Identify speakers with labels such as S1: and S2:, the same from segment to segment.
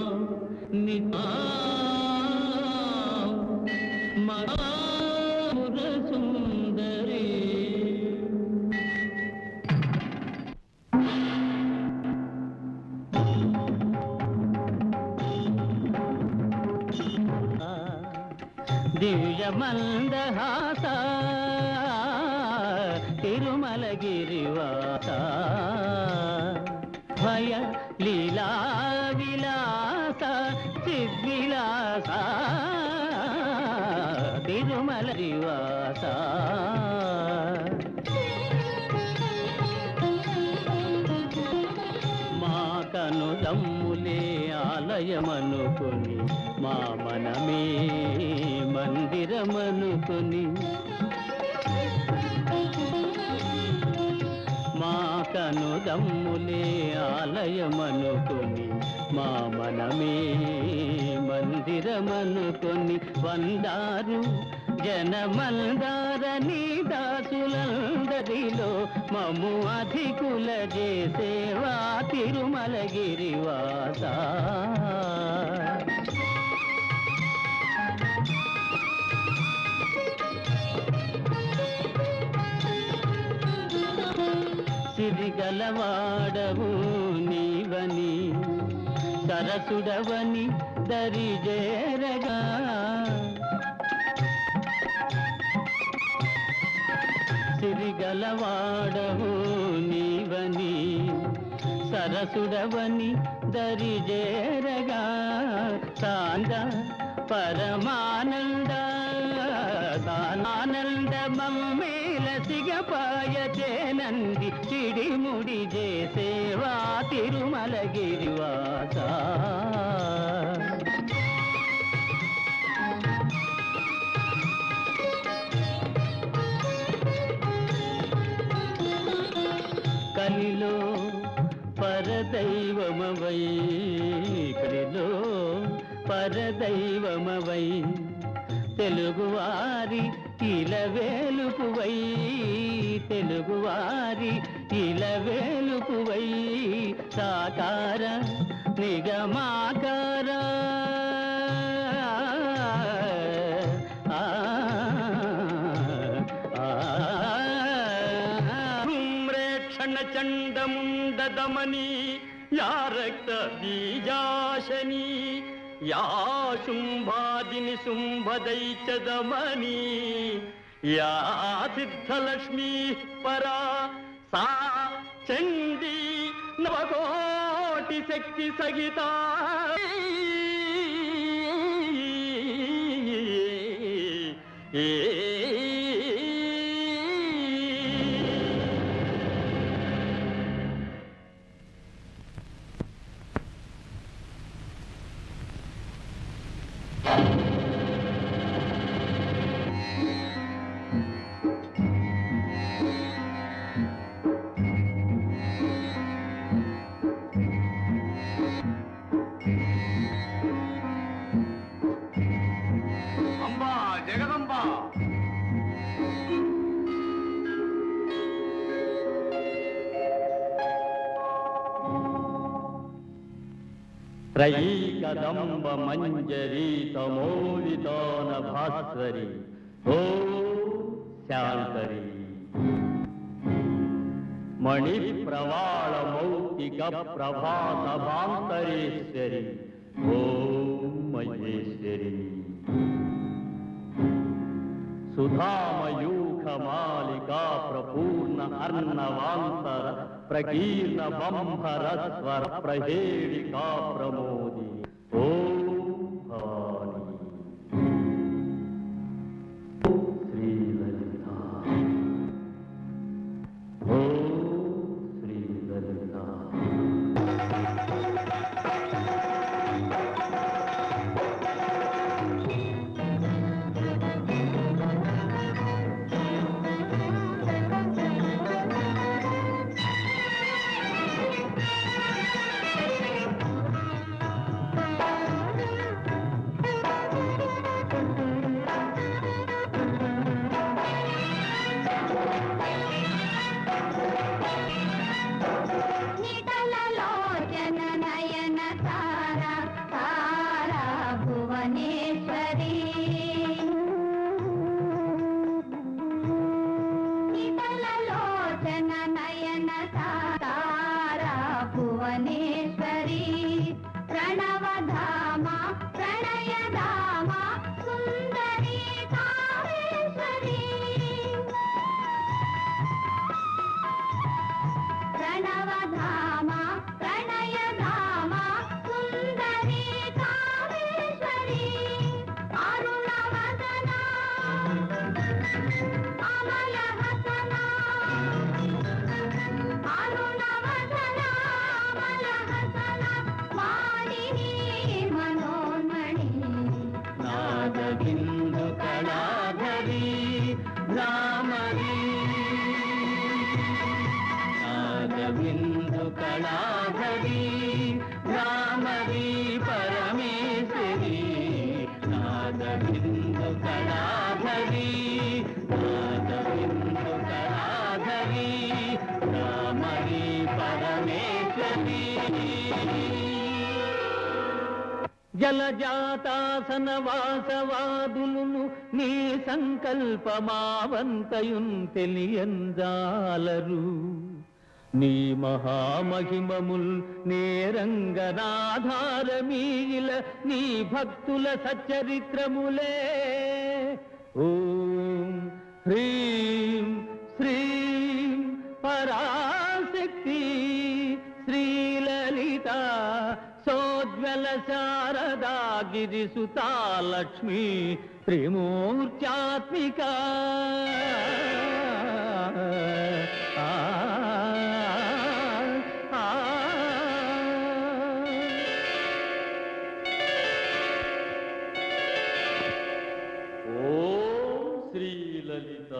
S1: నితా మధుర సుందరి దివ్య మందహాస తిరుమలగిరివాస భయ లీలా విలాస చిద్విలాస తిరుమలగిరివాస మా కనులమ్ములే ఆలయమనుకొని మా మనమే మందిరమనుకొని మా కనుదమ్ములే ఆలయమనుకొని మా మనమే మందిరమనుకొని వందారు జనమందారని దాసులందరిలో మము అధికుల చేసేవా తిరుమలగిరివాస సిరిగలవాడవు నీవని సరసుడవని దరిజేరగా సిరిగలవాడవు నీవని సరసుడవని దరిజేరగా సాంద పరమానంద దానానంద మమ్మేల సిగపాయ చేనంది చిడిముడి చేసేవా తిరుమలగిరివాస కలిలో పరదైవమవై కలిలో పరదైవమవై తెలుగువారి ఇలవేలుపువై తెలుగువారి ఇలవేలుపువై సాకార నిగమాకార ఆ, ఆ,
S2: క్షణ చండముండదమని యా రక్త బీజాశని యా శుంభాదిని శుంభదైచదమని యా సిద్ధలక్ష్మీ పరా సా చండీ నవకోటి శక్తి సహిత ఏ అంబా జగదంబ
S1: త్రైకదంబ మంజరీ తమోలితాన భాస్వరి ఓ శాంతరి మణి ప్రవాళ మౌక్తిక ప్రభాత భాంతరేశ్వరి ఓ మహేశ్వరి సుధామయూఖ మాలికా ప్రపూర్ణ అర్ణవాంతర ప్రకీర్ణ బంభర స్వర ప్రహేళికా ప్రమోది ఓ భవాని శ్రీలలిత ఓ శ్రీలలిత రామరీ పరమేశ్వరి నాద బిందు కళాధరి నాద బిందు కళాధరి రామరీ పరమేశ్వరి జలజాతాసన వాసవాదులును నీ సంకల్పమావంతయున్ తెలియంజాలరు నీ మహామహిమముల్ నేరంగనాధారమీగిల నీ భక్తుల సచ్చరిత్రములే ఓం హ్రీం శ్రీం పరాశక్తి శ్రీలలిత సోజ్వల శారదా గిరిసుతా లక్ష్మీ త్రిమూర్త్యాత్మిక ఆ, ఆ, ఆ.
S2: ఓం శ్రీలలిత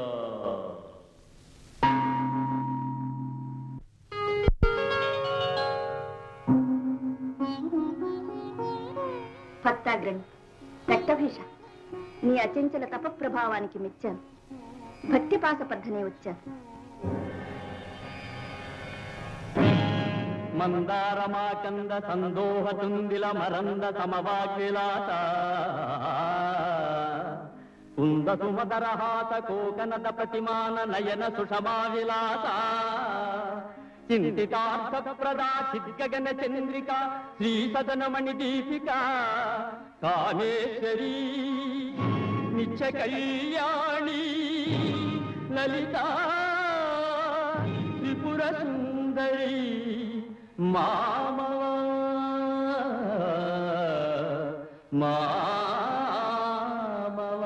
S3: భక్తాగ్రణి రక్తభీష నీ అచంచల తప ప్రభావానికి మెచ్చాను భక్తి పాసపద్ధనే వచ్చాను
S1: మందారమాకంద సందోహ తుందిల మరంద సమవాగ్విలాస కుంద సుమదరహాత కోకనద ప్రతిమాన నయన సుషమా విలాస చింతితార్థ ప్రదా చిద్గగన చంద్రిక శ్రీ సదనమణి దీపిక కామేశ్వరీ నిత్య కళ్యాణి లలిత త్రిపుర సుందరి మామవ మామవ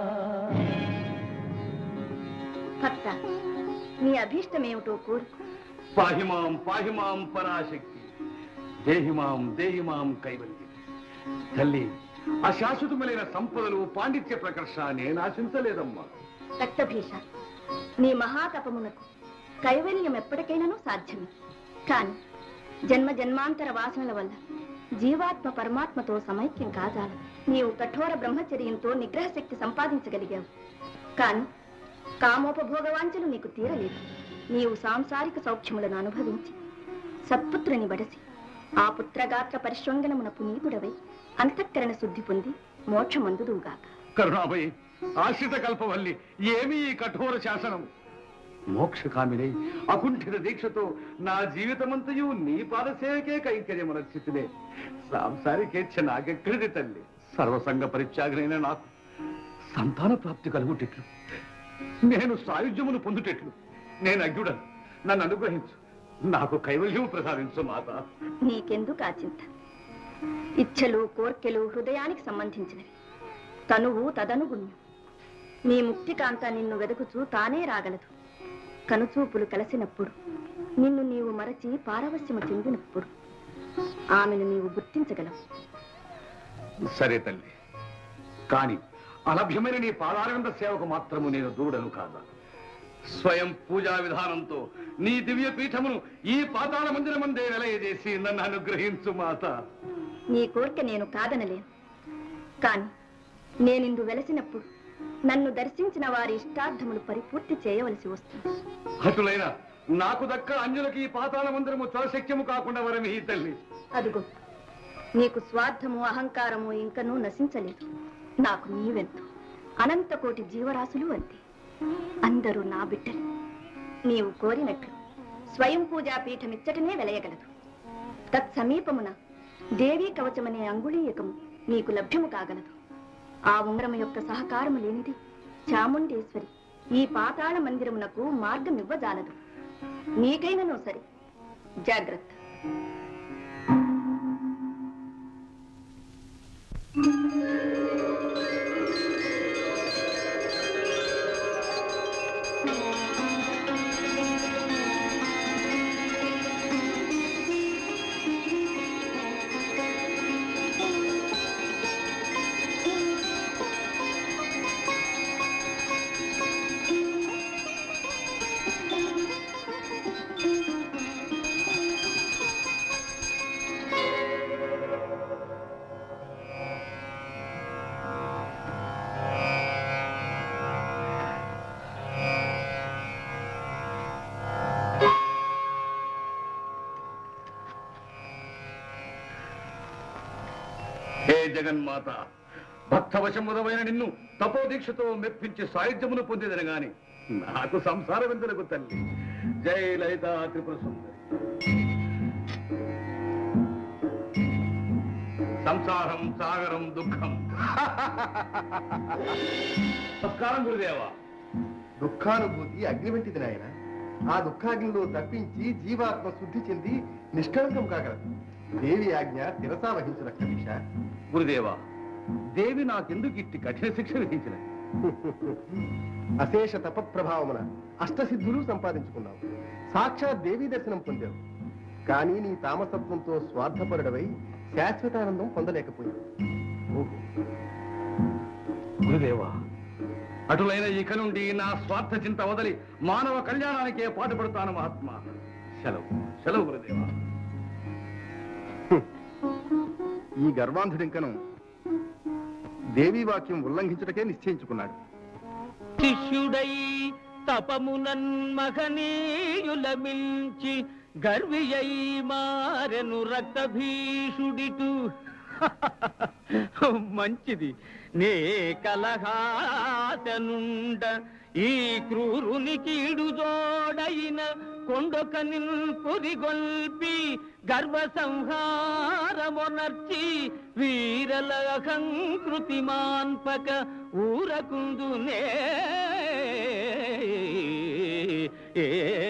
S3: భక్త నీ అభీష్టమేమిటో కోరు
S2: పాహిమాం పాహిమాం పరాశక్తి దేహిమాం దేహిమాం కైవల్యం తల్లి అశాశ్వతములైన సంపదలు పాండిత్య ప్రకర్ష నేను ఆశించలేదమ్మా
S3: రక్తభీష నీ మహాతపమునకు కైవల్యం ఎప్పటికైనాను సాధ్యమే కాని జన్మ జన్మాంతర వాసనల వల్ల జీవాత్మ పరమాత్మతో సమైక్యం కాజాల నీవు కఠోర బ్రహ్మచర్యంతో నిగ్రహ శక్తి సంపాదించగలిగావు కాని కామోపభోగవాంఛలు నీకు తీరలేదు నీవు సాంసారిక సౌఖ్యములను అనుభవించి సత్పుత్రుని బడసి ఆ పుత్రగాత్ర పరిశ్వంగనమున పునీతుడవై అంతఃకరణ శుద్ధి పొంది మోక్షమందుదువుగాక
S2: కరుణామయి ఆశ్రిత కల్పవల్లి ఏమి ఈ కఠోర శాసనం మోక్షకామినై అకుంఠిత దీక్షతో నా జీవితమంతయు నీ పాదసేవకే కైంకర్యమనర్చితులే సాంసారికేచ్ఛ నాకెక్కడిది తల్లి సర్వసంగ పరిత్యాగనైన నాకు సంతాన ప్రాప్తి కలుగుటెట్లు నేను సాయుధ్యమును పొందుటెట్లు నేను అజ్ఞుడను నన్ను అనుగ్రహించు నాకు కైవల్యము ప్రసాదించు మాత
S3: నీకెందుకు ఆ చింత ఇచ్ఛలు కోర్కెలు హృదయానికి సంబంధించినవి తనువు తదనుగుణ్యం నీ ముక్తికాంత నిన్ను వెదకుచూ తానే రాగలదు కనుచూపులు కలిసినప్పుడు నిన్ను నీవు మరచి పారవశ్యము చెందినప్పుడు ఆమెను నీవు గుర్తించగలవు
S2: సరే తల్లి కాని అలభ్యమైన నీ పాదారవింద సేవకు మాత్రము నేను దూడను కాదా స్వయం పూజా విధానంతో నీ దివ్య పీఠమును ఈ పాతాళ మందిరమందే వెలయజేసి నన్ను అనుగ్రహించు మాత
S3: నీ కోరిక నేను కాదనలేను కాని నేనిందు వెలసినప్పుడు నన్ను దర్శించిన వారి ఇష్టార్థములు పరిపూర్తి చేయవలసి వస్తుంది
S2: అటులైన నాకు దక్క అంజులకి ఈ పాతాళ మందిరము చలశక్యము కాకుండా వరమి ఈ తల్లి
S3: అదుగో నీకు స్వార్థము అహంకారము ఇంకనూ నశించలేదు నాకు నీవెంతో అనంత కోటి జీవరాశులు అంతే అందరూ నా బిడ్డలు నీవు కోరినట్లు స్వయం పూజా పీఠమిచ్చటనే వెలయగలదు తత్సమీపమున దేవీ కవచమనే అంగుళీయకము నీకు లభ్యము కాగలదు ఆ ఉంగరము యొక్క సహకారము లేనిది చాముండేశ్వరి ఈ పాతాళ మందిరమునకు మార్గమివ్వజాలదు నీకైనను సరే జాగ్రత్త
S2: హే జగన్మాత భక్తవశముదమైన నిన్ను తపోదీక్షతో మెప్పించి సాయుధ్యమును పొందేదని గాని నాకు సంసార విందులకు తల్లి జై లలిత త్రిపుర సుందరి సంసారం సాగరం దుఃఖం నమస్కారం గురుదేవా
S4: దుఃఖానుభూతి అగ్ని వంటిది నాయన ఆ దుఃఖాగ్నిలో తప్పించి జీవాత్మ శుద్ధి చెంది నిష్కళంకం కాగలదు దేవి ఆజ్ఞ తిరసా వహించిన కవిష
S2: గురుదేవా దేవి నాకెందుకు ఇట్టి కఠిన శిక్ష విధించిన
S4: అశేష తప ప్రభావమున అష్టసిద్ధులు సంపాదించుకున్నావు సాక్షాత్ దేవీ దర్శనం పొందావు కానీ నీ తామసత్వంతో స్వార్థపరుడవై శాశ్వతానందం పొందలేకపోయావు ఓహో
S2: గురుదేవా అటులైన ఇక నుండి నా స్వార్థ చింత వదలి మానవ కళ్యాణానికే పాటుపడతాను మహాత్మా సెలవు సెలవు గురుదేవా
S4: ఈ గర్వాంధుడింకను దేవీ వాక్యం ఉల్లంఘించుటకే నిశ్చయించుకున్నాడు
S1: శిష్యుడై తపమునన్ మహనీయుల మించి గర్వియై మారెను రక్త భీషుడిటు మంచిది నే కలహాసనుండ ఈ క్రూరుని కీడు జోడైన కొండొక పురిగొల్పి గర్వ సంహారమొనర్చి వీరల అహంకృతి మాన్పక ఊరకుందునే ఏ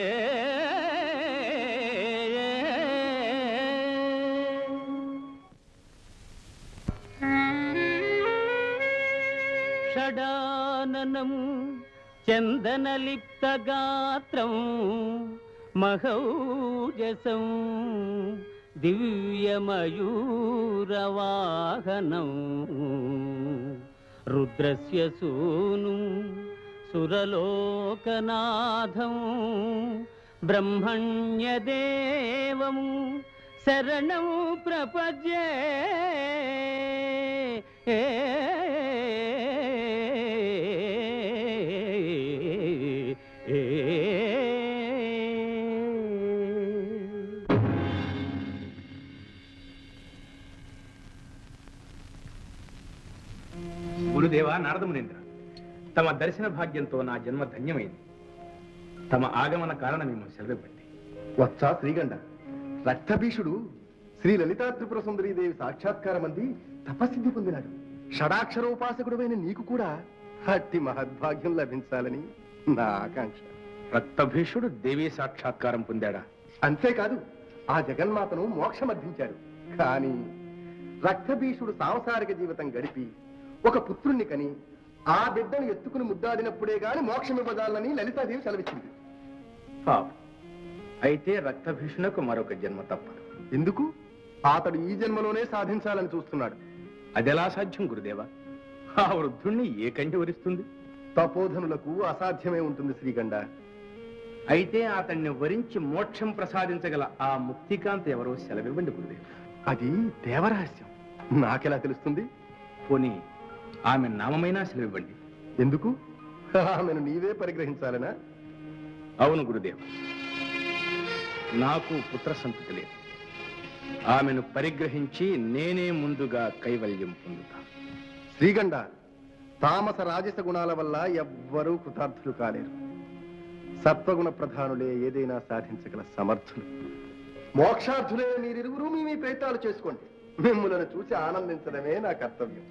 S1: షడాననం చందనలిప్త గాత్రం మహౌజసం దివ్యమయూరవాహనం రుద్రస్య సూను సురలోకనాథం బ్రహ్మణ్యదేవం శరణం ప్రపద్యే
S5: గురుదేవ నారదమునేంద్ర తమ దర్శన భాగ్యంతో నా జన్మ ధన్యమైంది తమ ఆగమన కారణమేమో సెలవివ్వండి
S4: వత్సా శ్రీగండ రక్తభీషుడు శ్రీ లలితా త్రిపుర సుందరీదేవి సాక్షాత్కారం అంది తపసిద్ధి పొందినాడు షడాక్షరోపాసకుడువైన నీకు కూడా అట్టి మహద్భాగ్యం లభించాలని నా ఆకాంక్ష
S5: రక్తభీషుడు దేవీ సాక్షాత్కారం పొందాడా
S4: అంతేకాదు ఆ జగన్మాతను మోక్షమర్థించాడు కానీ రక్తభీషుడు సాంసారిక జీవితం గడిపి ఒక పుత్రుణ్ణి కని ఆ బిడ్డను ఎత్తుకుని ముద్దాడినప్పుడే గాని మోక్షం ఇవ్వదాలని లలితాదేవి సెలవిచ్చింది
S5: పాపం అయితే రక్తభీషునకు మరొక జన్మ తప్పదు
S4: ఎందుకు అతడు ఈ జన్మలోనే సాధించాలని చూస్తున్నాడు
S5: అదెలా సాధ్యం గురుదేవ ఆ వృద్ధుణ్ణి ఏ కంటి వరిస్తుంది
S4: తపోధనులకు అసాధ్యమే ఉంటుంది శ్రీగండ
S5: అయితే అతన్ని వరించి మోక్షం ప్రసాదించగల ఆ ముక్తికాంత ఎవరో సెలవివ్వండి గురుదేవ
S4: అది దేవరహస్యం నాకెలా తెలుస్తుంది
S5: పోనీ ఆమె నామమైనా సెలవివ్వండి
S4: ఎందుకు ఆమెను నీవే పరిగ్రహించాలనా
S5: అవును గురుదేవ నాకు పుత్ర సంతతి లేదు ఆమెను పరిగ్రహించి నేనే ముందుగా కైవల్యం పొందుతా
S4: శ్రీగండ తామస రాజస గుణాల వల్ల ఎవ్వరూ కృతార్థులు కాలేరు సత్వగుణ ప్రధానులే ఏదైనా సాధించగల సమర్థులు మోక్షార్థులే మీరిరువురు మీ మీ ప్రయత్నాలు చేసుకోండి మిమ్మలను చూసి ఆనందించడమే నా కర్తవ్యం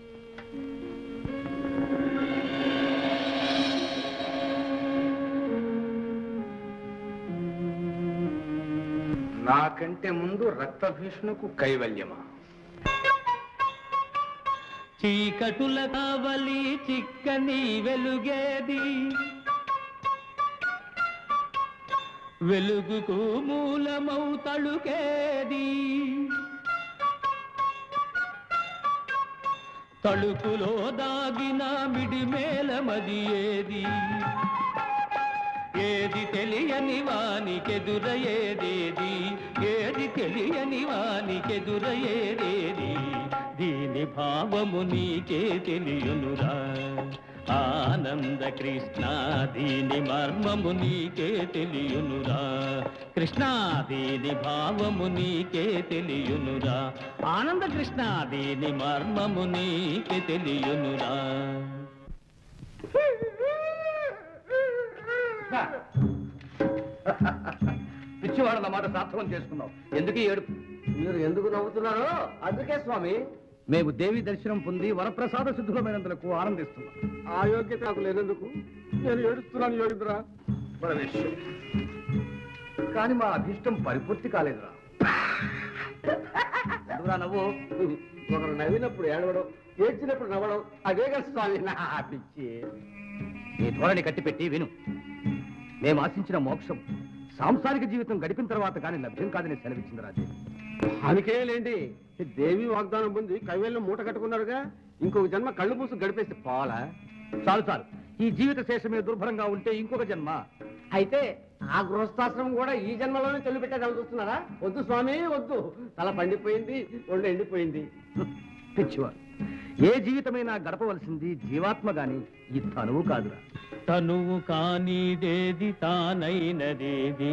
S5: నాకంటే ముందు రక్తభీషణకు కైవల్యమా
S1: చీకటుల కావలి చిక్కని వెలుగేది వెలుగుకు మూలమౌ తళుకేది తళుకులో దాగిన మిడిమేలమది ఏది ఏది తెలియని వానికెదురయేదేది ఏది తెలియని వానికెదురయేదేది దీని భావము నీకే తెలియనురా ఆనంద కృష్ణ దీని మర్మము నీకే తెలియునురా కృష్ణ దీని భావము నీకే తెలియునురా ఆనంద కృష్ణ దీని మర్మము నీకే తెలియునురా
S2: పిచ్చివాడన్న మాట సార్థకం చేసుకున్నావు ఎందుకు ఈ ఏడుపు
S6: మీరు ఎందుకు నవ్వుతున్నారో అందుకే స్వామి
S2: మేము దేవి దర్శనం పొంది వరప్రసాద సిద్ధులమైనందులకు ఆనందిస్తున్నాం
S6: ఆ యోగ్యత నాకు లేనందుకు నేను ఏడుస్తున్నాను యోగింద్ర
S2: పరమేశ్వరు కానీ మా అభిష్టం పరిపూర్తి కాలేదురా ఎందుకురా నవ్వు
S6: ఒకరు నవ్వినప్పుడు ఏడవడం ఏడ్చినప్పుడు నవ్వడం అదే కదా స్వామి నా పిచ్చి
S2: నీ ధోరణి కట్టిపెట్టి విను మేము ఆశించిన మోక్షం సాంసారిక జీవితం గడిపిన తర్వాత కానీ లభ్యం కాదని సెలవిచ్చింది రాజే
S6: అందుకేలేండి దేవి వాగ్దానం పొంది కైవేళ్ళు మూట కట్టుకున్నారుగా ఇంకొక జన్మ కళ్ళు మూసు గడిపేస్తే పోవాలా
S2: చాలు చాలు ఈ జీవిత శేషమే దుర్భరంగా ఉంటే ఇంకొక జన్మ
S6: అయితే ఆ గృహస్థాశ్రమం కూడా ఈ జన్మలోనే చెల్లు పెట్టేదాన్ని చూస్తున్నారా వద్దు స్వామి వద్దు తల పండిపోయింది ఒళ్ళు ఎండిపోయింది
S2: పిచ్చివారు ఏ జీవితమైనా గడపవలసింది జీవాత్మ గాని ఈ తనువు కాదురా
S1: తనువు కానిదేది తానైనదేది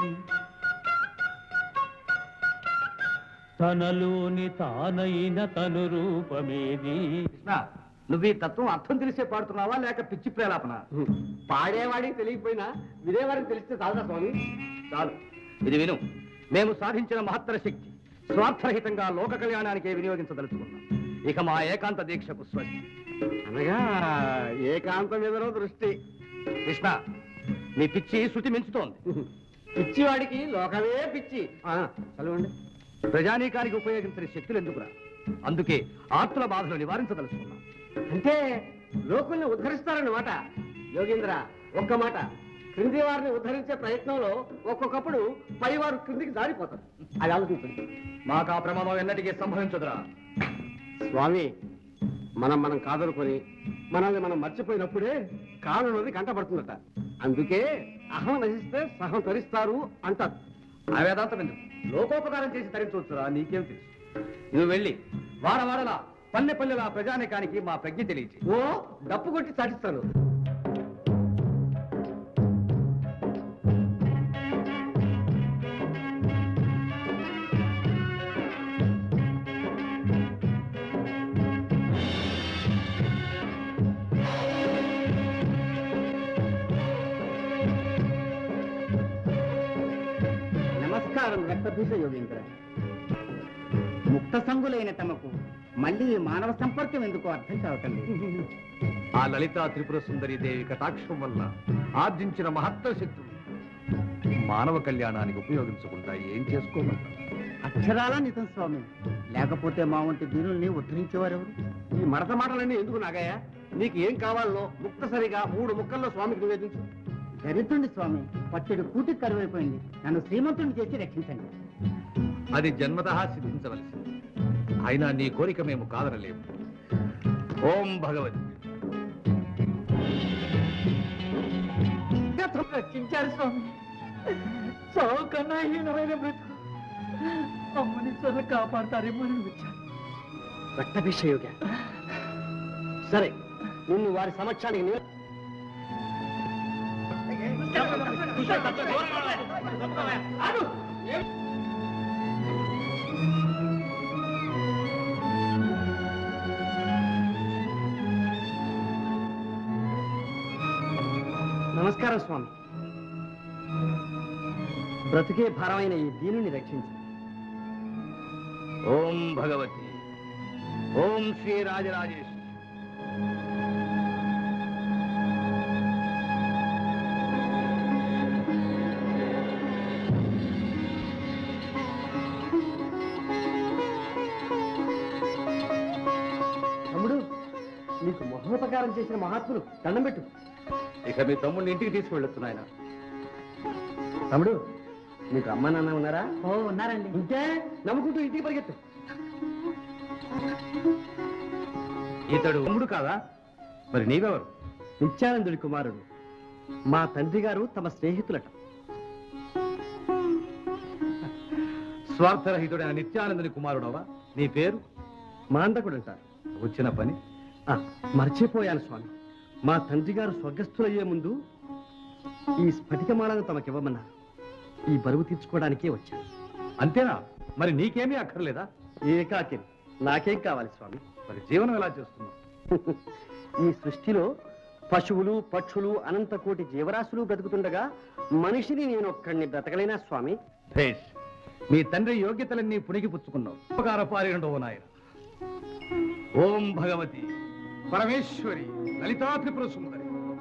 S1: తనలోని తానైన తను రూపమేది
S2: కృష్ణ నువ్వు ఈ తత్వం అర్థం తెలిసే పాడుతున్నావా లేక పిచ్చి ప్రేలాపన
S6: పాడేవాడికి తెలియకపోయినా వినేవాడికి తెలిస్తే చాలదా స్వామి
S2: చాలు ఇది విను మేము సాధించిన మహత్తర శక్తి స్వార్థరహితంగా లోక కళ్యాణానికే వినియోగించదలుచుకున్నాం ఇక మా ఏకాంత దీక్షకు స్వస్తి
S6: అనగా ఏకాంతం ఎదురో దృష్టి
S2: కృష్ణ నీ పిచ్చి శృతి మించుతోంది
S6: పిచ్చివాడికి లోకమే పిచ్చి ఆ, చదవండి
S2: ప్రజానీకానికి ఉపయోగించిన శక్తులు ఎందుకురా అందుకే ఆత్మ బాధలు నివారించదలుచుకున్నాం
S6: అంటే లోకుల్ని ఉద్ధరిస్తారన్నమాట యోగేంద్ర ఒక్క మాట క్రింది వారిని ఉద్ధరించే ప్రయత్నంలో ఒక్కొక్కప్పుడు పైవారు క్రిందికి జారిపోతారు అది ఆలోచించండి
S2: మాకు ఆ ప్రమాదం ఎన్నటికీ సంభవించదురా
S6: స్వామి మనం మనం కాదనుకొని మనల్ని మనం మర్చిపోయినప్పుడే కానున్నది కంటపడుతుందట అందుకే అహం నశిస్తే సహం తరిస్తారు అంటారు
S2: ఆ వేదాంతం ఎందుకు లోకోపకారం చేసి తరించవచ్చురా నీకేం తెలుసు నువ్వు వెళ్ళి వాడ వాడలా పల్లె పల్లెల ప్రజానికానికి మా ప్రజ్ఞ తెలియచి
S6: ఓ డప్పు కొట్టి చాటిస్తాను నమస్కారం రక్తభీష యోగేంద్ర ముక్త సంగులైన తమకు మళ్ళీ మానవ సంపర్కం ఎందుకు అర్థం కావటం లేదు
S2: ఆ లలితా త్రిపుర సుందరి దేవి కటాక్షం వల్ల ఆర్జించిన మహత్తర శక్తులు మానవ కళ్యాణానికి ఉపయోగించకుండా ఏం చేసుకోమంటారు
S6: అక్షరాలా నిజం స్వామి లేకపోతే మా వంటి దీనుల్ని ఉద్ధరించేవారెవరు ఈ మడత మాటలన్నీ ఎందుకు నాగయ్య నీకు ఏం కావాలో ముక్తసరిగా మూడు ముక్కల్లో స్వామికి నివేదించు దరిద్రుండి స్వామి పట్టెడు కూటికి కరువైపోయింది నన్ను శ్రీమంతుడిని చేసి రక్షించండి
S2: అది జన్మతః సిద్ధించవలసింది అయినా నీ కోరిక మేము కాదనలేము ఓం భగవతి
S1: రక్షించారు స్వామి చావు కన్నా హీనమైన బ్రతుకు అమ్మని చల్ల కాపాడతారేమో అని వచ్చాను
S6: రక్తభిష యోగ సరే నిన్ను వారి సమక్షానికి నిల- నమస్కారం స్వామి బ్రతుకే భారమైన ఈ దీనుని రక్షించి
S2: ఓం భగవతి ఓం శ్రీ రాజరాజేశ్వరి
S6: తమ్ముడు నీకు మహోపకారం చేసిన మహాత్ములు దండం పెట్టు
S2: ఇక మీ తమ్ముడిని ఇంటికి తీసుకువెళ్ళొచ్చు నాయన
S6: తమ్ముడు నీకు అమ్మ నాన్న ఉన్నారా
S1: ఓ ఉన్నారండి
S6: ఉంటే నమ్ముకుంటూ ఇంటికి పరిగెత్తు
S2: ఇతడు తమ్ముడు కాదా మరి నీవెవరు
S6: నిత్యానందుడి కుమారుడు మా తండ్రి గారు తమ స్నేహితులట
S2: స్వార్థరహితుడైన నిత్యానందుని కుమారుడవా నీ పేరు
S6: మాండకుడు అంటారు
S2: వచ్చిన పని
S6: ఆ, మర్చిపోయాను స్వామి మా తండ్రి గారు స్వర్గస్థులయ్యే ముందు ఈ స్ఫటికమాలను తమకివ్వమన్నారు ఈ బరువు తీర్చుకోవడానికే వచ్చాను
S2: అంతేనా మరి నీకేమీ అక్కర్లేదా
S6: ఏకాకి నాకేం కావాలి స్వామి
S2: మరి జీవనం ఎలా చేస్తున్నావు
S6: ఈ సృష్టిలో పశువులు పక్షులు అనంత కోటి జీవరాశులు బ్రతుకుతుండగా మనిషిని నేను ఒక్కడిని బ్రతకలేనా స్వామి
S2: భేష్ మీ తండ్రి యోగ్యతలన్నీ పుణికి పుచ్చుకున్నావు ఉపకార పారిగండవు నాయన ఓం భగవతి పరమేశ్వరి లలితా త్రిపుర సుందరి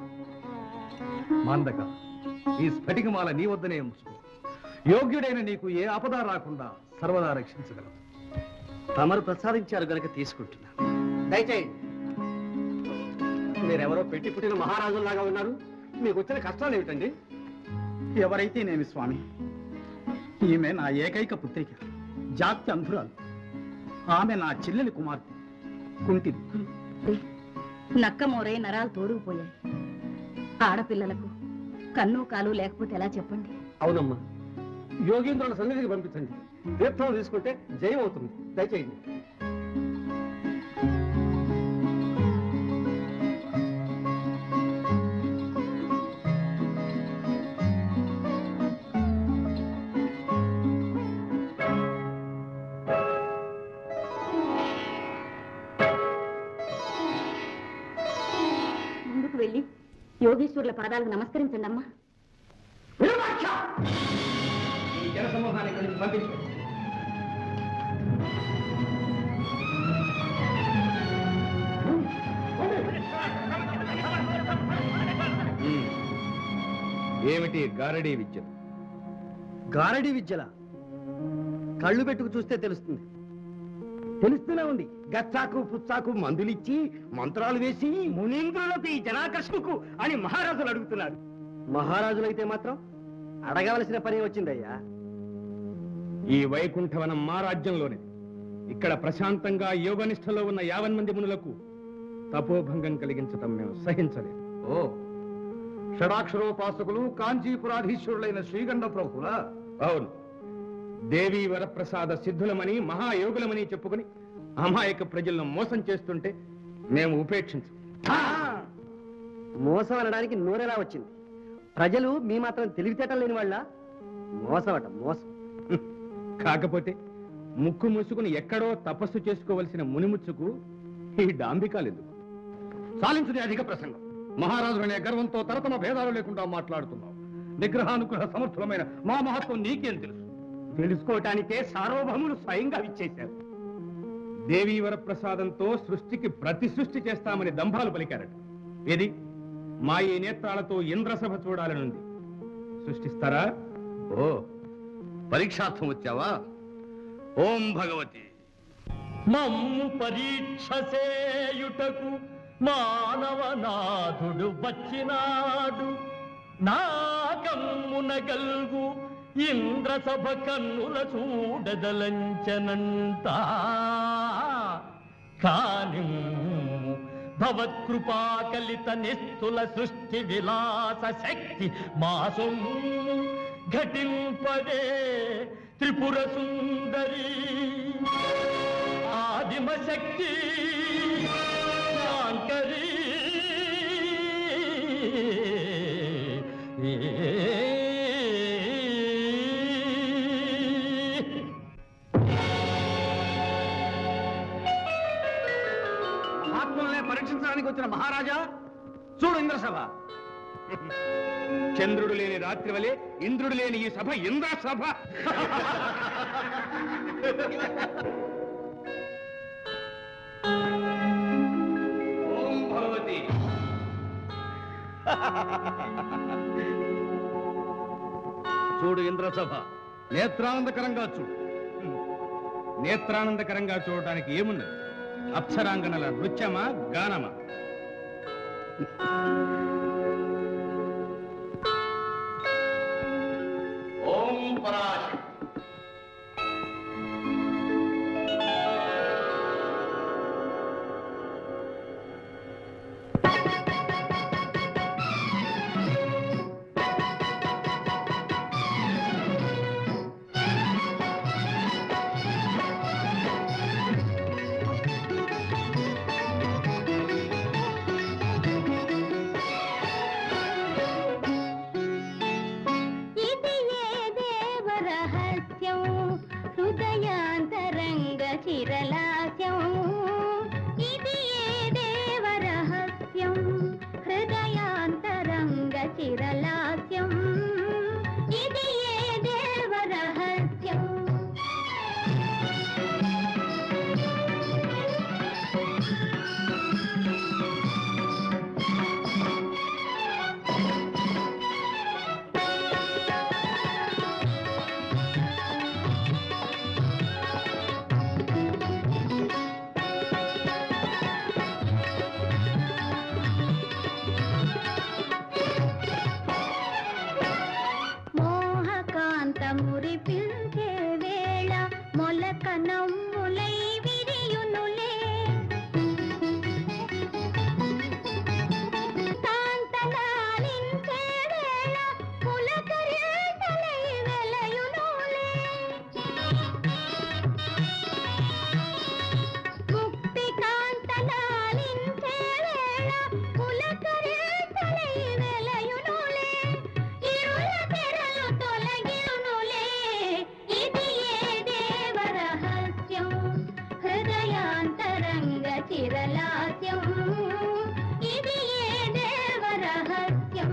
S2: మాందక ఈ స్ఫటికమాల నీ వద్దనే ఉంచుకో యోగ్యుడైన నీకు ఏ ఆపద రాకుండా సర్వదా రక్షించగలవు
S6: తమరు ప్రసాదించారు గనక తీసుకుంటున్నా దయచేయండి మీరెవరో పెట్టి పుట్టిన మహారాజుల్లాగా ఉన్నారు మీకు వచ్చిన కష్టాలు ఏమిటండి
S7: ఎవరైతేనేమి స్వామి ఈమె నా ఏకైక పుత్రిక జాతి అంధురాలు ఆమె నా చెల్లెలి కుమార్తె కుంటిది
S3: నక్క మోరే నరాలు తోడుకుపోయాయి ఆడపిల్లలకు కన్ను కాలు లేకపోతే ఎలా చెప్పండి
S6: అవునమ్మా యోగేంద్రుల సన్నిధికి పంపించండి తీర్థం తీసుకుంటే జయం అవుతుంది దయచేయండి
S3: ముందుకు వెళ్ళి యోగేశ్వరుల పాదాలకు నమస్కరించండి అమ్మా
S2: ఈ జనసమూహాన్ని ఇక్కడి నుంచి పంపించు ఏమిటి గారడీ విద్య
S6: గారడి విద్యల కళ్ళు పెట్టుకు చూస్తే తెలుస్తుంది తెలుస్తూనే ఉంది గచ్చాకు పుచ్చాకు మందులిచ్చి మంత్రాలు వేసి మునీంద్రులకు ఈ జనాకర్షకు అని మహారాజులు అడుగుతున్నారు మహారాజులైతే మాత్రం అడగవలసిన పని వచ్చిందయ్యా
S5: ఈ వైకుంఠవనం మా రాజ్యంలోనిది ఇక్కడ ప్రశాంతంగా యోగనిష్టలో ఉన్న యావన్ మంది మునులకు తపోభంగం కలిగించటం మేము సహించలేము
S2: ఓ షడాక్షరోపాసకులు కాంచీపురాధీశ్వరులైన శ్రీగండ ప్రభుల
S5: అవును దేవి వరప్రసాద సిద్ధులమని మహాయోగులమని చెప్పుకుని అమాయక ప్రజలను మోసం చేస్తుంటే మేము ఉపేక్షించం
S6: మోసం అనడానికి నోరెలా వచ్చింది ప్రజలు మీ మాత్రం తెలివితేటలు లేని వాళ్ళ మోసమట మోసం
S5: కాకపోతే ముక్కు ముసుకుని ఎక్కడో తపస్సు చేసుకోవలసిన మునిముచ్చుకు ఈ డాంబికాలు ఎందుకు
S2: సాలించుని అధిక ప్రసంగం మహారాజులనే గర్వంతో తరతమ భేదాలు లేకుండా మాట్లాడుతున్నావు నిగ్రహానుగ్రహ సమర్థులమైన మా మహత్వం నీకేం తెలుసు
S6: తెలుసుకోవటానికే సార్వభౌములు స్వయంగా విచ్చేశారు
S5: దేవీ వరప్రసాదంతో సృష్టికి ప్రతి సృష్టి చేస్తామని దంభాలు పలికారట ఏది మా ఈ నేత్రాలతో ఇంద్రసభ చూడాలనుంది సృష్టిస్తారా
S2: ఓ పరీక్షార్థం వచ్చావా ఓం భగవతి
S1: మమ్ము పరీక్ష చేయుటకు మానవనాథుడు వచ్చినాడు నాకమ్మున గల్గు ఇంద్రసభ కన్నుల చూడదలంచనంత కాని భవత్కృపాకలిత నిస్తుల సృష్టి విలాస శక్తి మా సొమ్ము ఘటింపదే త్రిపుర సుందరి ఆదిమ శక్తి శాంకరి
S6: ఆత్మల్ని పరీక్షించడానికి వచ్చిన మహారాజా చూడు ఇంద్రసభ
S5: చంద్రుడు లేని రాత్రి వలె ఇంద్రుడు లేని ఈ సభ ఇంద్ర సభ
S2: ఓం భగవతి చూడు ఇంద్రసభ నేత్రానందకరంగా చూడు
S5: నేత్రానందకరంగా చూడటానికి ఏమున్నది అప్సరాంగనల నృత్యమా గానమా
S2: ఓం పరాశక్తి
S3: ఆ
S8: మోహకాంత మురిపించే వేళ మొలక నమ్ములై విరియునులే కాంతలాలించే వేళ పులకరింతలై వెలయునులే ముక్తి కాంతలాలించే వేళ పులకరింతలై వెలయునులే ఇరుల తెరలు తొలగియునులే ఇది ఏ దేవ రహస్యం హృదయాంతరంగ చిరలాస్యం ఇది ఏ దేవ రహస్యం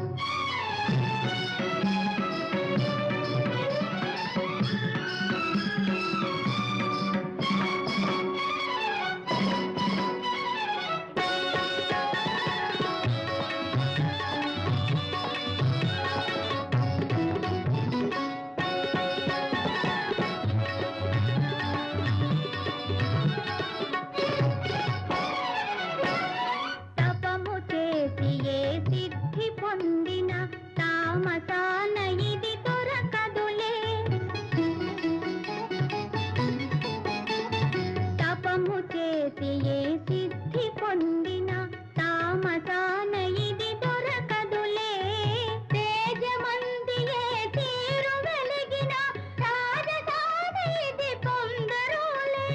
S8: తపము చేసి ఏ సిద్ధి పొందిన తామసాన ఇది దొరకదులే తపము చేసి ఏ సిద్ధి పొందిన తామసాన ఇది దొరకదులే తేజమంది ఏ తీరు వెలిగిన రాజసాన ఇది పొందరులే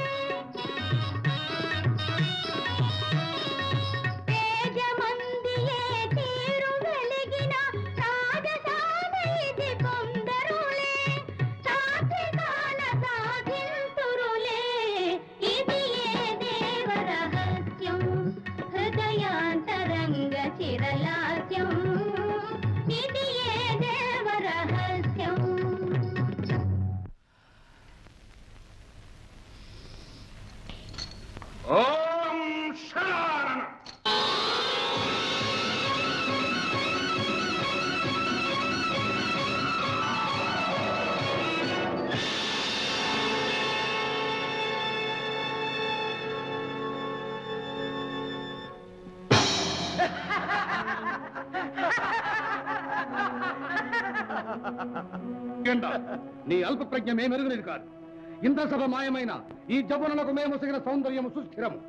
S8: తేజమందియే తీరు వెలిగిన రాజసాన ఇది కొందరులే సాత్వికాల సాధింతురులే ఇది ఏ దేవ రహస్యం హృదయాంతరంగ చిరలాస్యం ఇది ఏ దేవ రహస్యం
S2: ఓం శరణం
S5: గంట నీ అల్ప ప్రజ్ఞ మేమెరుగునేది కాదు ఇంత సభ మాయమైన ఈ జపనులకు మేము సగిన సౌందర్యము సుస్థిరము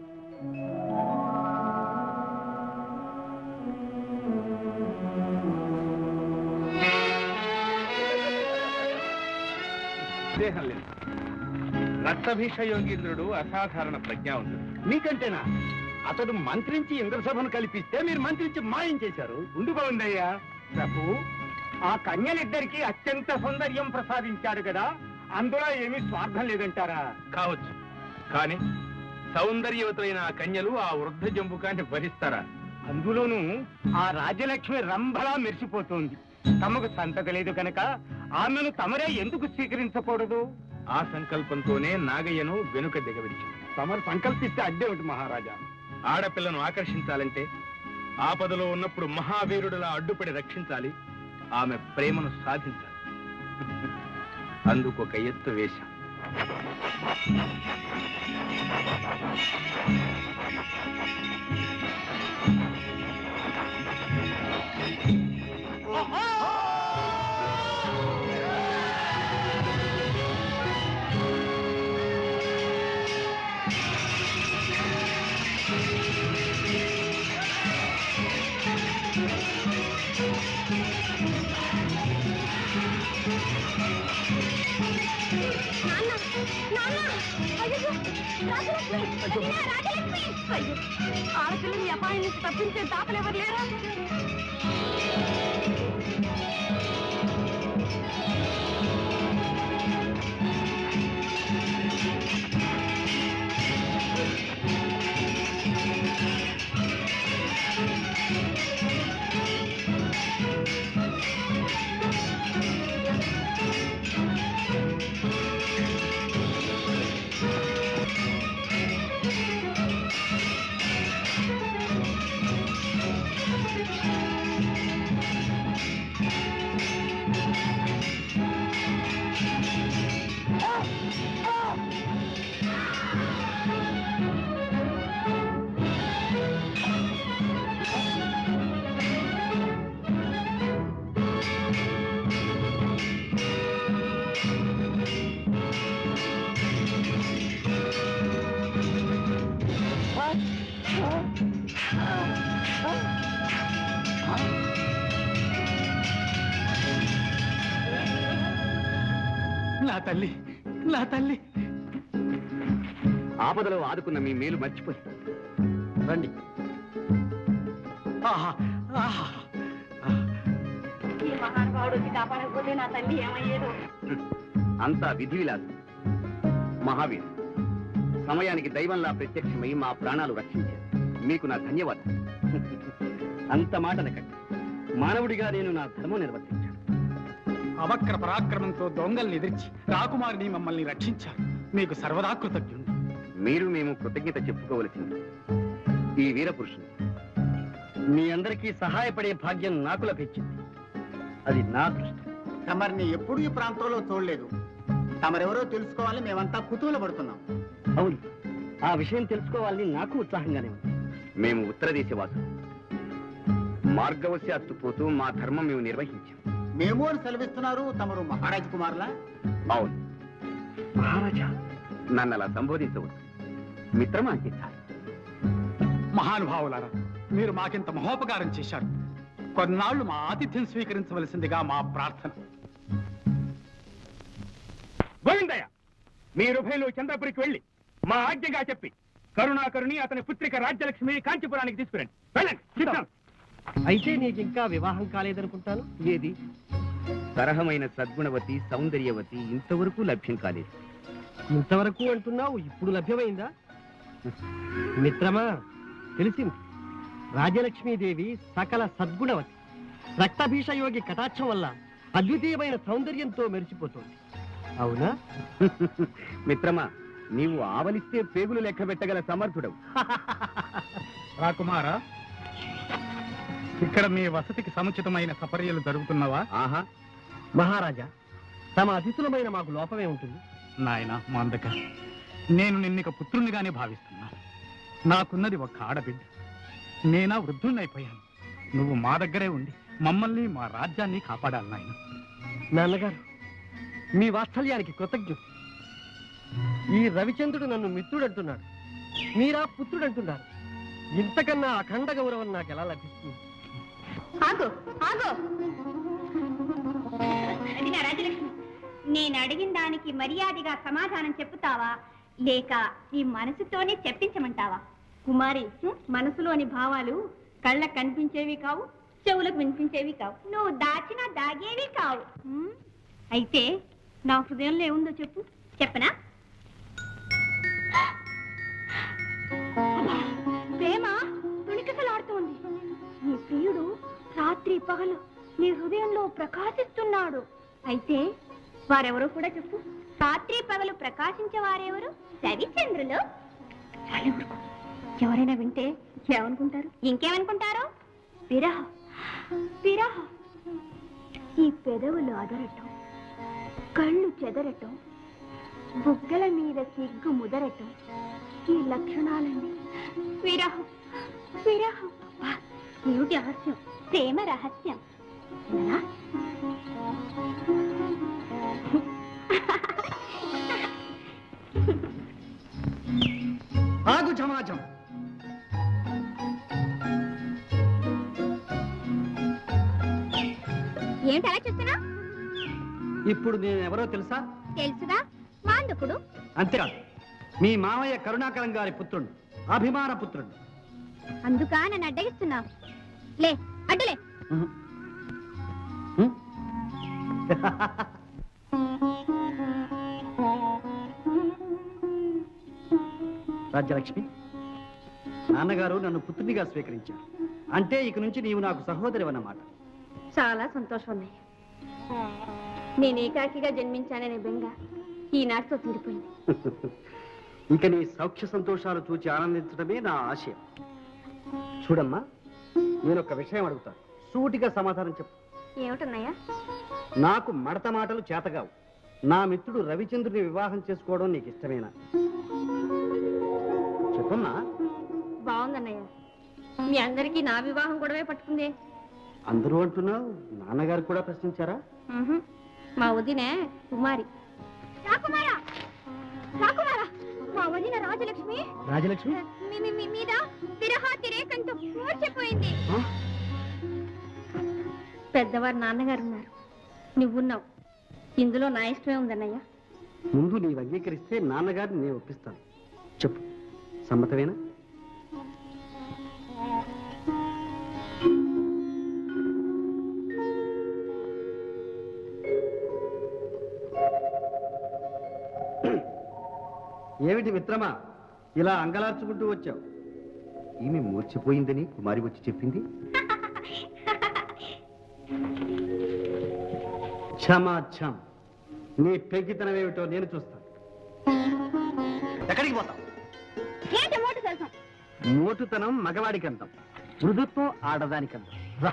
S9: దేహం లేదు రక్తభీష యోగీంద్రుడు అసాధారణ ప్రజ్ఞావంతుడు
S6: మీకంటేనా అతడు మంత్రించి ఇంద్రసభను కల్పిస్తే మీరు మంత్రించి మాయం చేశారు
S9: ఉండిపోయిందయ్యా
S6: ప్రభు ఆ కన్యలిద్దరికి అత్యంత సౌందర్యం ప్రసాదించాడు కదా అందులో ఏమీ స్వార్థం లేదంటారా
S9: కావచ్చు కానీ సౌందర్యవతులైన ఆ కన్యలు ఆ వృద్ధ జంబుకాన్ని భరిస్తారా
S6: అందులోనూ ఆ రాజ్యలక్ష్మి రంభలా మెరిసిపోతోంది తమకు సంతక లేదు కనుక ఆమెను తమరే ఎందుకు స్వీకరించకూడదు
S9: ఆ సంకల్పంతోనే నాగయ్యను వెనుక దిగవిడిచింది
S6: తమరు సంకల్పిస్తే అడ్డేమిటి మహారాజా
S9: ఆడపిల్లను ఆకర్షించాలంటే ఆపదలో ఉన్నప్పుడు మహావీరుడిలా అడ్డుపడి రక్షించాలి ఆమె ప్రేమను సాధించాలి అందుకు ఒక ఎత్తు వేశాం
S8: నాన్న నాన్న అయ్యో రాజలక్ష్మి వదినా, రాజలక్ష్మి అయ్యో ఆడపిల్లని అపాయం నుంచి తప్పించే తాతలు ఎవరు లేరా
S7: తల్లి నా తల్లి
S2: ఆపదలో ఆదుకున్న మీ మేలు మర్చిపోయి
S6: రండి
S7: ఆహా ఆహా
S8: ఈ మహానుభావుడు వచ్చి కాపాడకపోతే నా తల్లి ఏమయ్యేదో
S2: అంతా విధి విలాసం మహావీర్ సమయానికి దైవంలా ప్రత్యక్షమై మా ప్రాణాలు రక్షించారు మీకు నా ధన్యవాదాలు
S6: అంత మాట అనకండి మానవుడిగా నేను నా ధర్మం నిర్వర్తించాను
S7: అవక్ర పరాక్రమంతో దొంగల్ని ఎదిరించి రాకుమారిని మమ్మల్ని రక్షించారు మీకు సర్వదా కృతజ్ఞుడు
S2: మీరు మేము కృతజ్ఞత చెప్పుకోవలసింది ఈ వీరపురుషుడు
S6: మీ అందరికీ సహాయపడే భాగ్యం నాకు లభించింది అది నా దృష్టి
S10: తమరిని ఎప్పుడు ఈ ప్రాంతంలో చూడలేదు తమరెవరో తెలుసుకోవాలని మేమంతా కుతూహల పడుతున్నాం
S6: అవును ఆ విషయం తెలుసుకోవాలని నాకు ఉత్సాహంగానే ఉంది
S2: మేము ఉత్తర దేశవాసులు మార్గవశాత్తు పోతూ మా ధర్మం మేము నిర్వహించాం
S10: మేము అని సెలవిస్తున్నారు తమరు మహారాజ్ కుమార్లా
S2: అవును మహారాజా నన్ను అలా సంబోధించవద్దు మిత్రమా అంటే చాలు
S7: మహానుభావులారా మీరు మాకింత మహోపకారం చేశారు కొన్నాళ్లు మా ఆతిథ్యం స్వీకరించవలసిందిగా మా ప్రార్థన
S5: గోవిందయ్య మీరు ఉభయలు చంద్రపురికి వెళ్ళి మా ఆజ్ఞగా చెప్పి కరుణాకరుని అతని పుత్రిక రాజ్యలక్ష్మి కాంచీపురానికి తీసుకురండి వెళ్ళండి చిత్తం
S6: అయితే నీకు ఇంకా వివాహం కాలేదనుకుంటాను ఏది
S2: తరహమైన సద్గుణవతి సౌందర్యవతి ఇంతవరకు లభ్యం కాలేదు
S6: ఇంతవరకు అంటున్నావు ఇప్పుడు లభ్యమైందా మిత్రమా తెలిసింది రాజలక్ష్మీదేవి సకల సద్గుణవతి రక్తభీషయోగి కటాక్షం వల్ల అద్వితీయమైన సౌందర్యంతో మెరిసిపోతుంది అవునా
S2: మిత్రమా నీవు ఆవలిస్తే పేగులు లెక్క పెట్టగల సమర్థుడవు
S7: రాకుమారా ఇక్కడ మీ వసతికి సముచితమైన సపర్యలు జరుగుతున్నవా
S2: ఆహా
S6: మహారాజా తమ అతిథులమైన మాకు లోపమే ఉంటుంది
S7: నాయన మాందక నేను నిన్నిక పుత్రునిగానే భావిస్తున్నాను నాకున్నది ఒక ఆడబిడ్డ నేనా వృద్ధుణ్ణైపోయాను నువ్వు మా దగ్గరే ఉండి మమ్మల్ని మా రాజ్యాన్ని కాపాడాలి నాయన
S6: నాన్నగారు మీ వాత్సల్యానికి కృతజ్ఞుడు ఈ రవిచంద్రుడు నన్ను మిత్రుడంటున్నాడు మీరా పుత్రుడంటున్నారు ఇంతకన్నా అఖండ గౌరవం నాకు ఎలా లభిస్తుంది
S8: ఆగు ఆగు అడిగిన రాజలక్ష్మి నేను అడిగిన దానికి మర్యాదగా సమాధానం చెప్పుతావా లేక నీ మనసుతోనే చెప్పించమంటావా కుమారి మనసులోని భావాలు కళ్ళకు కనిపించేవి కావు చెవులకు వినిపించేవి కావు నువ్వు దాచిన దాగేవి కావు ఉమ్, అయితే నా హృదయంలో ఏముందో చెప్పు చెప్పనా ప్రేమ తుణికసలాడుతోంది నీ ప్రియుడు రాత్రి పగలు నీ హృదయంలో ప్రకాశిస్తున్నాడు అయితే వారెవరో కూడా చెప్పు రాత్రి పగలు ప్రకాశించే వారెవరు రవిచంద్రులు చాలు ఊరుకో. ఎవరైనా వింటే ఏమనుకుంటారు ఇంకేమనుకుంటారు విరహ విరహ ఈ పెదవులు అదరటం కళ్ళు చెదరటం బుగ్గల మీద సిగ్గు ముదరటం ఈ లక్షణాలన్నీ విరహం విరహం అబ్బా, ఏమిటి రహస్యం ప్రేమ రహస్యం వినరా?
S10: ఆగు సమాజం
S8: ఏమిటి అలా చూస్తున్నా
S6: ఇప్పుడు నేను ఎవరో తెలుసా
S8: తెలుసుగా మాందుకుడు
S6: అంతేకాదు మీ మామయ్య కరుణాకరం గారి పుత్రుడు అభిమాన పుత్రుడు
S8: అందుక నన్ను అడ్డగిస్తున్నావు లే అడ్డులే
S6: రాజ్యలక్ష్మి నాన్నగారు నన్ను పుత్రునిగా స్వీకరించారు అంటే ఇక నుంచి నీవు నాకు సహోదరి అన్నమాట
S3: చాలా సంతోషం అన్నయ్య నేను ఏకాకిగా జన్మించాననే బెంగ ఈనాటితో తీరిపోయింది
S6: ఇక నీ సౌఖ్య సంతోషాలు చూచి ఆనందించడమే నా ఆశయం చూడమ్మా నేను ఒక విషయం అడుగుతాను సూటిగా సమాధానం చెప్పు
S3: ఏమిటన్నయ్యా
S6: నాకు మడత మాటలు చేతగావు నా మిత్రుడు రవిచంద్రుని వివాహం చేసుకోవడం నీకు ఇష్టమేనా చెప్పమ్మా
S3: బాగుందన్నయ్య మీ అందరికీ నా వివాహం గొడవే పట్టుకుందే
S6: అందరూ అంటున్నావు నాన్నగారు కూడా ప్రశ్నించారా
S3: మ్హూ. మా వదినే కుమారి
S8: రాకుమారా రాకుమారా మా వదిన రాజలక్ష్మి
S6: రాజలక్ష్మి
S8: మీ- మీ- మీ మీద విరహాతిరేకంతో మూర్చిపోయింది
S3: పెద్దవారు నాన్నగారు ఉన్నారు నువ్వున్నావు ఇందులో నా ఇష్టమే ఉందన్నయ్య
S6: ముందు నీవు అంగీకరిస్తే నాన్నగారిని నేను ఒప్పిస్తాను చెప్పు సమ్మతమేనా ఏమిటి మిత్రమా ఇలా అంగలార్చుకుంటూ వచ్చావు ఈమె మూర్చిపోయిందని కుమారి వచ్చి చెప్పింది క్షమా క్షమ నీ పెంకితనం ఏమిటో నేను చూస్తాను ఎక్కడికి పోతావు
S8: ఏంటి మోటు తెలుసు
S6: మోటుతనం మగవాడికంతం మృదుత్వం ఆడదానికంతం రా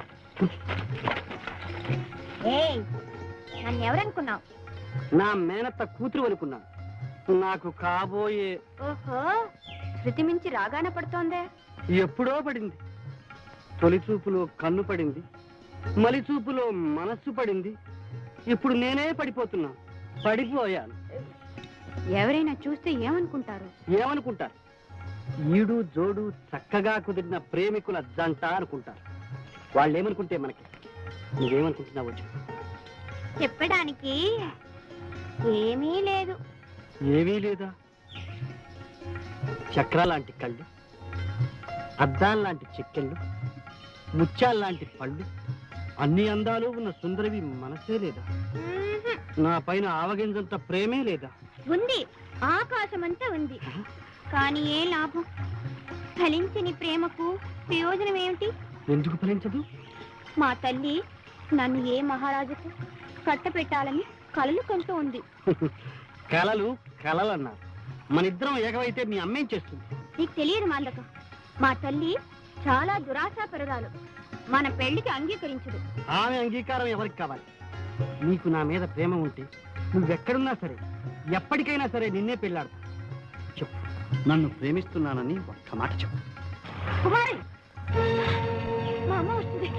S8: ఏయ్ నన్ను ఎవరనుకున్నావు
S6: నా మేనత్త కూతురు అనుకున్నాను నాకు కాబోయే
S3: ఓహో శృతి మించి రాగాన పడుతోందే
S6: ఎప్పుడో పడింది తొలి చూపులో కన్ను పడింది మలి చూపులో మనస్సు పడింది ఇప్పుడు నేనే పడిపోతున్నా పడిపోయాను
S3: ఎవరైనా చూస్తే ఏమనుకుంటారు
S6: ఏమనుకుంటారు ఈడు జోడు చక్కగా కుదిరిన ప్రేమికుల జంట అనుకుంటారు వాళ్ళు ఏమనుకుంటే మనకి నువ్వేమనుకుంటున్నావు చెప్పు
S8: చెప్పడానికి ఏమీ లేదు
S6: ఏమీ లేదా చక్రాలాంటి కళ్ళు అద్దాల్లాంటి చెక్కెళ్ళు ముత్యాల్లాంటి పళ్ళు అన్ని అందాలు ఉన్న సుందరవి మనసే లేదా నా పైన ఆవగింజంత ప్రేమే లేదా
S8: ఉంది ఆకాశమంతా ఉంది కానీ ఏ లాభం ఫలించని ప్రేమకు ప్రయోజనం ఏమిటి
S6: ఎందుకు ఫలించదు
S8: మా తల్లి నన్ను ఏ మహారాజుకు కట్టపెట్టాలని కలలు కంటూ ఉంది
S6: కలలు కలలన్నారు మన ఇద్దరం ఏకమైతే మీ అమ్మేం చేస్తుంది
S8: నీకు తెలియదు మాందక మా తల్లి చాలా దురాశాపరురాలు మన పెళ్లికి అంగీకరించదు
S6: ఆమె అంగీకారం ఎవరికి కావాలి నీకు నా మీద ప్రేమ ఉంటే నువ్వెక్కడున్నా సరే ఎప్పటికైనా సరే నిన్నే పెళ్ళాడతా చెప్పు నన్ను ప్రేమిస్తున్నానని ఒక్క మాట చెప్పు
S8: కుమారి మా అమ్మ వస్తుంది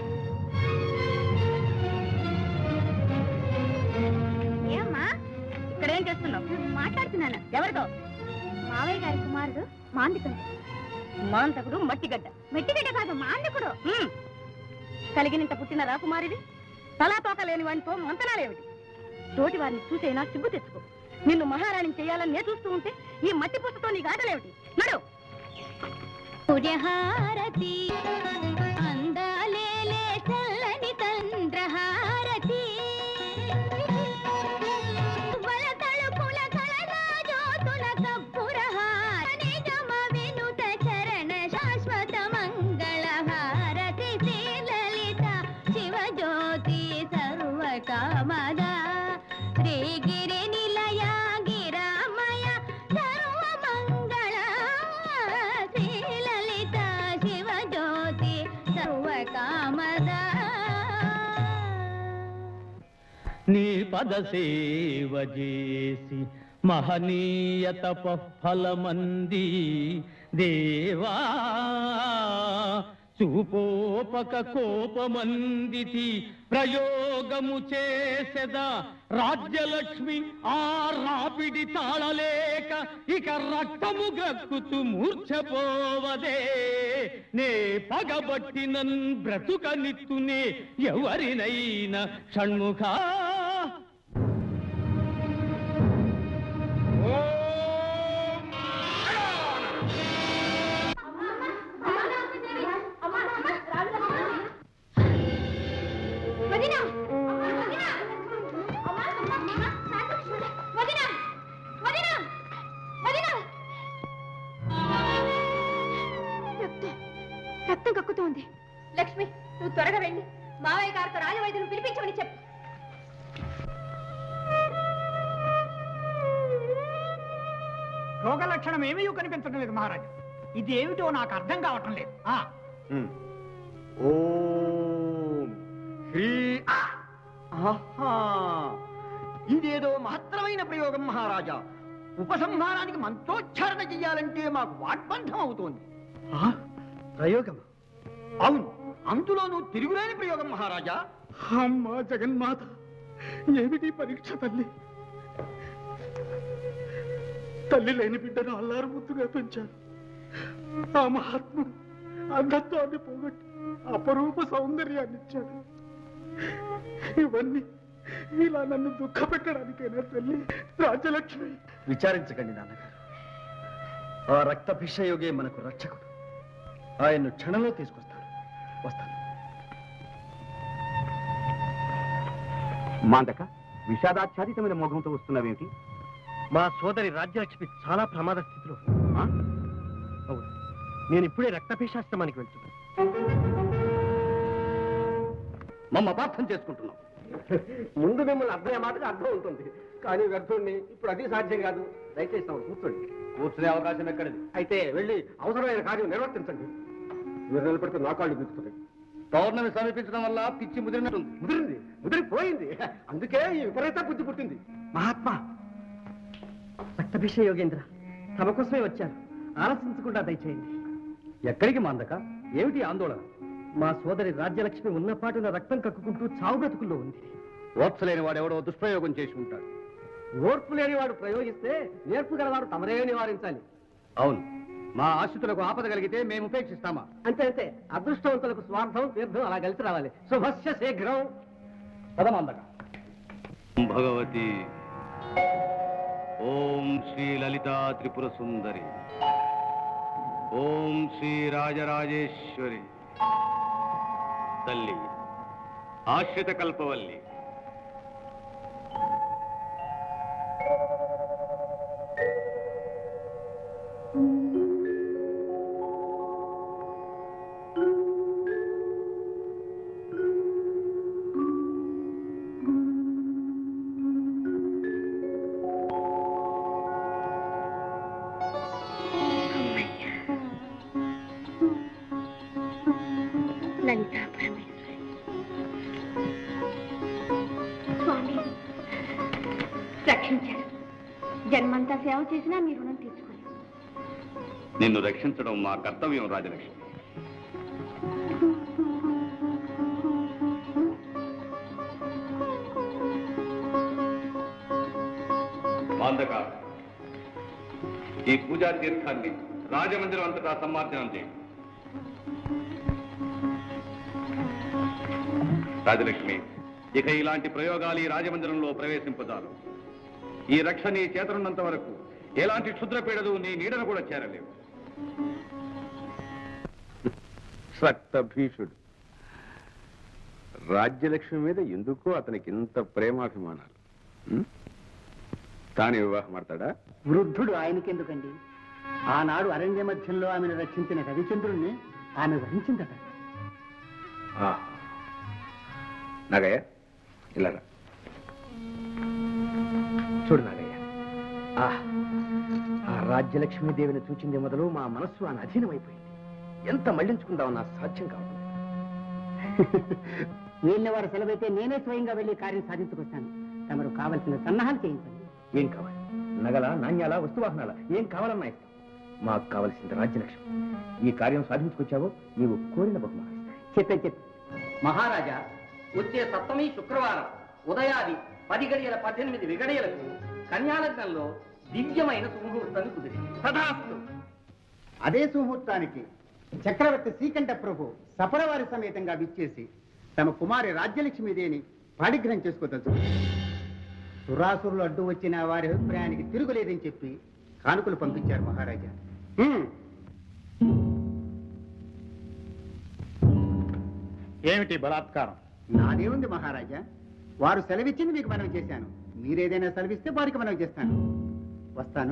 S8: ఏమ్మా ఇక్కడేం చేస్తున్నావు మాట్లాడుతున్నాను ఎవరితో మావయ్య గారి కుమారుడు మాందికుడు మాంతకుడు మట్టిగడ్డ మట్టిగడ్డ కాదు మాందికుడు కలిగినంత పుట్టిన రాకుమారిది తలాతోక లేని వాడితో మంతనాలేమిటి తోటి వారిని చూసైనా సిగ్గు తెచ్చుకో నిన్ను మహారాణి చేయాలని నే చూస్తూ ఉంటే ఈ మట్టి పుస్తతో నీ గాటలేమిటి నడు సూర్యహారతి అందాలేలే చల్లని తండ్రహారతి వలతలుపుల కళరాజోతుల కప్పురహారతి నిగమ వినుత చరణ శాశ్వత మంగళహారతి శ్రీలలిత శివజ్యోతి సర్వకామద శ్రీగిరి నిలయ గిరామయ సర్వమంగళ శ్రీలలిత శివజ్యోతి సర్వకామద
S1: నీ పద సేవ చేసి మహనీయ తపఫలమంది దేవా చూపోపక కోపమందితి ప్రయోగము చేసెద రాజ్యలక్ష్మి ఆ రాపిడి తాళలేక ఇక రక్తము గ్రక్కుతూ మూర్ఛపోవదే నే పగబట్టి నన్ బ్రతుకనిత్తునే ఎవరినైనా షణ్ముఖ
S8: వదినా వదినా వదినా వదినా వదినా రక్తం రక్తం కక్కుతోంది లక్ష్మి నువ్వు త్వరగా వెళ్ళి మావయ్య గారితో రాజవైద్యులు పిలిపించమని చెప్పు
S11: రోగ లక్షణం ఏమీ కనిపించడం లేదు మహారాజు ఇది ఏమిటో నాకు అర్థం కావటం లేదు ఆ
S6: ఓం శ్రీ ఆ! ఆహా! ఇదేదో మహత్తరమైన ప్రయోగం మహారాజా ఉపసంహారానికి మంత్రోచ్చారణ చెయ్యాలంటే మాకు వాగ్బంధం అవుతోంది ప్రయోగం అవును అందులోనూ తిరుగులేని ప్రయోగం మహారాజా
S7: అమ్మా జగన్మాత ఏమిటి పరీక్ష తల్లి తల్లి లేని బిడ్డను అల్లారు ముద్దుగా పెంచారు ఆ మహాత్ముడు అంధత్వాన్ని పోగొట్టి అపరూప సౌందర్యాన్ని ఇచ్చాడు ఇవన్నీ ఇలా నన్ను దుఃఖపెట్టడానికేనా తల్లి రాజ్యలక్ష్మి
S4: విచారించకండి నాన్నగారు ఆ రక్తభిషయోగే మనకు రక్షకుడు ఆయన్ను క్షణంలో తీసుకొస్తాను వస్తాను
S6: మాందక విషాదాచ్ఛాదితమైన మోహంతో వస్తున్నావేమిటి
S4: మా సోదరి రాజ్యలక్ష్మి చాలా ప్రమాద స్థితిలో ఉంది. ఆ? అవును నేను ఇప్పుడే రక్తభిషాశ్రమానికి వెళ్తున్నాను
S2: మమ్మ అపార్థం చేసుకుంటున్నాం
S6: ముందు మిమ్మల్ని అర్థమయ్యే మాటకు అర్థం ఉంటుంది కానీ వ్యర్థుణ్ణి ఇప్పుడు అది సాధ్యం కాదు దయచేసి తమరు కూర్చోండి
S2: కూర్చునే అవకాశం ఎక్కడిది
S6: అయితే వెళ్ళి అవసరమైన కార్యం నిర్వర్తించండి మీరు నిలబడితే నా కాళ్ళు బిగుతున్నాయి
S2: పౌర్ణమి సమీపించడం వల్ల పిచ్చి ముదిరినట్టుంది
S6: ముదిరింది ముదిరిపోయింది అందుకే ఈ విపరీత బుద్ధి పుట్టింది
S4: మహాత్మా రక్తభిషయోగేంద్ర తమ కోసమే వచ్చారు ఆలసించకుండా దయచేయండి
S2: ఎక్కడికి మాందక ఏమిటి ఆందోళన
S4: మా సోదరి రాజ్యలక్ష్మి ఉన్నపాటున రక్తం కక్కుకుంటూ చావు బ్రతుకుల్లో ఉంది
S2: ఓర్చలేని వాడెవడో దుష్ప్రయోగం చేసి ఉంటాడు
S6: ఓర్పు లేని వాడు ప్రయోగిస్తే నేర్పు గలవాడు తమరే నివారించాలి
S2: అవును మా ఆశ్రితులకు ఆపద కలిగితే మేము ఉపేక్షిస్తామా
S6: అంతే అంతే అదృష్టవంతులకు స్వార్థం తీర్థం అలా కలిసి రావాలి శుభస్య శీఘ్రం
S2: పదమాందక భగవతి ఓం శ్రీ లలితా త్రిపుర సుందరి ఓం శ్రీ రాజరాజేశ్వరి తల్లి ఆశ్రిత కల్పవల్లి
S3: లలితా పరమేశ్వరి స్వామి రక్షించారు జన్మంతా సేవ చేసినా మీ రుణం తీర్చుకోలేదు
S2: నిన్ను రక్షించడం మా కర్తవ్యం రాజలక్ష్మి మాందక ఈ పూజా తీర్థాన్ని రాజమందిరం అంతటా సమ్మార్జనం చేయి రాజలక్ష్మి ఇక ఇలాంటి ప్రయోగాలు ఈ రాజమందిరంలో ప్రవేశింపదాలు ఈ రక్ష నీ చేతనున్నంత వరకు ఎలాంటి క్షుద్రపీడలు నీ నీడను కూడా చేరలేవు
S9: రక్తభీషుడు రాజ్యలక్ష్మి మీద ఎందుకో అతనికి ఇంత ప్రేమాభిమానాలు ఉం? తానే వివాహమాడతాడా
S10: వృద్ధుడు ఆయనకెందుకండి ఆనాడు అరణ్య మధ్యంలో ఆమెను రక్షించిన రవిచంద్రుణ్ణి ఆమె వరించిందట
S9: ఆ. నాగయ్య ఇలా రా.
S4: చూడు నాగయ్య ఆ ఆ రాజ్యలక్ష్మీదేవిని చూచింది మొదలు మా మనస్సు ఆయన అధీనమైపోయింది ఎంత మళ్లించుకుందామన్నా సాధ్యం కావడం
S10: వీళ్ళ వారు సెలవైతే నేనే స్వయంగా వెళ్లి కార్యం సాధించుకొస్తాను తమరు కావలసిన సన్నాహాలు చేయించండి
S4: ఏం కావాలి నగల నాణ్యాల వస్తువాహనాల ఏం కావాలన్నా ఇస్తాం మాకు కావలసింది రాజ్యలక్ష్మి ఈ కార్యం సాధించుకొచ్చావో నీవు కోరిన బహుమానం
S10: చెప్పే చెప్పు
S6: మహారాజా వచ్చే సప్తమి శుక్రవారం ఉదయాది పది గడియల పద్దెనిమిది విగడియలకు కన్యాలగ్నంలో దివ్యమైన సుముహూర్తం కుదిరింది తథాస్తు
S10: అదే సుముహూర్తానికి చక్రవర్తి శ్రీకంఠ ప్రభు సపరవారి సమేతంగా విచ్చేసి తమ కుమారి రాజ్యలక్ష్మీదేవిని పాడిగ్రహం చేసుకోవచ్చు సురాసురులు అడ్డు వచ్చిన వారి అభిప్రాయానికి తిరుగులేదని చెప్పి కానుకలు పంపించారు మహారాజా హ్మ్.
S7: ఏమిటి బలాత్కారం
S10: నాదేముంది మహారాజా వారు సెలవిచ్చింది మీకు మనవి చేశాను మీరేదైనా సెలవిస్తే వారికి మనవి చేస్తాను వస్తాను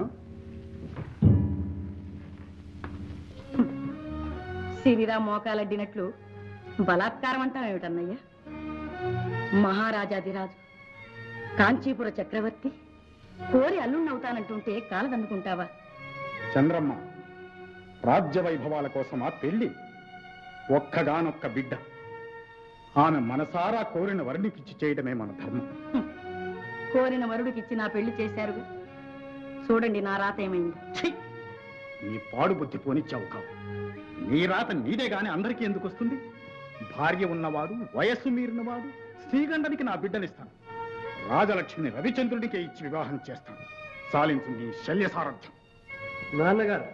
S3: సిరిరా మోకాలడ్డినట్లు బలాత్కారం అంటావేమిటన్నయ్యా మహారాజాదిరాజు కాంచీపుర చక్రవర్తి కోరి అల్లుణ్ణవుతానంటుంటే కాలదన్నుకుంటావా
S7: చంద్రమ్మ రాజ్య వైభవాల కోసం ఆ పెళ్లి ఒక్కగానొక్క బిడ్డ ఆమె మనసారా కోరిన వర్ణికిచ్చి చేయడమే మన ధర్మం
S3: కోరిన వరుడికిచ్చి నా పెళ్లి చేశారు చూడండి నా రాత ఏమైంది
S7: ఛీ! నీ పాడు బుద్ధి పోనిచ్చావు కావు నీ రాత నీదే గాని అందరికీ ఎందుకు వస్తుంది భార్య ఉన్నవాడు వయస్సు మీరినవాడు శ్రీగండానికి నా బిడ్డనిస్తాను రాజలక్ష్మిని రవిచంద్రుడికే ఇచ్చి వివాహం చేస్తాను సాలించు నీ శల్య సారథ్యం
S4: నాన్నగారు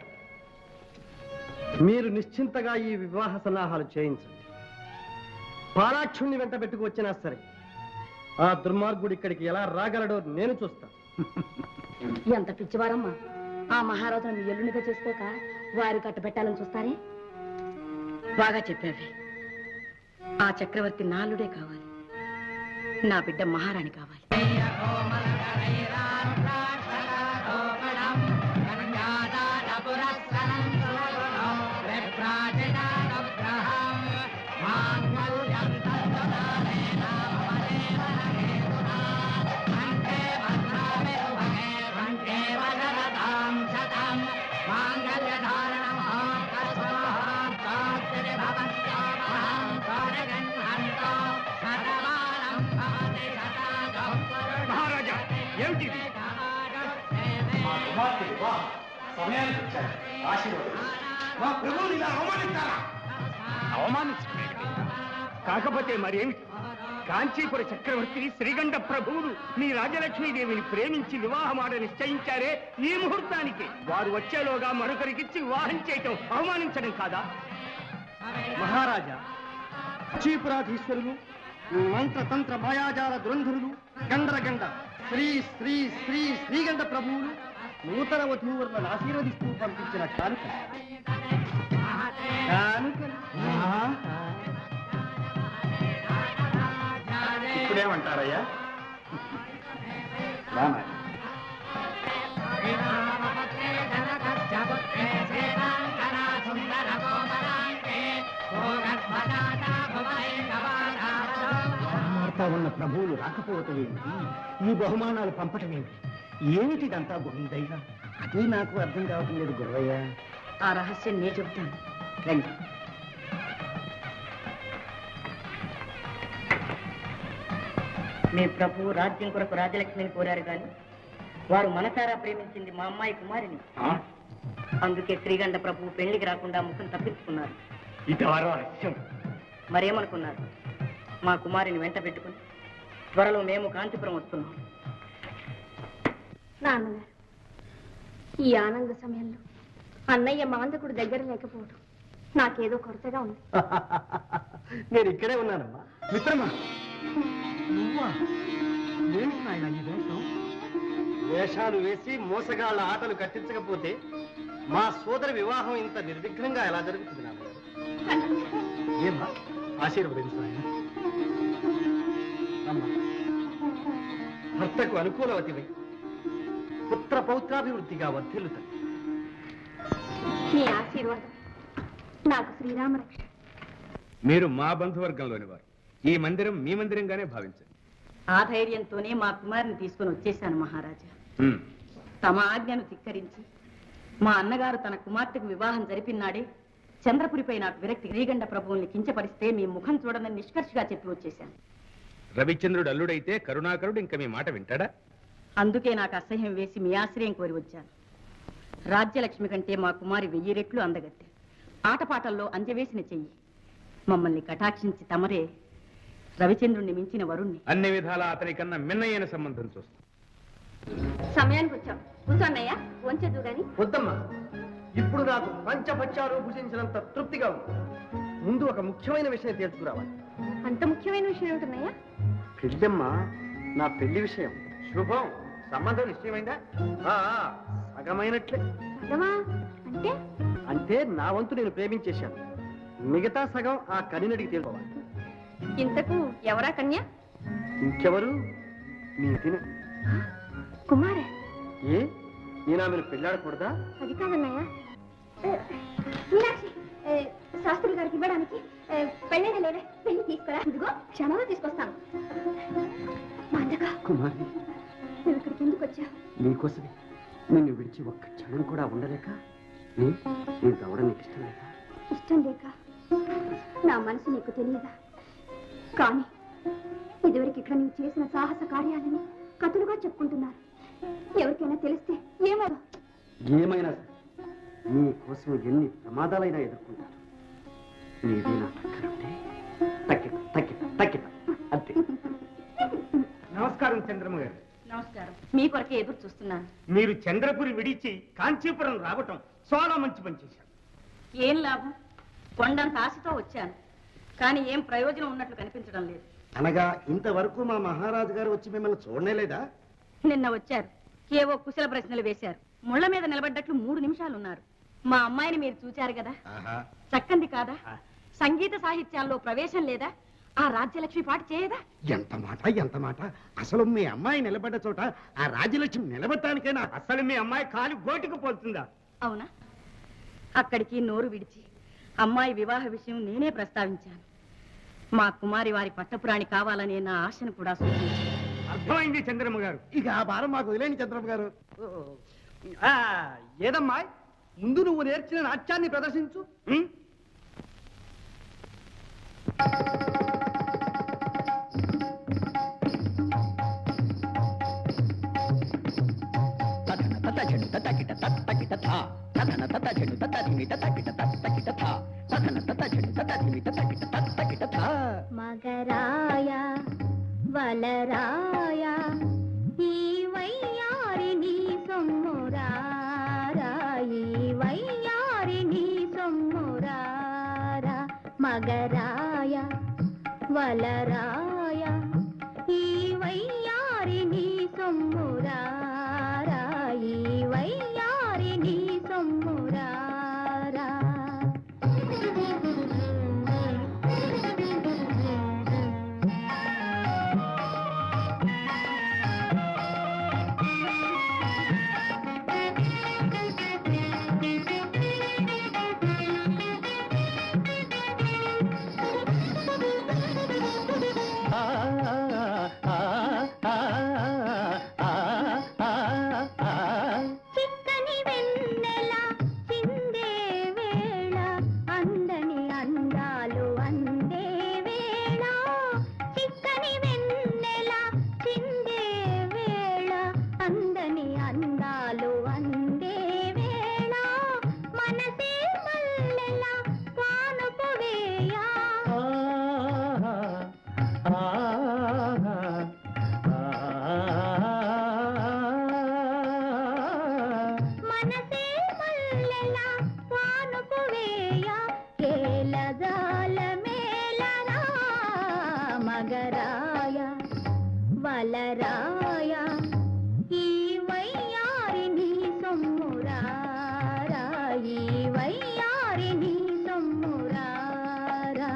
S4: మీరు నిశ్చింతగా ఈ వివాహ సన్నాహాలు చేయించండి పాలాక్షుణ్ణి వెంట పెట్టుకు వచ్చినా సరే
S1: ఆ దుర్మార్గుడు ఇక్కడికి ఎలా రాగలడో నేను చూస్తా
S3: ఎంత పిచ్చివారమ్మా ఆ మహారాజును మీ ఎల్లునిగా చేసుకోక వారి కట్టబెట్టాలని చూస్తారే బాగా చెప్పావి ఆ చక్రవర్తి నాలుడే కావాలి నా బిడ్డ మహారాణి కావాలి
S5: మహారాజా ఏమిటి
S6: మా కుమార్తె వివాహం సమయానికి వచ్చారు ఆశీర్వదించు మా ప్రభువుని ఇలా అవమానిస్తారా
S5: అవమానించడం కాకపోతే మరేమిటి కాంచీపుర చక్రవర్తి శ్రీగండ ప్రభువులు మీ రాజలక్ష్మీదేవిని ప్రేమించి వివాహమాట నిశ్చయించారే ఈ ముహూర్తానికి వారు వచ్చేలోగా మరొకరికిచ్చి వివాహం చేయటం అవమానించడం కాదా
S1: మహారాజా చీపురాధీశ్వరులు మంత్రతంత్ర మాయాజాల దురంధరులు గండర గండ శ్రీ శ్రీ శ్రీ శ్రీగండ ప్రభువులు నూతన వధూవరులను ఆశీర్వదిస్తూ పంపించిన కానుక కానుకలు.
S6: ఇప్పుడేమంటారయ్యా రానాయ్
S10: వార్తా ఉన్న ప్రభువులు రాకపోవటం ఏమిటి ఈ బహుమానాలు పంపటం ఏమిటి ఏమిటిదంతా గోవిందయ్య అదే నాకు అర్థం కావటం లేదు గురవయ్య
S3: ఆ రహస్యం నేను చెబుతాను రండి మీ ప్రభువు రాజ్యం కొరకు రాజలక్ష్మిని కోరారు కానీ వారు మనసారా ప్రేమించింది మా అమ్మాయి కుమారిని అందుకే శ్రీగండ ప్రభువు పెళ్లికి రాకుండా ముఖం తప్పించుకున్నారు
S5: ఇదారో రహస్యం
S3: మరేమనుకున్నారు మా కుమారిని వెంట పెట్టుకుని త్వరలో మేము కాంతిపురం వస్తున్నాం
S8: నాన్నగారు ఈ ఆనంద సమయంలో అన్నయ్య మాందకుడు దగ్గర లేకపోవడం నాకేదో కొరతగా ఉంది
S1: నేను ఇక్కడే ఉన్నానమ్మా మిత్రమా నువ్వా ఏంటి నాయన ఈ వేషం వేషాలు వేసి మోసగాళ్ళ ఆటలు కట్టించకపోతే మా సోదరి వివాహం ఇంత నిర్విఘ్నంగా ఎలా జరుగుతుంది నాన్నగారు ఏమ్మా ఆశీర్వదించు నాయన అమ్మా భర్తకు అనుకూలవతివై పుత్ర పౌత్రాభివృద్ధిగా వర్ధిల్లుతాయి
S8: మీ ఆశీర్వాదం నాకు శ్రీరామ రక్ష
S5: మీరు మా బంధువర్గంలోని వారు ఈ మందిరం మీ మందిరంగానే భావించండి
S3: ఆ ధైర్యంతోనే మా కుమారిని తీసుకుని వచ్చేశాను మహారాజా తమ ఆజ్ఞను ధిక్కరించి మా అన్నగారు తన కుమార్తెకు వివాహం జరిపినాడే చంద్రపురిపై నాకు విరక్తి శ్రీగండ ప్రభువుల్ని కించపరిస్తే మీ ముఖం చూడనని నిష్కర్షగా చెప్పి వచ్చేశాను
S5: రవిచంద్రుడు అల్లుడైతే కరుణాకరుడు ఇంకా మీ మాట వింటాడా
S3: అందుకే నాకు అసహ్యం వేసి మీ ఆశ్రయం కోరి వచ్చాను రాజ్యలక్ష్మి కంటే మా కుమారి వెయ్యి రెట్లు అందగత్తె ఆటపాటల్లో అంజవేసిన చెయ్యి మమ్మల్ని కటాక్షించి తమరే రవిచంద్రుణ్ణి మించిన వరుణ్ణి
S5: అన్ని విధాలా అతని కన్నా మిన్నయ్యన సంబంధం చూస్తాం
S8: సమయానికి వచ్చాం కూర్చోన్నయ్యా వంచదు గాని
S1: వద్దమ్మా ఇప్పుడు నాకు పంచపక్షాలు భుజించినంత తృప్తిగా ఉంది ముందు ఒక ముఖ్యమైన విషయం తెలుసుకురావాలి
S8: అంత ముఖ్యమైన విషయం ఏమిటన్నయ్యా
S1: పెళ్ళమ్మా నా పెళ్లి విషయం శుభం సంబంధం నిశ్చయమైందా ఆ, ఆ, సగమైనట్లే
S8: సగమా అంటే
S1: అంటే నా వంతు నేను ప్రేమించేశాను మిగతా సగం ఆ కనినడికి తెలుసుకోవాలి
S8: ఇంతకు ఎవరా కన్య
S1: ఇంకెవరు నీ దిన
S8: కుమారే
S1: ఏ నేను ఆమెను పెళ్ళాడకూడదా
S8: అది కాదన్నయ్య ఏ, మీనాక్షి ఏ, శాస్త్రులు గారికి ఇవ్వడానికి ఏ, పెళ్ళైన లేవే పెళ్లి తీసుకురా ఇదిగో క్షణంలో తీసుకొస్తాను మాండగా
S10: కుమారి
S8: నువ్వు ఇక్కడికి ఎందుకు వచ్చా
S10: నీకోసమే నిన్ను విడిచి ఒక్క క్షణం కూడా ఉండలేక ఏ? నేను రావడం నీకు ఇష్టం లేక
S8: ఇష్టం లేక నా మనసు నీకు తెలియదా కానీ ఇదివరకు ఇక్కడ నువ్వు చేసిన సాహస కార్యాలని కథలుగా చెప్పుకుంటున్నారు ఎవరికైనా తెలిస్తే ఏమో
S10: ఏమైనా సరే నీ కోసం ఎన్ని ప్రమాదాలైనా ఎదుర్కొంటారు నీవే నా పక్కన ఉంటే తక్కిత తక్కిత తక్కిత అంతే
S5: నమస్కారం చంద్రమ్మ గారు
S3: నమస్కారం మీ కొరకే ఎదురు చూస్తున్నాను
S5: మీరు చంద్రపురి విడిచి కాంచీపురం రావటం చాలా మంచి పని చేశారు
S3: ఏం లాభం కొండంత ఆశతో వచ్చాను కానీ ఏం ప్రయోజనం ఉన్నట్లు కనిపించడం లేదు
S6: అనగా ఇంతవరకు మా మహారాజు గారు వచ్చి మిమ్మల్ని చూడనే లేదా
S3: నిన్న వచ్చారు ఏవో కుశల ప్రశ్నలు వేశారు ముళ్ళ మీద నిలబడ్డట్లు మూడు నిమిషాలు ఉన్నారు మా అమ్మాయిని మీరు చూచారు కదా
S6: ఆహా
S3: చక్కంది కాదా సంగీత సాహిత్యాల్లో ప్రవేశం లేదా ఆ రాజ్యలక్ష్మి పాట చేయదా
S6: ఎంత మాట ఎంత మాట అసలు మీ అమ్మాయి నిలబడ్డ చోట ఆ రాజ్యలక్ష్మి నిలబడటానికైనా అసలు మీ అమ్మాయి కాలి గోటికి పోతుందా
S3: అవునా అక్కడికి నోరు విడిచి అమ్మాయి వివాహ విషయం నేనే ప్రస్తావించాను మా కుమారి వారి పట్టపురాణి కావాలనే నా ఆశను కూడా సూచించాను
S6: అర్థమైంది చంద్రమ్మ గారు ఇక ఆ భారం మాకు వదిలేండి చంద్రమ్మ గారు
S1: ఏదమ్మా ముందు నువ్వు నేర్చిన నాట్యాన్ని ప్రదర్శించు
S6: ఉం?
S12: తథన తత చెడు తత కిట తత్ తకిట థా తథన తత చెడు తత ధిమి తత కిట తత్ తకిట థా తథన తత చెడు తత ధిమి తత కిట తత్ తకిట థా
S8: మగరాయ వలరాయ ఈ వయ్యారిని సొమ్మురారా ఈ వయ్యారిని సొమ్మురారా మగరాయ వలరాయ ఈ వయ్యారిని సొమ్మురారా ఈ వయ్యారిని సొమ్మురారా చిక్కని వెన్నెల చిందే వేళ అందని అందాలు అందే వేళ చిక్కని వెన్నెల చిందే వేళ అందని అందాలు అందే వేళ మనసే మల్లెల కానుపు వేయా మనసే మల్లెల కానుపు వేయా కేలజాల మేలరా మగరాయ వలరాయ ఈ వయ్యారిని సొమ్మురారా ఈ వయ్యారిని సొమ్మురారా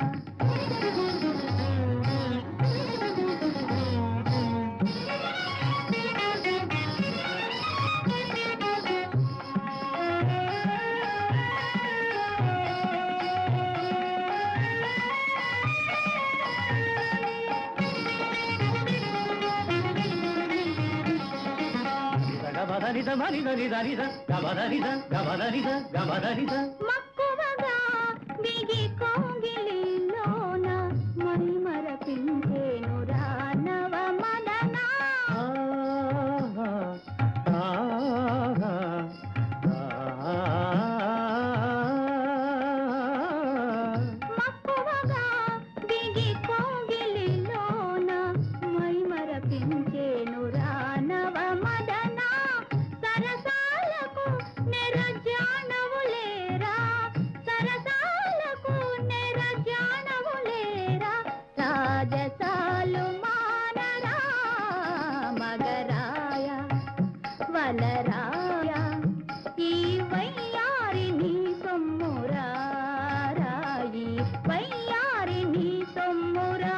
S8: మక్కువగా దిగి కోగిలిలోన మై మరపించేను రానవ మదనా మక్కువగా దిగి కోగిలిలోన మై మరపించేను రానవ మదనా సరసాలకు నిరజానవు లేరా సరసాలకు నిరజానవు లేరా రాజసాలు మానరా మగరాయ వలరాయ ఈ వయ్యారిని సొమ్మురారా ఈ వయ్యారిని సొమ్మురారా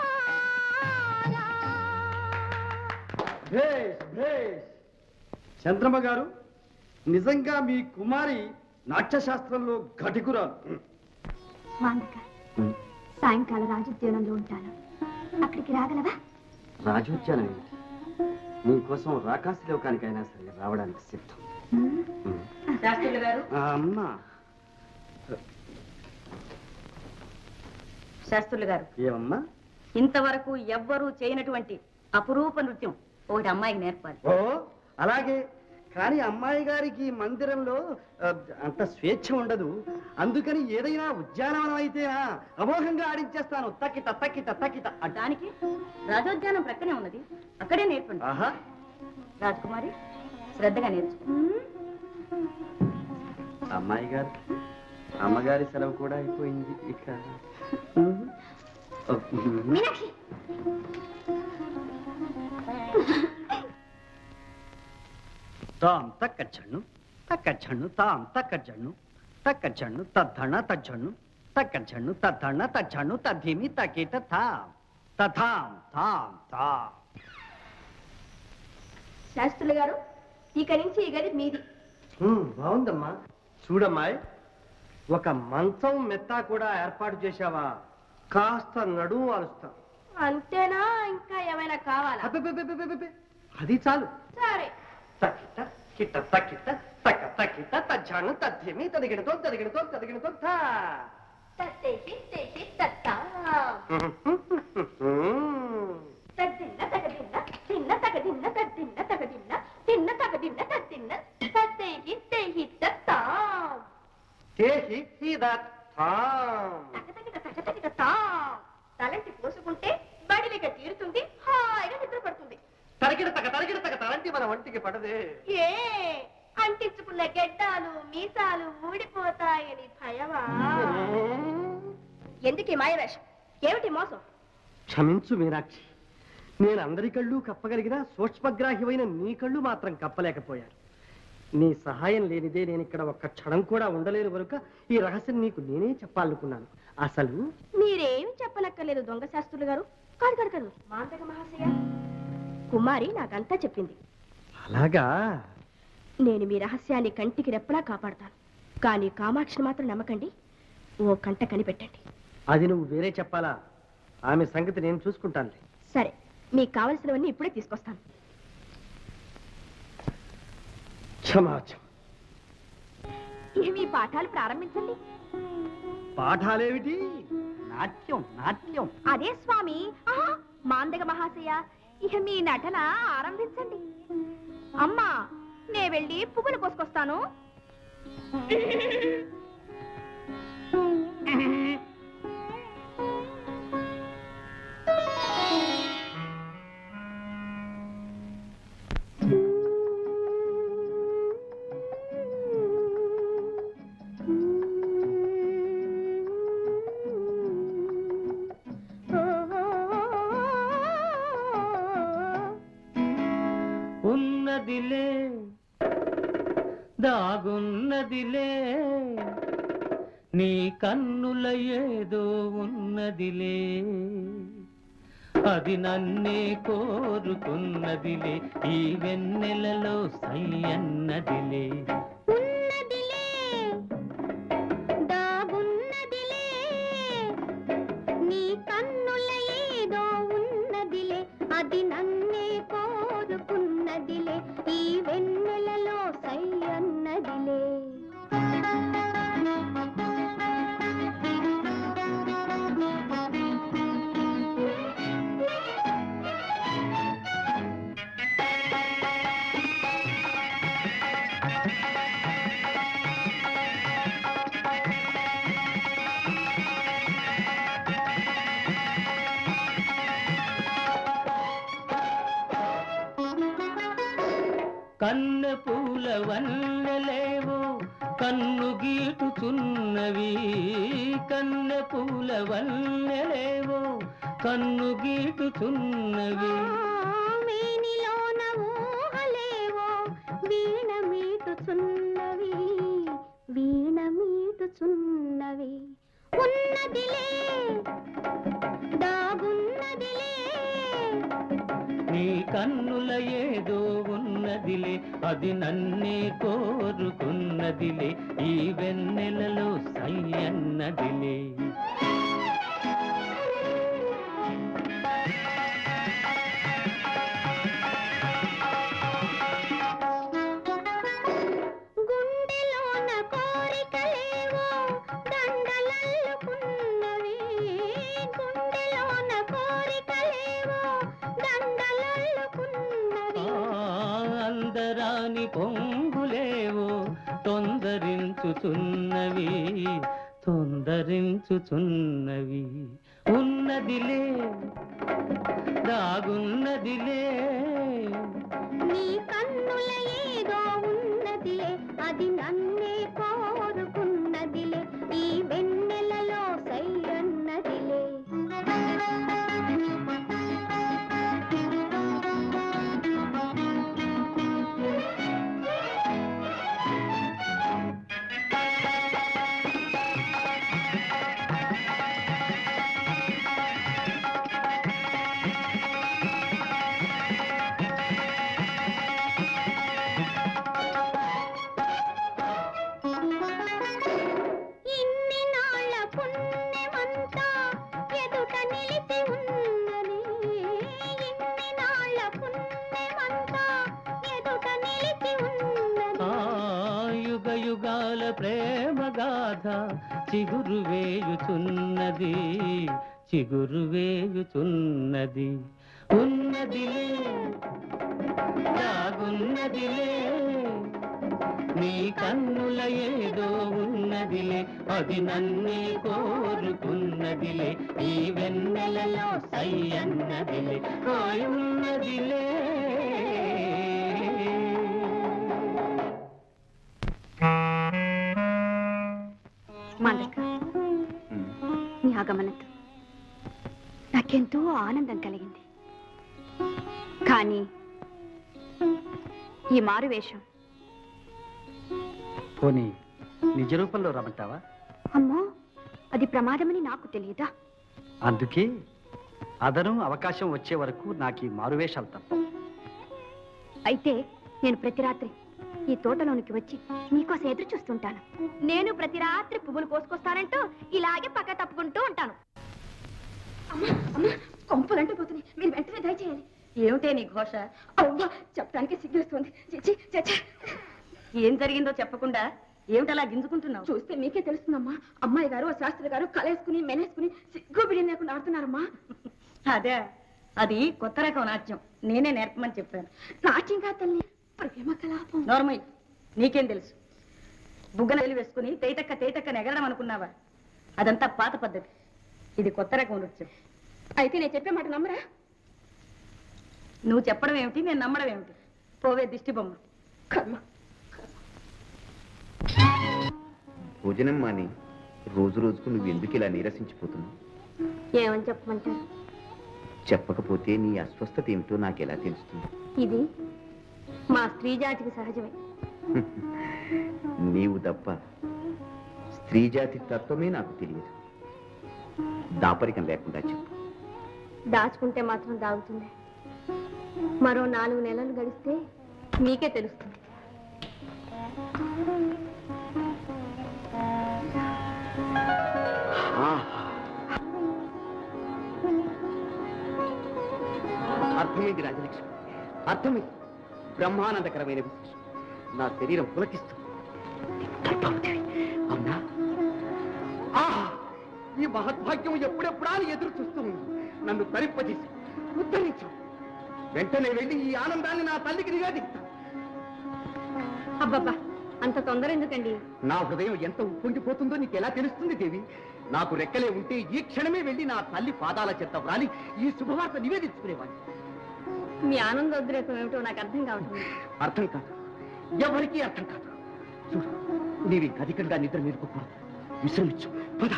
S1: భేష్ భేష్ చంద్రమ్మ గారు నిజంగా మీ కుమారి నాట్యశాస్త్రంలో ఘటికురాలు
S8: వాండక సాయంకాల రాజోద్యానంలో ఉంటాను అక్కడికి రాగలవా
S1: రాజోద్యానం ఏమిటి? నీకోసం రాకాసి లోకానికైనా సరే రావడానికి సిద్ధం
S3: శాస్త్రులు గారు
S1: ఆ, అమ్మా
S3: శాస్త్రులు గారు
S1: ఏమమ్మా
S3: ఇంతవరకు ఎవ్వరూ చేయనటువంటి అపురూప నృత్యం ఒకటి అమ్మాయికి నేర్పాలి
S1: ఓ అలాగే కానీ అమ్మాయి గారికి ఈ మందిరంలో ఆ, అంత స్వేచ్ఛ ఉండదు అందుకని ఏదైనా ఉద్యానవనం అయితేనా అమోఘంగా ఆడించేస్తాను తక్కిట తక్కిట తక్కిట అంట.
S3: దానికి రాజోద్యానం ప్రక్కనే ఉన్నది అక్కడే నేర్పండి
S1: ఆహా
S3: రాజకుమారి శ్రద్ధగా నేర్చుకో
S1: అమ్మాయి గారు అమ్మగారి సెలవు కూడా అయిపోయింది ఇక
S8: మీనాక్షి
S1: తాం తక్కచ్చಣ್ಣు తక్కచ్చಣ್ಣు తాం తక్కచ్చಣ್ಣు తక్కచ్చಣ್ಣు తద్ధణ తజ్జಣ್ಣు తక్కచ్చಣ್ಣు తద్ధణ తజ్జಣ್ಣు తద్ధిమి తకిట తాం తథాం తాం తాం
S8: శాస్త్రులు గారు ఇక నుంచి ఈ గది మీది
S1: హ్మ్, బాగుందమ్మా చూడమ్మాయ్ ఒక మంచం మెత్త కూడా ఏర్పాటు చేశావా కాస్త నడుము అలుస్తా
S8: అంతేనా ఇంకా ఏమైనా కావాలా
S1: అబ్బెబ్బెబ్బెబ్బెబ్బెబ్బె. అది చాలు
S8: సరే
S1: తక్కిట కిట్ట తక్కిట తక్క తక్కిట తజ్జాను తద్ధిమి తదిగినతో తదిగినతో తదిగినతో తా
S8: తత్తేసి తేసి తత్తా తద్దిన్న తగదిన్న తిన్న తగదిన్న తద్దిన్న తగదిన్న తిన్న తగదిన్న తద్దిన్న తత్తేసి తేసి తత్తా
S1: తేహి సీదత్ తాం.
S8: తగతగిట తగతగిట తా తలంటి పోసుకుంటే బడిలిక తీరుతుంది హాయిగా నిద్ర పడుతుంది
S1: తరిగిడ తగ తరిగిడ తగ తలంటి మన వంటికి పడదే
S8: ఏ అంటించుకున్న గెడ్డాలు మీసాలు ఊడిపోతాయని భయమా ఎందుకు ఈ మాయవేషం ఏమిటి మోసం
S1: క్షమించు మీనాక్షి నేను అందరి కళ్ళు కప్పగలిగిన సూక్ష్మగ్రాహ్యమైన నీ కళ్ళు మాత్రం కప్పలేకపోయాను నీ సహాయం లేనిదే నేను ఇక్కడ ఒక్క క్షణం కూడా ఉండలేను కనుక ఈ రహస్యం నీకు నేనే చెప్పాలనుకున్నాను అసలు
S8: మీరేమి చెప్పనక్కర్లేదు దొంగ శాస్త్రులు గారు కాదు కాదు కాదు మాంతక మహాశయ కుమారి నాకంతా చెప్పింది
S1: అలాగా
S8: నేను మీ రహస్యాన్ని కంటికి రెప్పలా కాపాడతాను కానీ కామాక్షిని మాత్రం నమ్మకండి ఓ కంట కనిపెట్టండి
S1: అది నువ్వు వేరే చెప్పాలా ఆమె సంగతి నేను చూసుకుంటానులే
S8: సరే మీకు కావలసినవన్నీ ఇప్పుడే తీసుకొస్తాను
S1: క్షమాచం
S8: మీ పాఠాలు ప్రారంభించండి
S1: పాఠాలేమిటి
S6: నాట్యం నాట్యం
S8: అదే స్వామి ఆహా, మాందగ మహాశయ ఇక మీ నటన ఆరంభించండి అమ్మా నే వెళ్ళి పువ్వులు కోసుకొస్తాను
S13: ఉన్నదిలే దాగున్నదిలే నీ కన్నుల ఏదో ఉన్నదిలే అది నన్నే కోరుకున్నదిలే ఈ వెన్నెలలో సై అన్నదిలే
S14: నీ కన్నుల ఏదో ఉన్నదిలే అది నన్నే కోరుకున్నదిలే ఈ వెన్నెలలో సై అన్నదిలే
S13: కన్నె పూల వన్నెలేవో కన్ను గీటుచున్నవి కన్నె పూల వన్నెలేవో కన్ను గీటుచున్నవి
S14: మేనిలోన ఊహలేవో వీణ మీటుచున్నవి వీణ మీటుచున్నవి ఉన్నదిలే దాగున్నదిలే
S13: నీ కన్నుల ఏదో ఉన్నదిలే అది నన్నే కోరుకున్నదిలే ఈ వెన్నెలలో సై అన్నదిలే
S14: గుండెలోన కోరికలేవో దండలల్లుకున్నవి గుండెలోన కోరికలేవో దండలల్లుకున్నవి
S13: అందరాని పొంగులేవో తొందరించుచున్నవి తొందరించుచున్నవి ఉన్నదిలే దాగున్నదిలే
S14: నీ కన్నుల ఏదో ఉన్నదిలే అది నన్నే కోరుకున్నదిలే ఈ వెన్నెలలో సై అన్నదిలే
S13: చిగురు వేయుచున్నది చిగురు వేయుచున్నది ఉన్నదిలే దాగున్నదిలే నీ కన్నుల ఏదో ఉన్నదిలే అది నన్నే కోరుకున్నదిలే ఈ వెన్నెలలో సై అన్నదిలే హాయ్ ఉన్నదిలే
S15: మాండక నీ ఆగమనంతో నాకెంతో ఆనందం కలిగింది కానీ ఈ మారు వేషం
S1: పోనీ నిజ రూపంలో రమ్మంటావా
S15: అమ్మో అది ప్రమాదమని నాకు తెలియదా
S1: అందుకే అదను అవకాశం వచ్చే వరకు నాకు ఈ మారువేషాలు తప్ప
S15: అయితే నేను ప్రతి రాత్రి ఈ తోటలోనికి వచ్చి నీకోసం ఎదురు చూస్తుంటాను నేను ప్రతి రాత్రి పువ్వులు కోసుకొస్తానంటూ ఇలాగే పక్క తప్పుకుంటూ ఉంటాను అమ్మా అమ్మా కొంపలంటూ పోతున్నాయి మీరు వెంటనే దయచేయాలి
S3: ఏమిటే నీ ఘోష
S15: అవ్వా చెప్పడానికి సిగ్గుస్తుంది చిచ్చి చచ్చా
S3: ఏం జరిగిందో చెప్పకుండా ఏమిటలా గింజుకుంటున్నావు
S15: చూస్తే మీకే తెలుస్తుందమ్మా అమ్మాయి గారు ఆ శాస్త్రి గారు కలేసుకుని మెనేసుకుని సిగ్గు బిడియం లేకుండా ఆడుతున్నారమ్మా
S3: అదే అది కొత్త రకం నాట్యం నేనే నేర్పమని చెప్పాను
S15: నాట్యం కాదు తల్లి ప్రేమ కలాపం
S3: నోర్మయ్ నీకేం తెలుసు బుగ్గన వెలి వేసుకుని తేటక్క తేటక్క ఎగరడం అనుకున్నావా అదంతా పాత పద్ధతి ఇది కొత్త రకం నృత్యం
S15: అయితే నేను చెప్పే మాట నమ్మరా
S3: నువ్వు చెప్పడం ఏమిటి నేను నమ్మడం ఏమిటి పోవే దిష్టి బొమ్మ
S15: కర్మ
S16: భోజనం మాని రోజు రోజుకు నువ్వు ఎందుకు ఇలా నీరసించిపోతున్నావు
S15: ఏమని చెప్పమంటారు
S16: చెప్పకపోతే నీ అస్వస్థత ఏమిటో నాకు ఎలా తెలుస్తుంది
S15: ఇది మా స్త్రీ జాతికి సహజమే
S16: నీవు తప్ప స్త్రీ జాతి తత్వమే నాకు తెలియదు దాపరికం లేకుండా చెప్పు
S15: దాచుకుంటే మాత్రం దాగుతుంది మరో నాలుగు నెలలు గడిస్తే మీకే తెలుస్తుంది
S16: అర్థమైంది రాజలక్ష్మి అర్థమైంది బ్రహ్మానందకరమైన విశేషం నా శరీరం పులకిస్తుంది గర్భవతివి. అవునా ఆ! ఈ మహద్భాగ్యం ఎప్పుడెప్పుడా అని ఎదురు చూస్తూ ఉంది నన్ను తరింపజేసి ఉద్ధరించు వెంటనే వెళ్ళి ఈ ఆనందాన్ని నా తల్లికి నివేదిస్తా
S15: అబ్బబ్బా అంత తొందర ఎందుకండి
S16: నా హృదయం ఎంత ఉప్పొంగిపోతుందో నీకు ఎలా తెలుస్తుంది దేవి నాకు రెక్కలే ఉంటే ఈ క్షణమే వెళ్ళి నా తల్లి పాదాల చెత్త వ్రాలి ఈ శుభవార్త నివేదించుకునేవాడిని
S15: మీ ఆనందోద్రేకం ఏమిటో నాకు అర్థం కావట్లేదు
S16: అర్థం కాదు ఎవరికీ అర్థం కాదు చూడు నీవు ఇంకా అధికంగా నిద్ర మేలుకోకూడదు విశ్రమించు పద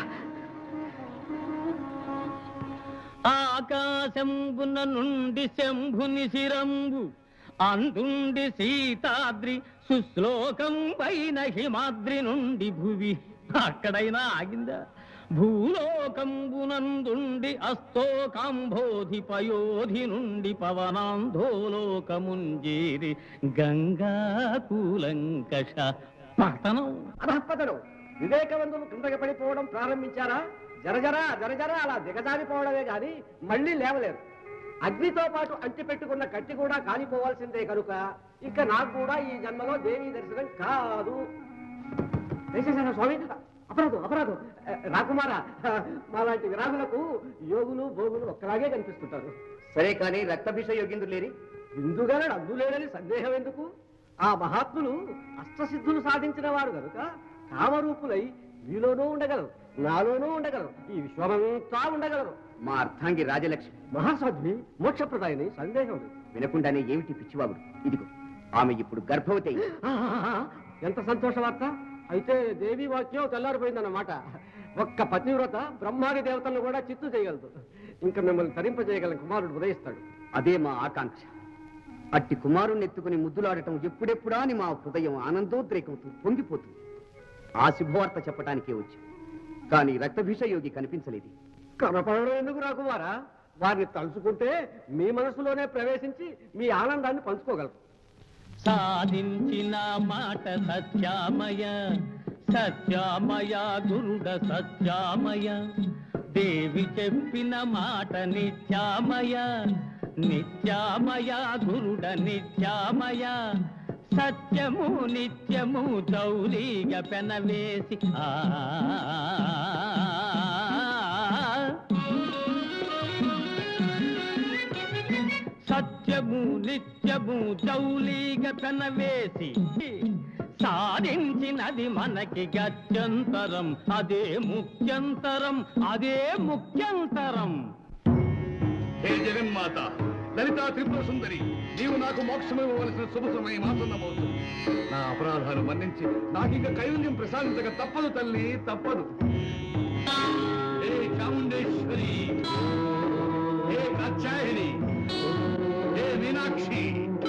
S13: ఆకాశంబున నుండి శంభుని శిరంబు అందుండి సీతాద్రి సుశ్లోకం పైన హిమాద్రి నుండి భువి అక్కడైనా ఆగిందా భూలోకంబునందుండి అస్తోకాంబోధి పయోధి నుండి పవనాంధోలోకముంజేరి గంగా కూలంకష పతనం
S1: అధపతనం వివేకవంతులు కిందకి పడిపోవడం ప్రారంభించారా జరజరా జరజరా అలా దిగజారిపోవడమే గాని మళ్ళీ లేవలేరు అగ్నితో పాటు అంటి పెట్టుకున్న కట్టి కూడా కాలిపోవాల్సిందే కనుక ఇక నాకు కూడా ఈ జన్మలో దేవీ దర్శనం కాదు వేసేసారా స్వామి అపరాధం అపరాధం ఆ, రాకుమారా ఆ, మాలాంటి విరాగులకు యోగులు భోగులు ఒక్కలాగే కనిపిస్తుంటారు
S16: సరే కానీ రక్తభిష యోగిందులు లేరి
S1: ఇందుగానే అందు లేడని సందేహం ఎందుకు ఆ మహాత్ములు అష్టసిద్ధులు సాధించిన వారు కనుక కామరూపులై మీలోనూ ఉండగలరు నాలోనూ ఉండగలరు ఈ విశ్వమంతా ఉండగలరు
S16: మా అర్థాంగి రాజలక్ష్మి
S1: మహాసాధ్వి మోక్షప్రదాయని సందేహం లేదు
S16: వినకుండానే ఏమిటి పిచ్చివాగుడు ఇదిగో ఆమె ఇప్పుడు గర్భవతి అయింది.
S1: ఆహాహా, ఎంత సంతోష వార్త అయితే దేవి వాక్యం తెల్లారిపోయిందన్నమాట ఒక్క పతివ్రత బ్రహ్మాది దేవతలను కూడా చిత్తు చేయగలదు ఇంకా మిమ్మల్ని తరింపజేయగల కుమారుడు ఉదయిస్తాడు
S16: అదే మా ఆకాంక్ష అట్టి కుమారుణ్ణి ఎత్తుకుని ముద్దులాడటం ఎప్పుడెప్పుడా అని మా హృదయం ఆనందోద్రేకంతో పొంగిపోతుంది ఆ శుభవార్త చెప్పటానికే వచ్చి కానీ రక్తభిష యోగి కనిపించలేదు
S1: కనపడడం ఎందుకు రాకుమారా వారిని తలుచుకుంటే మీ మనసులోనే ప్రవేశించి మీ ఆనందాన్ని పంచుకోగలరు
S13: సాధించిన మాట సత్యామయ సత్యామయ గురుడ సత్యామయ దేవి చెప్పిన మాట నిత్యామయ నిత్యామయ గురుడ నిత్యామయ సత్యము నిత్యము చౌలీగ పెనవేసి ఆ సత్యము నిత్యము చౌలీగ పెనవేసి సాధించినది మనకి గత్యంతరం అదే ముఖ్యంతరం అదే ముఖ్యంతరం
S2: హే జగన్మాత లలితా త్రిపుర సుందరి నీవు నాకు మోక్షం ఇవ్వవలసిన శుభ సమయం ఆసన్నమవుతుంది నా అపరాధాలు మన్నించి నాకింక కైవల్యం ప్రసాదించక తప్పదు తల్లి తప్పదు హే చాముండేశ్వరి హే కాత్యాయని హే మీనాక్షి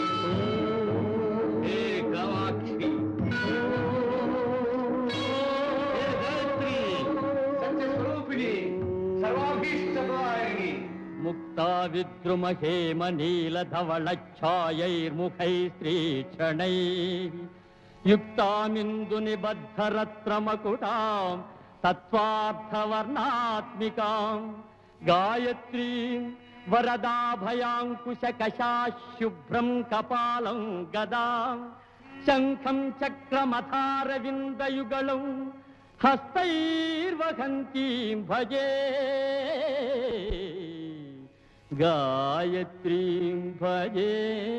S2: హే కామాక్షి హే గాయత్రి సత్యస్వరూపిణి సర్వాభీష్టదాయిని
S13: ముక్తా విద్రుమహేమ నీల ధవళ ఛాయైర్ముఖై శ్రీక్షణై యుక్తామిందు నిబద్ధరత్రమకుటాం తత్వార్థవర్ణాత్మికాం గాయత్రీం వరదాభయాంకుశ కశాశుభ్రం కపాలం గదాం శంఖం చక్రమథారవిందయుగళం హస్తైర్వహంతీం భజే గాయత్రీం భజే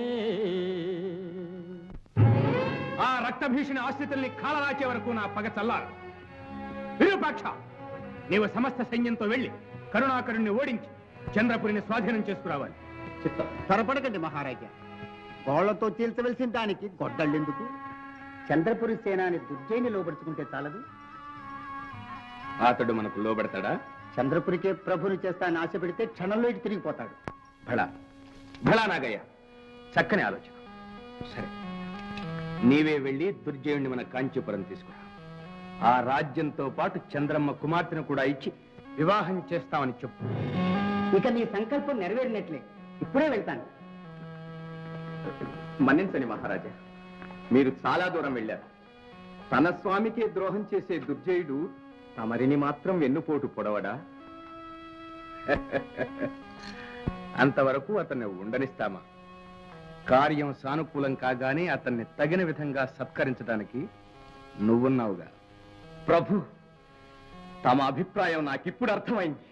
S5: ఆ రక్తభీషణ ఆశ్రితుల్ని కాలరాచే వరకు నా పగ చల్లారు విరూపాక్ష నీవు సమస్త సైన్యంతో వెళ్ళి కరుణాకరుణ్ణి ఓడించి చంద్రపురిని స్వాధీనం చేసుకురావాలి
S10: త్వరపడకండి మహారాజా గోళ్లతో చీల్చవలసిన దానికి గొడ్డళ్ళెందుకు చంద్రపురి సేనాని దుర్జయిని లోపరుచుకుంటే చాలదు
S9: అతడు మనకు లోబడతాడా
S10: చంద్రపురికే ప్రభుని చేస్తానని ఆశ పెడితే క్షణంలో ఇటు తిరిగిపోతాడు
S9: భళా భళా నాగయ్య చక్కని ఆలోచన సరే నీవే వెళ్ళి దుర్జయుణ్ణి మన కాంచీపురం తీసుకురా ఆ రాజ్యంతో పాటు చంద్రమ్మ కుమార్తెను కూడా ఇచ్చి వివాహం చేస్తామని చెప్పు
S10: ఇక నీ సంకల్పం నెరవేరినట్లే ఇప్పుడే వెళ్తాను
S9: మన్నించండి మహారాజా మీరు చాలా దూరం వెళ్ళారు తన స్వామికే ద్రోహం చేసే దుర్జయుడు తమరిని మాత్రం వెన్నుపోటు పొడవడా అంతవరకు అతన్ని ఉండనిస్తామా కార్యం సానుకూలం కాగానే అతన్ని తగిన విధంగా సత్కరించడానికి నువ్వున్నావుగా ప్రభు తమ అభిప్రాయం నాకిప్పుడు అర్థమైంది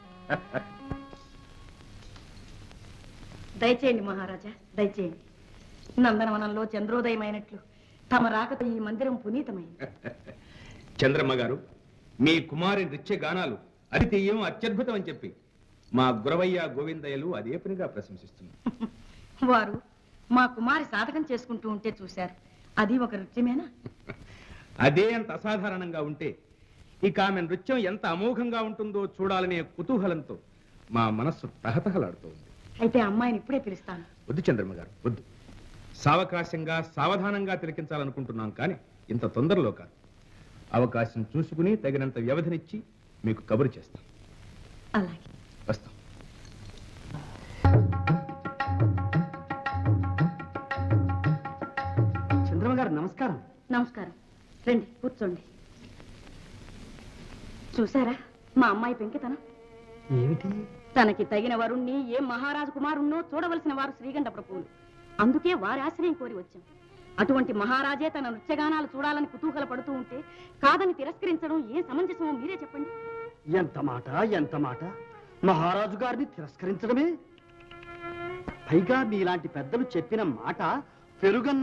S3: దయచేయండి మహారాజా దయచేయండి నందనవనంలో చంద్రోదయమైనట్లు తమ రాకతో ఈ మందిరం పునీతమైంది
S5: చంద్రమ్మ గారు మీ కుమారి నృత్య గానాలు అదితీయం అత్యద్భుతం అని చెప్పి మా గురవయ్య గోవిందయ్యలు అదే పనిగా ప్రశంసిస్తున్నారు
S3: వారు మా కుమారి సాధకం చేసుకుంటూ ఉంటే చూశారు అది ఒక నృత్యమేనా
S5: అదే అంత అసాధారణంగా ఉంటే ఇక ఆమె నృత్యం ఎంత అమోఘంగా ఉంటుందో చూడాలనే కుతూహలంతో మా మనస్సు తహతహలాడుతూ ఉంది
S3: అయితే అమ్మాయిని ఇప్పుడే పిలుస్తాను
S5: వద్దు చంద్రమ్మ గారు వద్దు సావకాశంగా సావధానంగా తిలకించాలనుకుంటున్నాం కానీ ఇంత తొందరలో కాదు అవకాశం చూసుకుని తగినంత వ్యవధినిచ్చి మీకు కబురు చేస్తాం
S3: అలాగే
S5: వస్తాం
S1: చంద్రమ్మ గారు నమస్కారం
S3: నమస్కారం రండి కూర్చోండి చూసారా మా అమ్మాయి పెంకితనం
S1: ఏమిటి
S3: తనకి తగిన వరుణ్ణి ఏ మహారాజు కుమారుణ్ణో చూడవలసిన వారు శ్రీగంధ ప్రభువులు అందుకే వారి ఆశ్రయం కోరి వచ్చాం అటువంటి మహారాజే తన నృత్యగానాలు చూడాలని కుతూహల పడుతూ ఉంటే కాదని తిరస్కరించడం ఏ సమంజసమో మీరే చెప్పండి
S1: ఎంత మాట ఎంత మాట మహారాజు గారిని తిరస్కరించడమే పైగా మీలాంటి పెద్దలు చెప్పిన మాట పెరుగన్న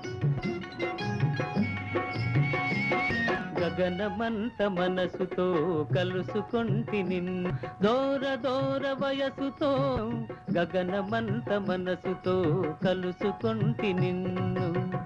S13: గగనమంత మనసుతో కలుసుకొంటి నిన్ను దూర దూర వయసుతో గగనమంత మనసుతో కలుసుకొంటి నిన్ను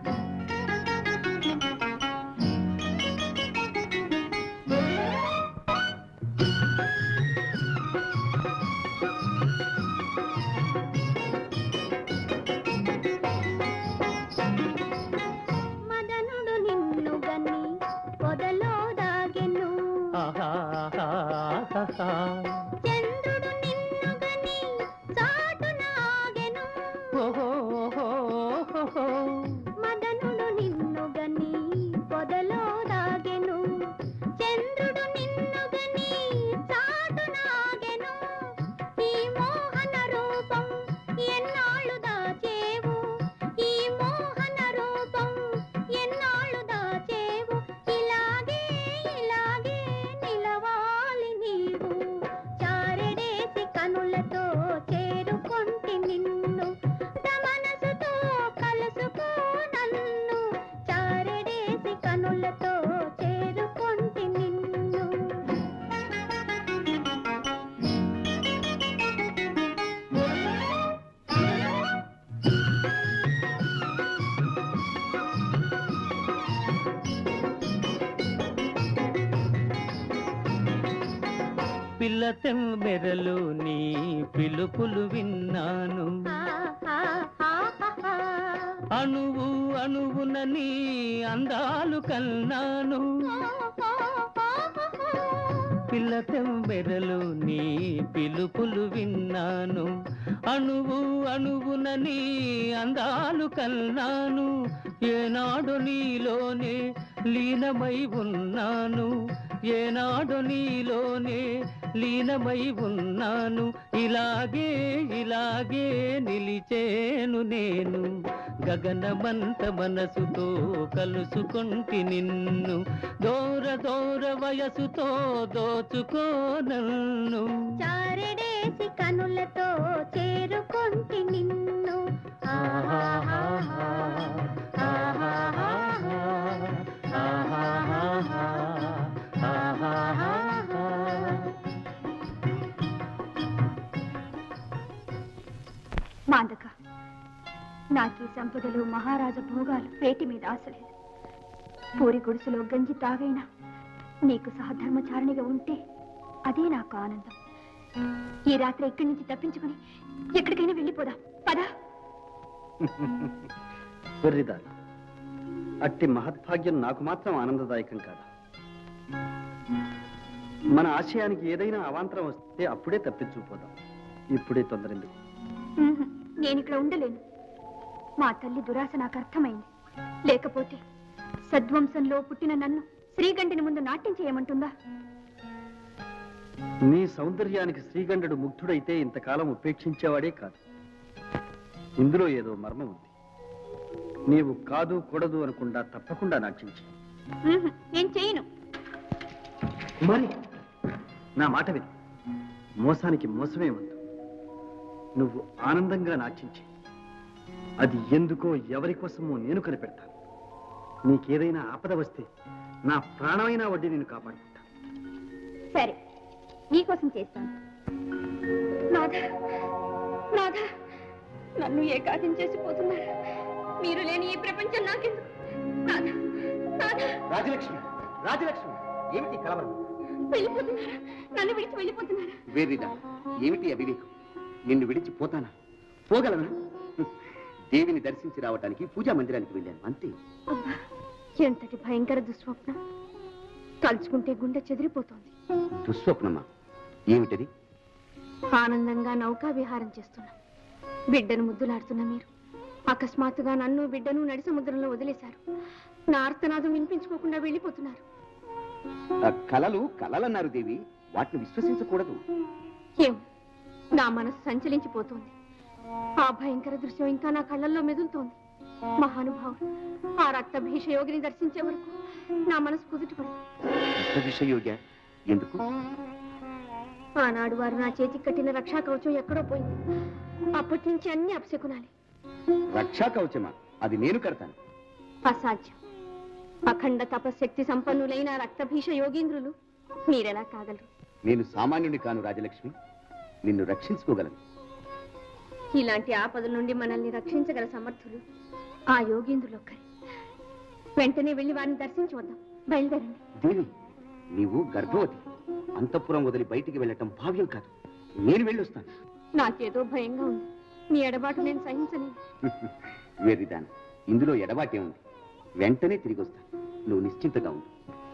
S14: మదనుడు నిన్ను గని పొదలో దాగెను
S13: ఆహాహాహాహా.
S14: చంద్రుడు నిన్ను గని చాటున ఆగెను
S13: ఓహోహోహోహో.
S14: మదనుడు నిన్ను గని పొదలో దాగెను చంద్రుడు నిన్ను గని చాటున ఆగెను ఈ మోహన రూపం ఎన్నాళ్ళు దాచేవు ఈ మోహన రూపం
S13: పిల్ల తెమ్మెరలు నీ పిలుపులు విన్నాను అణువు అణువున నీ అందాలు కన్నాను పిల్ల తెమ్మెరలు నీ పిలుపులు విన్నాను అణువు అణువున నీ అందాలు కన్నాను ఏనాడు నీలోనే లీనమై ఉన్నాను ఏనాడు నీలోనే లీనమై ఉన్నాను ఇలాగే ఇలాగే నిలిచేను నేను గగనమంత మనసుతో కలుసుకుంటి నిన్ను దూర దూర వయసుతో దోచుకో నన్ను
S14: చారడేసి కనులతో చేరుకుంటి నిన్ను ఆహాహాహా, ఆహాహాహా, ఆహాహాహా, ఆహాహాహా.
S15: మాందక నాకీ సంపదలు మహారాజ భోగాలు వేటి మీద ఆశ లేదు పూరి గుడిసెలో గంజి తాగైనా నీకు సహధర్మచారిణిగా ఉంటే అదే నాకు ఆనందం ఈ రాత్రి ఇక్కడి నుంచి తప్పించుకుని ఎక్కడికైనా వెళ్ళిపోదాం పదా
S16: వెర్రిదారి అట్టి మహద్భాగ్యం నాకు మాత్రం ఆనందదాయకం కాదా మన ఆశయానికి ఏదైనా అవాంతరం వస్తే అప్పుడే తప్పించుకుపోదాం ఇప్పుడే తొందరెందుకు
S15: ఉహుం, నేను ఇక్కడ ఉండలేను మా తల్లి దురాశ నాకు అర్థమైంది లేకపోతే సద్వంశంలో పుట్టిన నన్ను శ్రీగంటిని ముందు నాట్యం చేయమంటుందా
S16: నీ సౌందర్యానికి శ్రీగంధుడు ముగ్ధుడైతే ఇంతకాలం ఉపేక్షించేవాడే కాదు ఇందులో ఏదో మర్మం ఉంది నీవు కాదు కూడదు అనకుండా తప్పకుండా నాట్యించి
S15: ఉహుం, నేను చేయను
S16: కుమారి నా మాట విను మోసానికి మోసమే ఉంది నువ్వు ఆనందంగా నాట్యించి అది ఎందుకో ఎవరి కోసమో నేను కనిపెడతాను నీకేదైనా ఆపద వస్తే నా ప్రాణమైన వడ్డీ నేను కాపాడుకుంటా
S15: సరే నీకోసం చేస్తాను నాథ నాథ నన్ను ఏకాకిం చేసిపోతున్నారు మీరు లేని ఈ ప్రపంచం నాకెందుకు నాథ నాథ
S16: రాజలక్ష్మి రాజలక్ష్మి ఏమిటి కలవరం
S15: వెళ్ళిపోతున్నారా నన్ను విడిచి వెళ్ళిపోతున్నారా
S16: వేరిదా ఏమిటి అవివేకం నిన్ను విడిచి పోతానా పోగలనా దేవిని దర్శించి రావటానికి పూజా మందిరానికి వెళ్ళాను అంతే
S15: అబ్బా ఎంతటి భయంకర దుస్వప్నం తలుచుకుంటే గుండె చెదిరిపోతోంది
S16: దుస్వప్నమా ఏమిటది
S15: ఆనందంగా నౌకా విహారం చేస్తున్నా బిడ్డను ముద్దులాడుతున్న మీరు అకస్మాత్తుగా నన్ను బిడ్డను నడి సముద్రంలో వదిలేశారు నా ఆర్తనాదం వినిపించుకోకుండా వెళ్ళిపోతున్నారు
S16: ఆ కలలు కలలన్నారు దేవి వాటిని విశ్వసించకూడదు
S15: ఏం నా మనసు సంచలించిపోతోంది ఆ భయంకర దృశ్యం ఇంకా నా కళ్ళల్లో మెదులుతోంది మహానుభావుడు ఆ రక్త భీషయోగిని దర్శించే వరకు నా మనసు కుదుటపడదు
S16: విషయోగ్య ఎందుకు
S15: ఆనాడు వారు నా చేతికి కట్టిన రక్షా కవచం ఎక్కడో పోయింది అప్పటి నుంచి అన్ని అపశకునాలి
S16: రక్షా కవచమా అది నేను కడతాను
S15: అసాధ్యం అఖండ తపశక్తి సంపన్నులైన రక్తభీష యోగీంద్రులు మీరెలా కాగలరు
S16: నేను సామాన్యుని కాను రాజలక్ష్మి నిన్ను రక్షించుకోగలను
S15: ఇలాంటి ఆపదల నుండి మనల్ని రక్షించగల సమర్థులు ఆ యోగీంద్రులు ఒక్కరే వెంటనే వెళ్ళి వారిని దర్శించి వద్దాం బయలుదేరండి
S16: దేవి నీవు గర్భవతి అంతఃపురం వదిలి బయటికి వెళ్ళటం భావ్యం కాదు నేను వెళ్ళొస్తాను
S15: నాకేదో భయంగా ఉంది మీ ఎడబాటు నేను సహించలేను
S16: వేరిదాన ఇందులో ఎడబాటే ఉంది వెంటనే తిరిగి వస్తాను నువ్వు నిశ్చింతగా ఉండు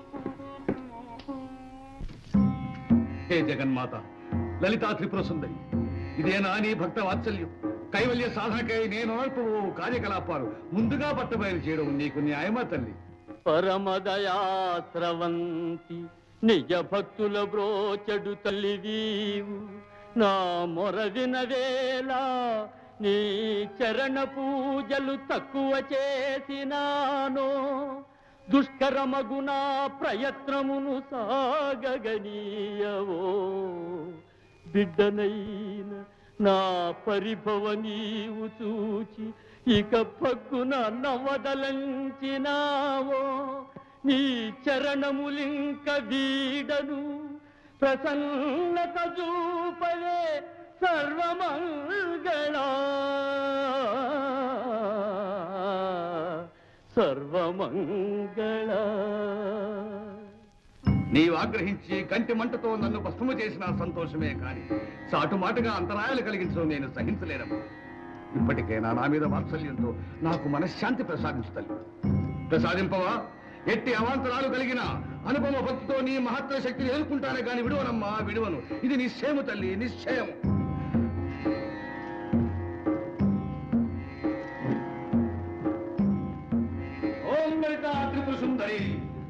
S2: హే జగన్మాత లలితా త్రిపుర సుందరి ఇదేనా నీ భక్త వాత్సల్యం కైవల్య సాధనకై నేను నడుపు కార్యకలాపాలు ముందుగా పట్టబయలు చేయడం నీకు న్యాయమా తల్లి
S13: పరమదయాస్రవంతి నిజ భక్తుల బ్రోచడు తల్లివీవు నా మొరవిన వేళ నీ చరణ పూజలు తక్కువ చేసినానో దుష్కరమగునా ప్రయత్నమును సాగగనీయవో బిడ్డనైన నా పరిభవ నీవు చూచి ఇక పక్కున నవదలంచినావో నీ చరణములింక వీడను ప్రసన్నత చూపవే సర్వమంగళ సర్వమంగళ
S2: నీవు ఆగ్రహించి కంటి మంటతో నన్ను భస్మము చేసిన సంతోషమే కాని చాటు మాటగా అంతరాయాలు కలిగించడం నేను సహించలేనమ్మా ఇప్పటికైనా నా మీద వాత్సల్యంతో నాకు మనశ్శాంతి ప్రసాదించు తల్లి ప్రసాదింపవా ఎట్టి అవాంతరాలు కలిగిన అనుపమ భక్తితో నీ మహత్వ శక్తిని ఎదుర్కొంటానే కానీ విడువనమ్మా విడువను ఇది నిశ్చయము తల్లి నిశ్చయము ఓం లలితా త్రిపుర సుందరి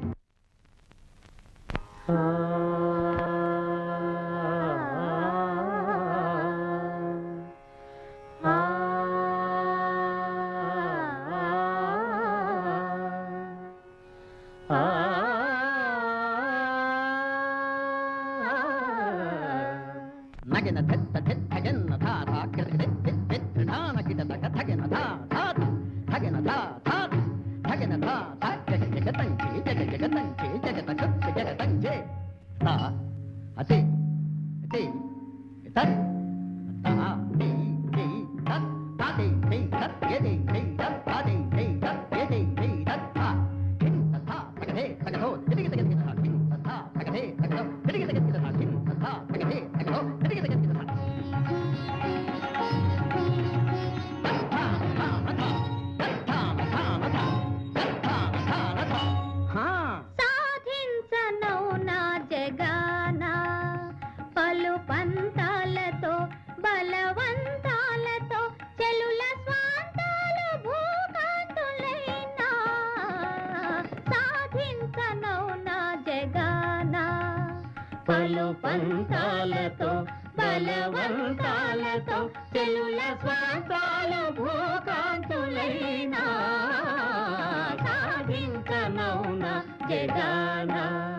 S12: నగిన ధెత్త ధెత్తగిన ధా ధా కిరగిరి ధిత్ ధిత్ ధాన కిట దక ధగిన ధా ధా ధా ధగిన ధా ధా ధా ధగిన ధా ధా జగ జగ తంచి జగ జగ తంచి జగ తక జగ తంచి తా అతి అతి తత్ తా తి తి తత్ తా తి తి తత్ ఏ తి తి తత్ తా తి తి తత్ ఏ తి తి తత్ తా కిం తత్ తా తగదే తగదో తిరిగి తగ తిగ తా కిం తత్ తా తగదే తగదో తిరిగి తగ తిగ తా కిం తత్ తా తగదే తగదో తిరిగి తగ తిగ తా
S14: సాధించను నా జగాన పలు పంతాలతో బలవంతాలతో చెలుల స్వాంతాలు భూకాంతులైనా సాధించను నా జగాన పలు పంతాలతో బలవంతాలతో చెలుల స్వాంతాలు భూకాంతులైనా సాధించనౌన జగాన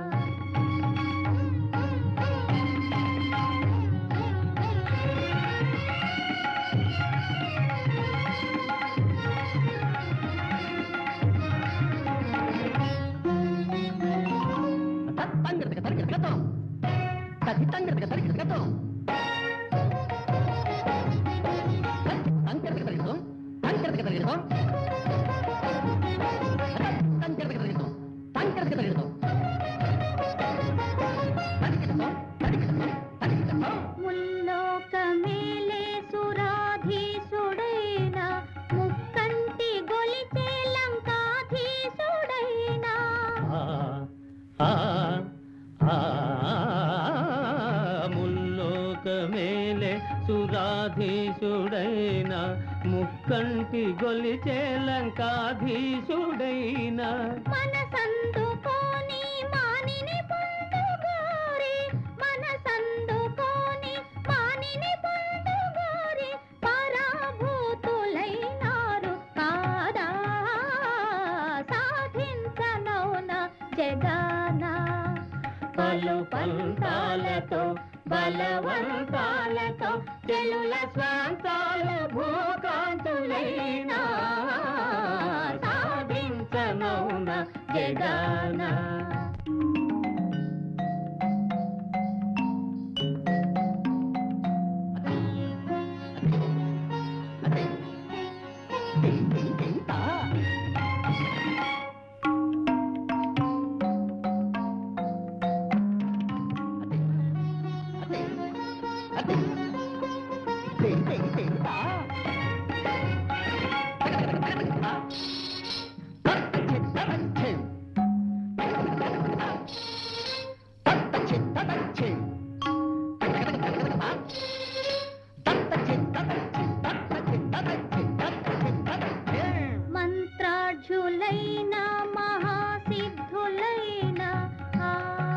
S12: ತಂಗಿರ್ತಕ ತರಗಿರ್ತಕ ಕಥಿ ತಂಗಿರ್ತಕ ತರಗಿರ್ತಕ ತಂಗಿರ್ತಕ ತರಗಿರ್ತೋ ತಂಗಿರ್ತಕ ತರಗಿರ್ತೋ ತಂಗಿರ್ತಕ ತರಗಿರ್ತೋ ತಂಗಿರ್ತಕ ತರಗಿರ್ತೋ
S14: ముల్లోక మేలే సురాధీసుడైన ముక్కంటి గొలిచే లంకాధీసుడైన
S13: ముల్లోక మేలే సురాధీసుడైన ముక్కంటి గొలిచే లంకాధీసుడైన
S14: మనసందుకోని మానిని పొందుగోరి మనసందుకోని మానిని పొందుగోరి పరాభూతులైనారు కాదా సాధించనౌన జగాన పలు పంతాలతో బలవంతాలతో చెలుల స్వాంతాలు భూకాంతులైనా సాధించనౌన జగాన మంత్రాఢ్యులైన మహాసిద్ధులైన ఆ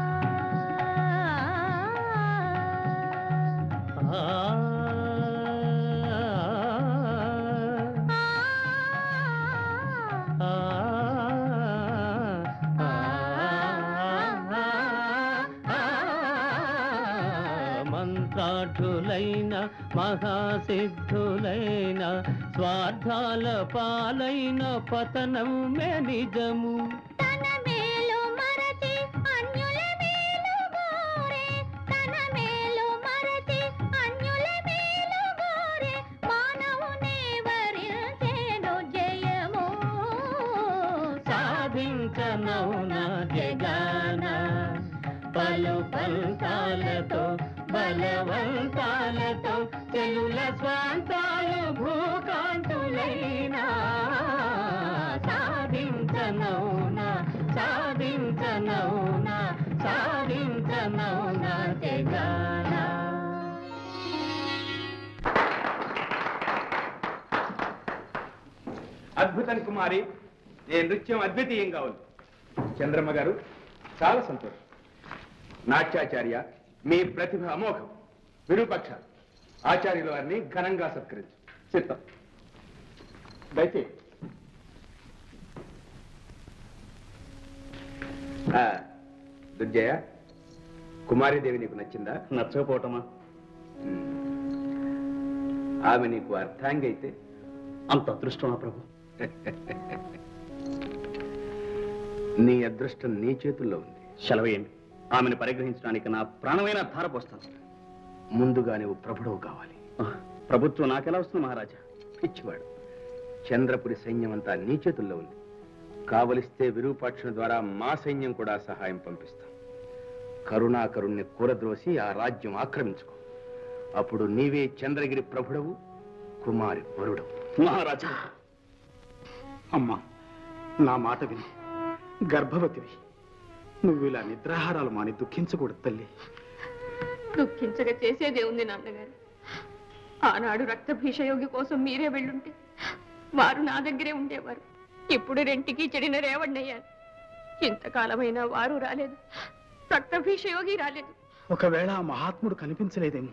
S13: మంత్రాఠులైన మహాసిద్ధులైన స్వార్థాల పాలైన పతనం మే నిజము
S14: తన మేలు మరచి అన్యుల మేలు గోరే తన మేలు మరచి అన్యుల మేలు గోరే మానవునే వరించేను జయము
S13: సాధించనౌన జగాన బలవంతాలతో బలవంతాలతో చెలుల స్వాంతాలు భూకాంతులైనా సాధించనౌనా సాధించనౌనా సాధించనౌనా తెగానా
S9: అద్భుతం కుమారి నీ నృత్యం అద్వితీయంగా ఉంది చంద్రమ్మ గారు చాలా సంతోషం నాట్యాచార్య మీ ప్రతిభ అమోఘం విరూపక్ష ఆచార్యుల వారిని ఘనంగా సత్కరించు చిత్తం దయచేయి ఆ, దుర్జయ కుమారీదేవి నీకు నచ్చిందా
S16: నచ్చకపోవటమా
S9: ఆమె నీకు అర్థాంగి అయితే
S16: అంత అదృష్టమా ప్రభు
S9: నీ అదృష్టం నీ చేతుల్లో ఉంది
S16: సెలవేయండి ఆమెను పరిగ్రహించడానికి నా ప్రాణమైన ధారపోస్తాను
S9: ముందుగా నువ్వు ప్రభుడవు కావాలి
S16: ప్రభుత్వం నాకెలా వస్తుంది మహారాజా
S9: పిచ్చివాడు చంద్రపురి సైన్యం అంతా నీ చేతుల్లో ఉంది కావలిస్తే విరూపాక్షుని ద్వారా మా సైన్యం కూడా సహాయం పంపిస్తాం కరుణాకరుణ్ణి కూరద్రోసి ఆ రాజ్యం ఆక్రమించుకో అప్పుడు నీవే చంద్రగిరి ప్రభుడవు కుమారి వరుడవు
S7: మహారాజా అమ్మా నా మాట విని గర్భవతివి నువ్వు ఇలా నిద్రాహారాలు మాని దుఃఖించకూడదు తల్లి
S17: దుఃఖించక చేసేదే ఉంది నాన్నగారు ఆనాడు రక్తభీషయోగి కోసం మీరే వెళ్ళుంటే వారు నా దగ్గరే ఉండేవారు ఇప్పుడు రెంటికి చెడిన రేవణ్ణయ్యారు ఇంతకాలమైనా వారు రాలేదు రక్తభీషయోగి రాలేదు
S7: ఒకవేళ ఆ మహాత్ముడు కనిపించలేదేమో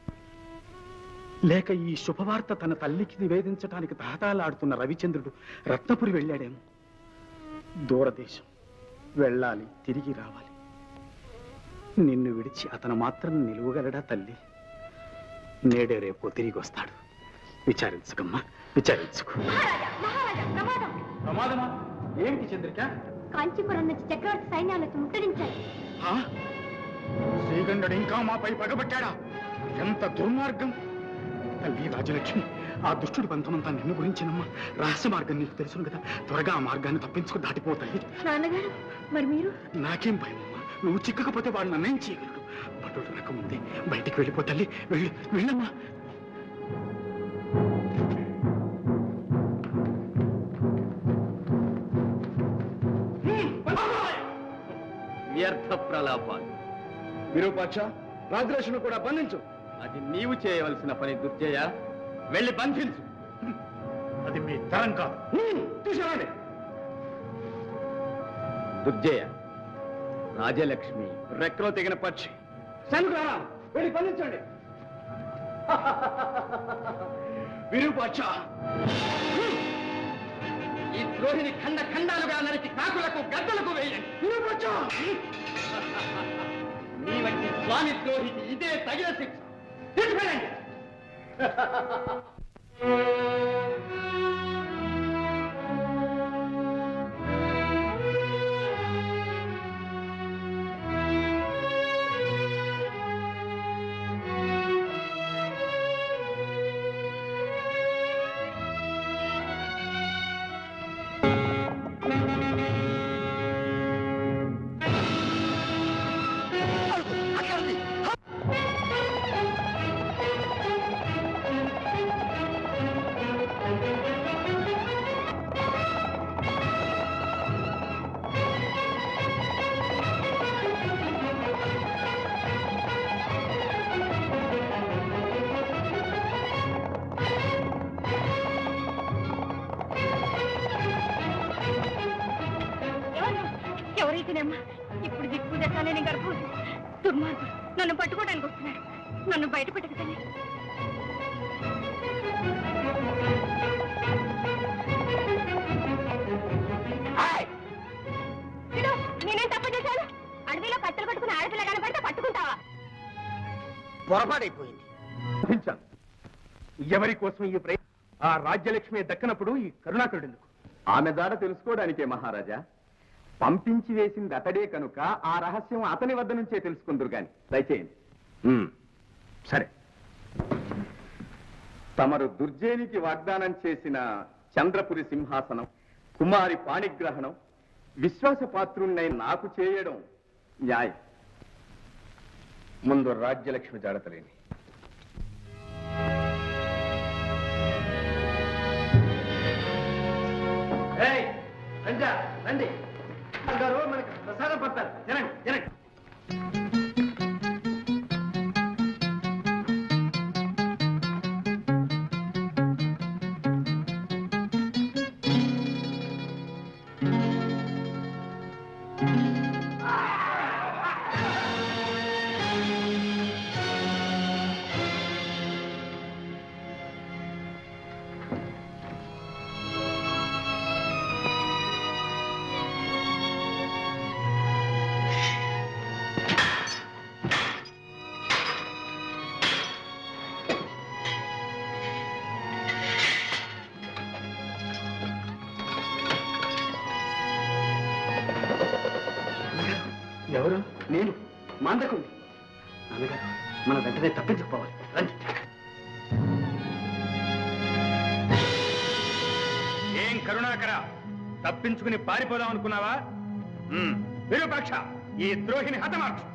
S7: లేక ఈ శుభవార్త తన తల్లికి నివేదించడానికి తహతాలాడుతున్న రవిచంద్రుడు రత్నపురి వెళ్ళాడేమో దూరదేశం వెళ్ళాలి తిరిగి రావాలి నిన్ను విడిచి అతను మాత్రం నిలువగలడా తల్లి నేడే రేపు తిరిగి వస్తాడు విచారించుకమ్మా విచారించుకో ప్రమాదమా ఏమిటి చంద్రిక
S8: కాంచీపురం నుంచి చక్రవర్తి సైన్యాలకు ముట్టడించాయి
S7: ఆ? శ్రీగంధుడు ఇంకా మాపై పగబట్టాడా ఎంత దుర్మార్గం తల్లి రాజలక్ష్మి ఆ దుష్టుడి బంధమంతా నిన్ను గురించినమ్మా రహస్య మార్గం నీకు తెలుసును కదా త్వరగా ఆ మార్గాన్ని తప్పించుకు దాటిపోతాయి
S8: నాన్నగారు మరి మీరు
S7: నాకేం భయమమ్మా నువ్వు చిక్కకపోతే వాడు నన్నేం చేయగలడు పట్టుడు రాకముందే బయటికి వెళ్ళిపో తల్లి వెళ్ళి వెళ్ళమ్మా
S16: వ్యర్థ ప్రలాపాలు
S9: విరూపాక్ష రాజలక్ష్మి కూడా బంధించు
S16: అది నీవు చేయవలసిన పని దుర్జయ వెళ్ళి బంధించు
S7: అది మీ తరం కాదు
S9: తీసుకురండి
S16: దుర్జయ రాజలక్ష్మి రెక్కలో తెగిన పక్షి
S9: సనుకురారా వెళ్ళి బంధించండి విరూపాక్ష
S16: ఈ ద్రోహిని ఖండ ఖండాలుగా నరికి కాకులకు గద్దలకు వేయండి
S9: విరూపాక్ష
S16: నీ వంటి స్వామి ద్రోహికి ఇదే తగిన శిక్ష తీసుకెళ్ళండి
S8: ఎవరైతేనేమ్మా ఇప్పుడు దిక్కు దశాలేని గర్భవతి దుర్మార్గుడు నన్ను పట్టుకోవడానికి వస్తున్నాడు నన్ను బయట పెట్టకు తల్లి విడు, నేనేం తప్పు చేశాను అడవిలో కట్టెలు పట్టుకుని ఆడపిల్ల కనపడితే పట్టుకుంటావా
S9: పొరపాటైపోయింది ఊహించాను. ఎవరి కోసం ఈ ప్రయత్నం ఆ రాజ్యలక్ష్మి దక్కనప్పుడు ఈ కరుణాకరుడు ఎందుకు
S18: ఆమె దాడ తెలుసుకోవడానికే మహారాజా పంపించి వేసింది అతడే కనుక ఆ రహస్యం అతని వద్ద నుంచే తెలుసుకుందరు గాని దయచేయండి
S9: ఉమ్, సరే
S18: తమరు దుర్జేనికి వాగ్దానం చేసిన చంద్రపురి సింహాసనం కుమారి పాణిగ్రహణం విశ్వాసపాత్రుణ్ణై నాకు చేయడం న్యాయం
S9: ముందు రాజ్యలక్ష్మి జాడతలేని
S1: ఏయ్, రండి రండి గారు మనకి ప్రసాదం పడతారు తినండి తినండి
S16: ఎవరు నేను మాందకుండి నాన్నగారు మన వెంటనే తప్పించుకోవాలి రండి
S5: ఏం కరుణాకర తప్పించుకుని పారిపోదాం అనుకున్నావా ఉమ్, విరూపాక్ష ఈ ద్రోహిని హతమార్చు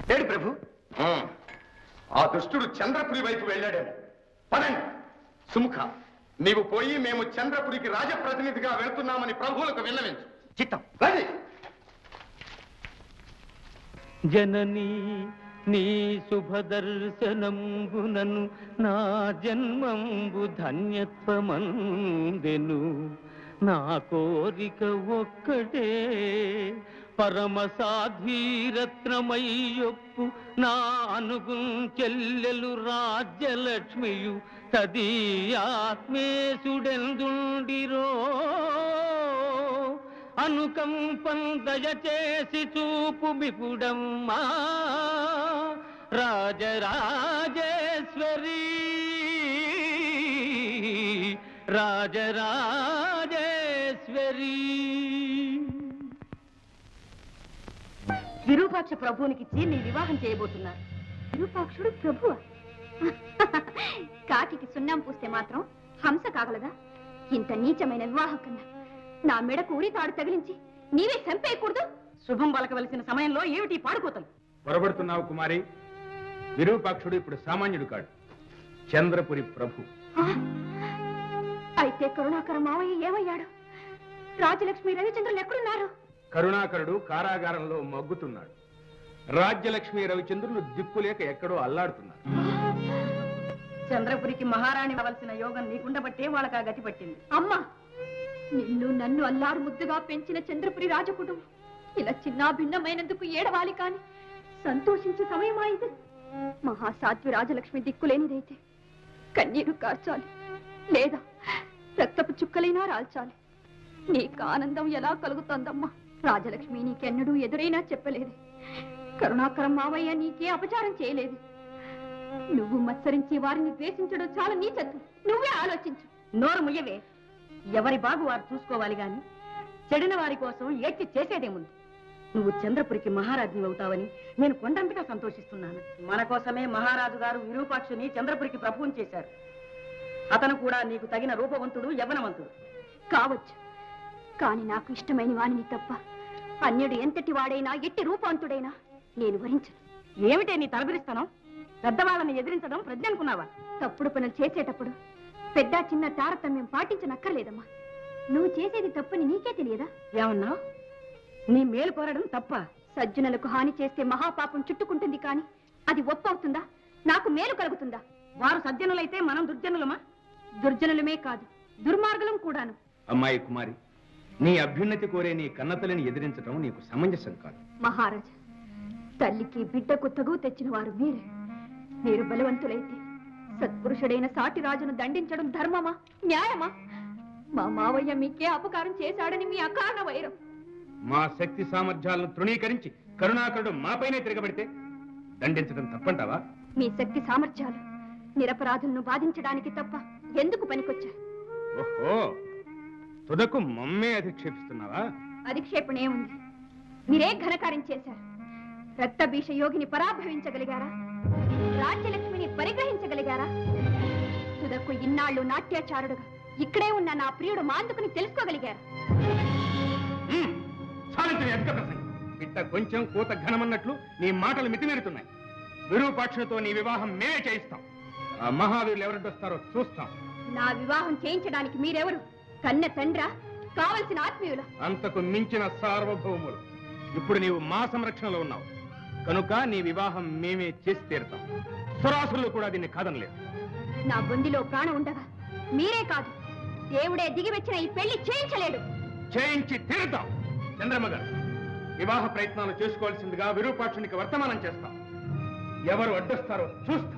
S2: ఏడు ప్రభు ఆ దుష్టుడు చంద్రపురి వైపు వెళ్ళాడేమో పదండి సుముఖ నీవు పోయి మేము చంద్రపురికి రాజప్రతినిధిగా వెళ్తున్నామని ప్రభువులకు విన్నవించు చిత్తం రండి
S13: జననీ నీ శుభదర్శనంబునను నా జన్మంబు ధన్యత్వమందెను నా కోరిక ఒక్కటే పరమ సాధ్వీరత్నమయ్యొప్పు నా అనుగు చెల్లెలు రాజ్యలక్ష్మియు తదీయాత్మేశుడెందుండిరో అనుకంపం దయచేసి చూపు బిపుడమ్మా రాజరాజేశ్వరి రాజరాజేశ్వరి
S3: విరూపాక్ష ప్రభువునికిచ్చి నీ వివాహం చేయబోతున్నారు
S15: విరూపాక్షుడు ప్రభువ కాకికి సున్నం పూస్తే మాత్రం హంస కాగలదా ఇంత నీచమైన వివాహం కన్నా నా మెడకు ఉరి తాడు తగిలించి నీవే చంపేయకూడదు
S3: శుభం పలకవలసిన సమయంలో ఏమిటి ఈ పాడుకోతలు
S5: పొరబడుతున్నావు కుమారి విరూపాక్షుడు ఇప్పుడు సామాన్యుడు కాడు చంద్రపురి ప్రభు
S15: అయితే కరుణాకర మావయ్య ఏమయ్యాడు రాజలక్ష్మి రవిచంద్రులు ఎక్కడున్నారు
S5: కరుణాకరుడు కారాగారంలో మగ్గుతున్నాడు రాజ్యలక్ష్మి రవిచంద్రులు దిక్కులేక ఎక్కడో అల్లాడుతున్నారు
S3: చంద్రపురికి మహారాణి అవ్వాల్సిన యోగం నీకుండబట్టే వాళ్ళకి ఆ గతి పట్టింది
S15: అమ్మా నిన్ను నన్ను అల్లారు ముద్దుగా పెంచిన చంద్రపురి రాజకుటుంబం ఇలా చిన్న భిన్నమైనందుకు ఏడవాలి కాని సంతోషించే సమయమా ఇది మహాసాధ్వి రాజలక్ష్మి దిక్కులేనిదైతే కన్నీరు కార్చాలి లేదా రక్తపు చుక్కలైనా రాల్చాలి నీకు ఆనందం ఎలా కలుగుతోందమ్మా రాజలక్ష్మి నీకెన్నడూ ఎదురైనా చెప్పలేదు కరుణాకరం మావయ్య నీకే అపచారం చేయలేదు నువ్వు మత్సరించి వారిని ద్వేషించడం చాలా నీచత్వం నువ్వే ఆలోచించు
S3: నోరు ముయ్యవే ఎవరి బాగు వారు చూసుకోవాలి గాని చెడిన వారి కోసం ఏడ్చి చేసేదేముంది నువ్వు చంద్రపురికి మహారాజుని అవుతావని నేను కొండంతగా సంతోషిస్తున్నాను మన కోసమే మహారాజు గారు విరూపాక్షుని చంద్రపురికి ప్రభువుని చేశారు అతను కూడా నీకు తగిన రూపవంతుడు యవ్వనవంతుడు
S15: కావచ్చు కాని నాకు ఇష్టమైన వానిని తప్ప అన్యుడు ఎంతటి వాడైనా ఎట్టి రూపవంతుడైనా నేను వరించను
S3: ఏమిటే నీ తలబిరిస్తాను పెద్దవాళ్ళని ఎదిరించడం ప్రజ్ఞ అనుకున్నావా
S15: తప్పుడు పనులు చేసేటప్పుడు పెద్ద చిన్న తారతమ్యం పాటించనక్కర్లేదమ్మా నువ్వు చేసేది తప్పని నీకే తెలియదా
S3: ఏమన్నావు నీ మేలు కోరడం తప్ప
S15: సజ్జనులకు హాని చేస్తే మహాపాపం చుట్టుకుంటుంది కాని అది ఒప్పవుతుందా నాకు మేలు కలుగుతుందా
S3: వారు సజ్జనులైతే మనం దుర్జనులమా
S15: దుర్జనులమే కాదు దుర్మార్గులం కూడాను
S5: అమ్మాయి కుమారి నీ అభ్యున్నతి కోరే నీ కన్నతలని ఎదిరించడం నీకు సమంజసం కాదు
S15: మహారాజా తల్లికి బిడ్డకు తగువ తెచ్చిన వారు మీరే మీరు బలవంతులైతే సత్పురుషుడైన సాటి రాజును దండించడం ధర్మమా న్యాయమా మా మావయ్య మీకే అపకారం చేశాడని మీ అకారణ వైరం
S5: మా శక్తి సామర్థ్యాలను తృణీకరించి కరుణాకరుడు మాపైనే తిరగబడితే దండించడం తప్పంటావా
S15: మీ శక్తి సామర్థ్యాలు నిరపరాధులను బాధించడానికి తప్ప ఎందుకు పనికొచ్చాయి
S5: ఓహో తుదకు మమ్మే అధిక్షేపిస్తున్నావా
S15: అధిక్షేపణ ఏముంది మీరే ఘనకార్యం చేశారు రక్తభీష యోగిని పరాభవించగలిగారా రాజ్యలక్ష్మిని పరిగ్రహించగలిగారా తుదకు ఇన్నాళ్ళు నాట్యాచారుడుగా ఇక్కడే ఉన్న నా ప్రియుడు మాందుకుని తెలుసుకోగలిగారా
S5: సావిత్రి అధిక ప్రసంగి బిడ్డ కొంచెం కూత ఘనమన్నట్లు నీ మాటలు మితిమీరుతున్నాయి విరూపాక్షులతో నీ వివాహం మేమే చేయిస్తాం ఆ మహావీరులు ఎవరంటొస్తారో చూస్తాం
S15: నా వివాహం చేయించడానికి మీరెవరు కన్న తండ్రా కావలసిన ఆత్మీయుల
S5: అంతకు మించిన సార్వభౌములు ఇప్పుడు నీవు మా సంరక్షణలో ఉన్నావు కనుక నీ వివాహం మేమే చేసి తీరుతాం సురాసులు కూడా దీన్ని కాదనలేదు
S15: నా బొందిలో ప్రాణం ఉండగా మీరే కాదు దేవుడే దిగివచ్చిన ఈ పెళ్లి చేయించలేడు
S5: చేయించి తీరుతాం చంద్రమ్మ గారు వివాహ ప్రయత్నాలు చేసుకోవాల్సిందిగా విరూపాక్షునికి వర్తమానం చేస్తాం ఎవరు అడ్డొస్తారో చూస్తాం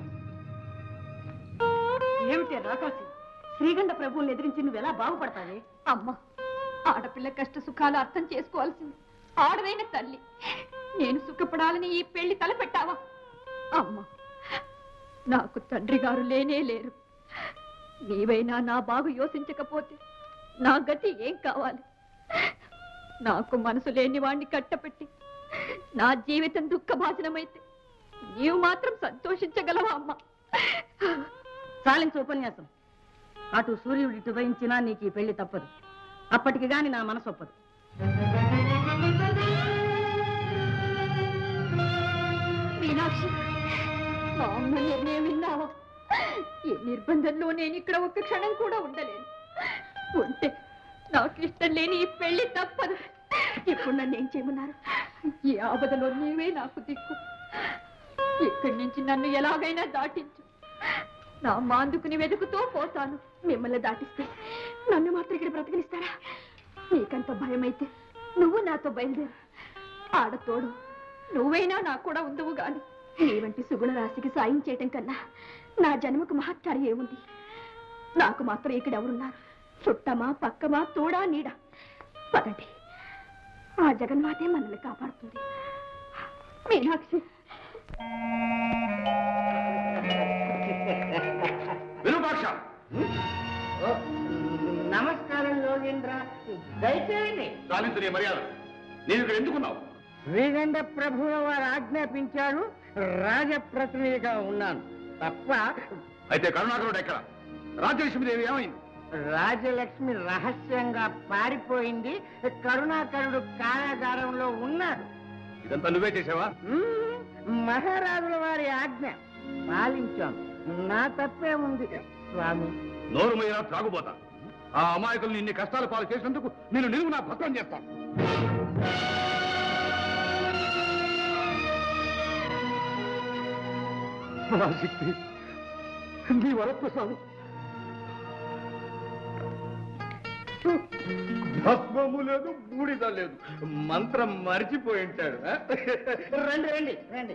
S3: ఏమిటి రాకాసి శ్రీగంధ ప్రభువుని ఎదిరించి నువ్వెలా బాగుపడతావే
S15: అమ్మా ఆడపిల్ల కష్ట సుఖాలు అర్థం చేసుకోవాల్సింది ఆడదైన తల్లి నేను సుఖపడాలని ఈ పెళ్లి తలపెట్టావా అమ్మా నాకు తండ్రి గారు లేనే లేరు నీవైనా నా బాగు యోసించకపోతే నా గతి ఏం కావాలి నాకు మనసు లేని వాణ్ణి కట్టపెట్టి నా జీవితం దుఃఖభాజనమైతే నీవు మాత్రం సంతోషించగలవా అమ్మా
S3: చాలించు ఉపన్యాసం అటు సూర్యుడు ఇటు ఉదయించినా నీకు ఈ పెళ్లి తప్పదు అప్పటికి గాని నా మనసు ఒప్పదు
S15: మీ
S17: నిర్బంధంలో నేను ఇక్కడ ఒక్క క్షణం కూడా ఉండలేను ఉంటే నాకు ఇష్టం లేని ఈ పెళ్లి తప్పదు ఇప్పుడు నన్ను ఏం చేయమన్నారు ఈ ఆపదలో నీవే నాకు దిక్కు ఇక్కడి నుంచి నన్ను ఎలాగైనా దాటించు నా మాందుకుని వెతుకుతూ పోతాను
S15: మిమ్మల్ని దాటిస్తే నన్ను మాత్రం ఇక్కడ బ్రతకనిస్తారా నీకంత భయమైతే నువ్వు నాతో బయలుదేరు ఆడతోడు నువ్వైనా నాకు కూడా ఉందవు గాని నీ వంటి సుగుణ రాశికి సాయం చేయటం కన్నా నా జన్మకు మహత్కారి ఏముంది నాకు మాత్రం ఇక్కడ ఎవరున్నారు చుట్టమా పక్కమా తోడా నీడ పదండి ఆ జగన్మాతే మనల్ని కాపాడుతుంది మీనాక్షి
S2: విరూపాక్ష
S6: నమస్కారం యోగేంద్ర దయచేయండి
S2: చాలించు నీ మర్యాద నేను ఇక్కడ ఎందుకున్నావు
S6: శ్రీగంధ ప్రభువు వారు ఆజ్ఞాపించారు రాజప్రతినిధిగా ఉన్నాను తప్ప
S2: అయితే కరుణాకరుడు ఎక్కడ రాజలక్ష్మీదేవి ఏమైంది
S6: రాజలక్ష్మి రహస్యంగా పారిపోయింది కరుణాకరుడు కారాగారంలో ఉన్నాడు
S2: ఇదంతా నువ్వే చేసావా
S6: మ్మ్. మహారాజుల వారి ఆజ్ఞ పాలించాను నా తప్పే ఉంది స్వామి
S2: నోరు మీద త్రాగుపోతా ఆ అమాయకుల్ని ఇన్ని కష్టాలు పాలు చేసినందుకు నేను నిలువు నా భద్రం చేస్తాను
S1: శక్తి నీ వరప్రసాదం
S2: భస్మము లేదు బూడిద లేదు మంత్రం మరిచిపోయి ఉంటాడు ఆ?
S6: రండి రండి రండి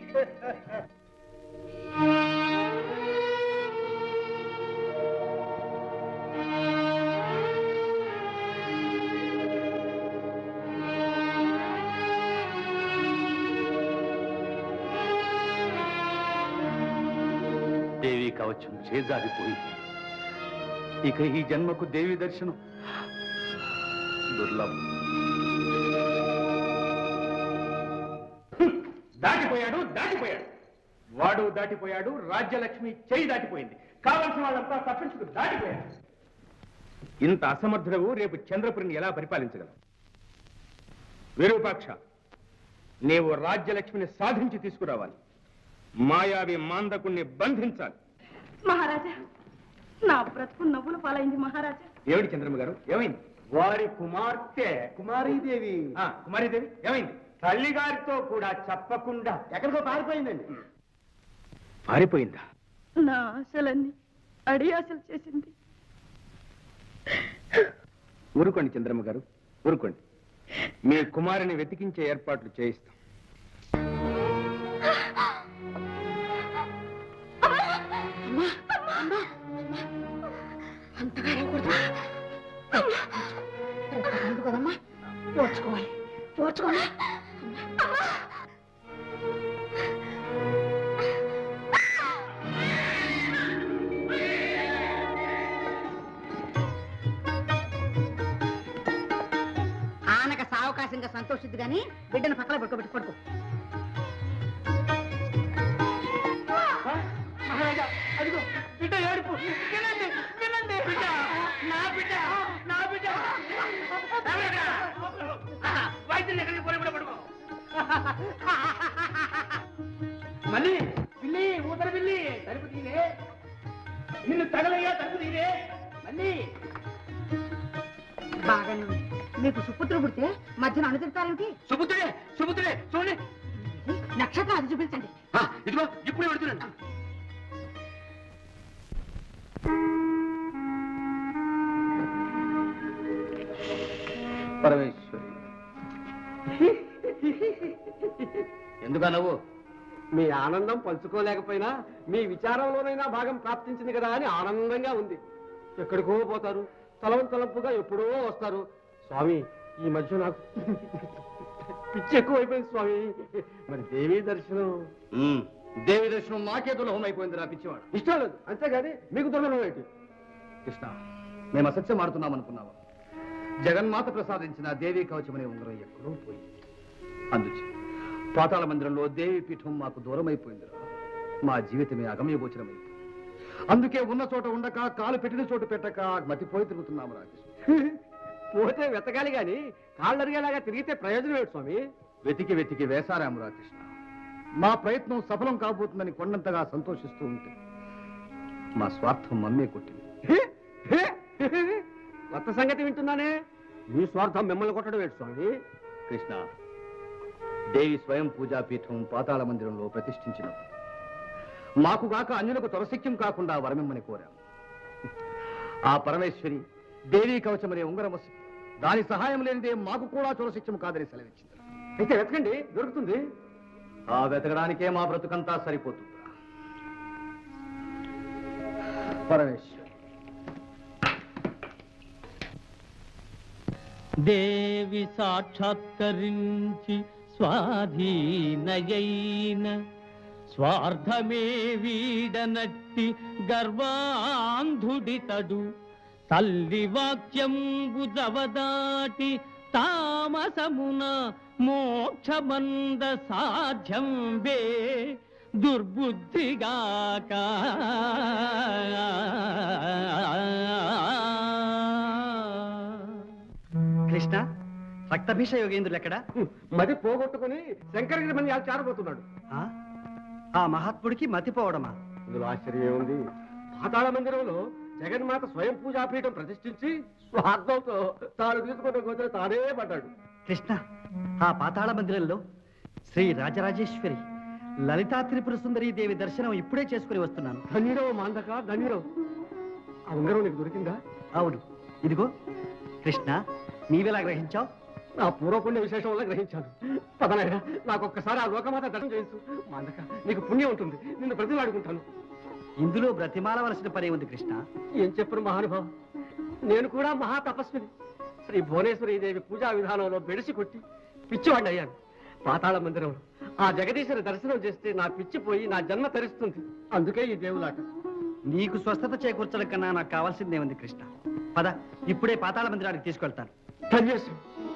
S2: దేవి కవచం చేజారిపోయింది ఇక ఈ జన్మకు దేవి దర్శనం దుర్లభం
S5: దాటిపోయాడు దాటిపోయాడు వాడు దాటిపోయాడు రాజ్యలక్ష్మి చేయి దాటిపోయింది కావలసిన వాళ్ళంతా తప్పించుకు దాటిపోయాడు ఇంత అసమర్థుడవు రేపు చంద్రపురిని ఎలా పరిపాలించగలవు విరూపాక్ష నీవు రాజ్యలక్ష్మిని సాధించి తీసుకురావాలి మాయావి మాందకుణ్ణి బంధించాలి
S3: మహారాజా నా బ్రతుకు నవ్వుల పాలైంది మహారాజా
S5: ఏమిటి చంద్రమ్మ గారు ఏమైంది
S6: వారి కుమార్తె కుమారీదేవి
S5: ఆ, కుమారీదేవి ఏమైంది
S6: తల్లిగారితో కూడా చెప్పకుండా ఎక్కడికో పారిపోయిందండి
S5: పారిపోయిందా
S3: నా ఆశలన్నీ అడియాసలు చేసింది
S5: ఊరుకోండి చంద్రమ్మ గారు ఊరుకోండి మీ కుమారుని వెతికించే ఏర్పాట్లు చేయిస్తాం
S15: అంతగా రాకూడదు కదమ్మా పోర్చుకోవాలి పోర్చుకోవాలి
S19: ఆనక సావకాశంగా సంతోషిద్దు గాని బిడ్డను పక్కన పడుకోబెట్టి పడుకో
S6: మహారాజా అదిగో బిడ్డ ఏడుపు వినండి వినండి బిడ్డ నా బిడ్డ నా బిడ్డ వైద్యులు ఎక్కడికి పోయి కూడా పడుకో మళ్ళీ పిల్లి ఊతర పిల్లి తలుపు తీరే నిన్ను తగలయ్యా తలుపు తీరే మళ్ళీ
S19: బాగానే ఉంది మీకు సుపుత్రుడు పుడితే మధ్యన అనుదిరుతారేమిటి
S2: సుపుత్రుడే సుపుత్రుడే చూడండి
S19: నక్షత్రం అది చూపించండి
S2: ఆ, ఇదిగో ఇప్పుడే పెడుతున్నాను పరమేశ్వరి ఎందుకా నవ్వు
S6: మీ ఆనందం పంచుకోలేకపోయినా మీ విచారంలోనైనా భాగం ప్రాప్తించింది కదా అని ఆనందంగా ఉంది ఎక్కడికో పోతారు తలం తలంపుగా ఎప్పుడో వస్తారు స్వామి ఈ మధ్య నాకు పిచ్చి ఎక్కువ అయిపోయింది స్వామి మరి దేవీ దర్శనం
S2: ఉమ్, దేవి దర్శనం నాకే దులహం అయిపోయింది రా పిచ్చివాడు
S6: ఇష్టం లేదు అంతేగాని మీకు దొరకడం ఏంటి
S2: కృష్ణ మేము అసత్యం ఆడుతున్నాం అనుకున్నావా జగన్మాత ప్రసాదించిన దేవీ కవచం అనే ఉంగరం ఎక్కడో పోయింది అందుచే పాతాళ మందిరంలో దేవి పీఠం మాకు దూరం అయిపోయిందిరా మా జీవితమే అగమ్యగోచరమైంది అందుకే ఉన్న చోట ఉండక కాలు పెట్టిన చోటు పెట్టక మతిపోయి తిరుగుతున్నాము రాజేష్
S6: పోతే వెతకాలి గాని కాళ్ళు అరిగేలాగా తిరిగితే ప్రయోజనం ఏంటి స్వామి
S2: వెతికి వెతికి వేసారాము రాకృష్ణ మా ప్రయత్నం సఫలం కాబోతుందని కొండంతగా సంతోషిస్తూ ఉంటే మా స్వార్థం మమ్మే కొట్టింది
S6: కొత్త సంగతి వింటున్నానే మీ స్వార్థం మిమ్మల్ని కొట్టడం ఏంటి స్వామి
S2: కృష్ణ దేవి స్వయం పూజాపీఠం పాతాళ మందిరంలో ప్రతిష్ఠించినప్పుడు మాకు గాక అన్యులకు తొలశక్యం కాకుండా వరమిమ్మని కోరాం ఆ పరమేశ్వరి దేవీ కవచమనే ఉంగరమసి దాని సహాయం లేనిదే మాకు కూడా తులశిత్యం కాదని సెలవిచ్చింది
S6: అయితే వెతకండి దొరుకుతుంది
S2: ఆ వెతకడానికే మా బ్రతుకంతా సరిపోతుంది పరమేశ్వరి
S13: దేవి సాక్షాత్కరించి స్వాధీనయైన స్వార్థమే వీడనట్టి గర్వాంధుడితడు తల్లి వాక్యంబు జవదాటి తామసమున మోక్షమంద సాధ్యం వే దుర్బుద్ధిగాక
S1: కృష్ణ రక్తభీష యోగేంద్రులు ఎక్కడ
S6: మది పోగొట్టుకుని శంకరగిరి మంది చారబోతున్నాడు
S1: ఆ? ఆ మహాత్ముడికి మతిపోవడమా
S6: ఇందులో ఆశ్చర్యం ఉంది పాతాళ మందిరంలో జగన్మాత స్వయం పూజాపీఠం ప్రతిష్ఠించి స్వార్థంతో తాను తీసుకున్న గొంతులు తానే పడ్డాడు
S1: కృష్ణ ఆ పాతాళ మందిరంలో శ్రీ రాజరాజేశ్వరి లలితా త్రిపుర సుందరీ దేవి దర్శనం ఇప్పుడే చేసుకుని వస్తున్నాను
S6: ధన్యుడవు మాందక ధన్యుడవు ఆ ఉంగరం నీకు దొరికిందా
S1: అవును ఇదిగో కృష్ణ నీవెలా గ్రహించావు
S6: నా పూర్వపుణ్య విశేషం వల్ల గ్రహించాను పదనాయన నాకు ఒక్కసారి ఆ లోకమాత దర్శనం చేయించు మాందక నీకు పుణ్యం ఉంటుంది నిన్ను ప్రతిలాడుకుంటాను
S1: ఇందులో బ్రతిమాలవలసిన పని ఉంది కృష్ణ
S6: ఏం చెప్పను మహానుభావ నేను కూడా మహా తపస్విని శ్రీ భువనేశ్వరి దేవి పూజా విధానంలో బెడిసి కొట్టి పిచ్చివాడిని అయ్యాను పాతాళ మందిరంలో ఆ జగదీశ్వరి దర్శనం చేస్తే నా పిచ్చి పోయి నా జన్మ తరిస్తుంది అందుకే ఈ దేవులాట
S1: నీకు స్వస్థత చేకూర్చడం కన్నా నాకు కావాల్సిందే ఉంది కృష్ణ పద ఇప్పుడే పాతాళ మందిరానికి తీసుకెళ్తాను
S6: ధన్యస్సు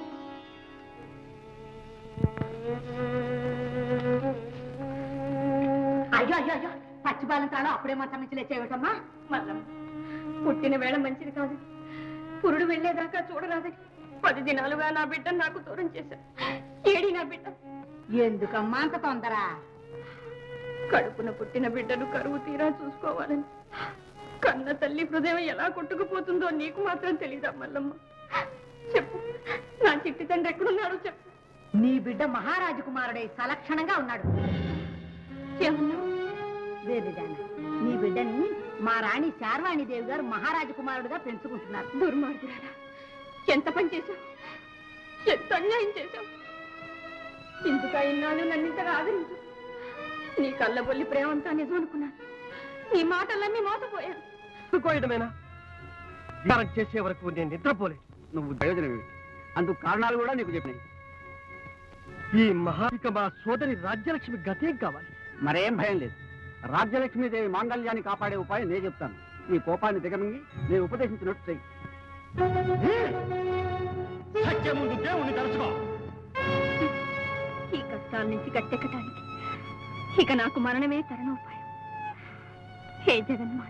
S19: అయ్యో అయ్యో అయ్యో పచ్చిబాలం తాళం అప్పుడే మంచం నుంచి లేచేయటమ్మా
S17: మల్లమ్మ పుట్టిన వేళ మంచిది కాదు పురుడు వెళ్ళేదాకా చూడరాదని పది దినాలుగా నా బిడ్డ నాకు దూరం చేశాడు ఏడి నా బిడ్డ
S19: ఎందుకమ్మా అంత తొందర
S17: కడుపున పుట్టిన బిడ్డను కరువు తీరా చూసుకోవాలని కన్న తల్లి హృదయం ఎలా కొట్టుకుపోతుందో నీకు మాత్రం తెలీదా మల్లమ్మ చెప్పు నా చిట్టి తండ్రి ఎక్కడున్నాడో చెప్పు
S19: నీ బిడ్డ మహారాజు కుమారుడై సలక్షణంగా ఉన్నాడు
S17: ఏమన్నావు
S19: వేదిదాన నీ బిడ్డని మా రాణి శార్వాణి దేవి గారు మహారాజు కుమారుడుగా పెంచుకుంటున్నారు
S17: దుర్మార్గురాలా ఎంత పని చేశావు ఎంత అన్యాయం చేశావు ఇందుక ఇన్నాళ్ళు నన్ను ఇంతగా ఆదరించు నీ కళ్ళబొల్లి ప్రేమంతా నిజం అనుకున్నాను నీ మాటలన్నీ మోసపోయాను
S1: అనుకోయడమేనా విచారం చేసే వరకు నేను నిద్రపోలేదు
S6: నువ్వు ప్రయోజనం ఏమిటి అందుకు కారణాలు కూడా నీకు చెప్పినాయి
S1: ఈ మహావిక మా సోదరి రాజ్యలక్ష్మి గతేం కావాలి
S6: మరేం భయం లేదు రాజ్యలక్ష్మీదేవి మాంగళ్యాన్ని కాపాడే ఉపాయం నేను చెప్తాను నీ కోపాన్ని దిగమింగి నేను ఉపదేశించినట్టు చెయ్యి
S1: ముందు దేవుణ్ణి తలుచుకో
S17: ఈ కష్టాల నుంచి గట్టెక్కటానికి ఇక నాకు మరణమే తరుణోపాయం హే జగన్మాత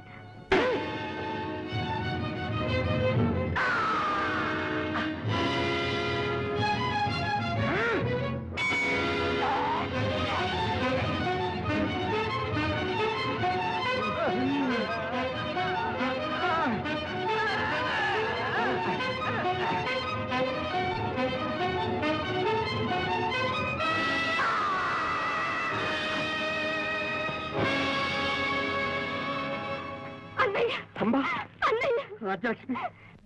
S17: అన్నయ్య
S1: అంబా
S17: అన్నయ్య
S1: రాజ్యలక్ష్మి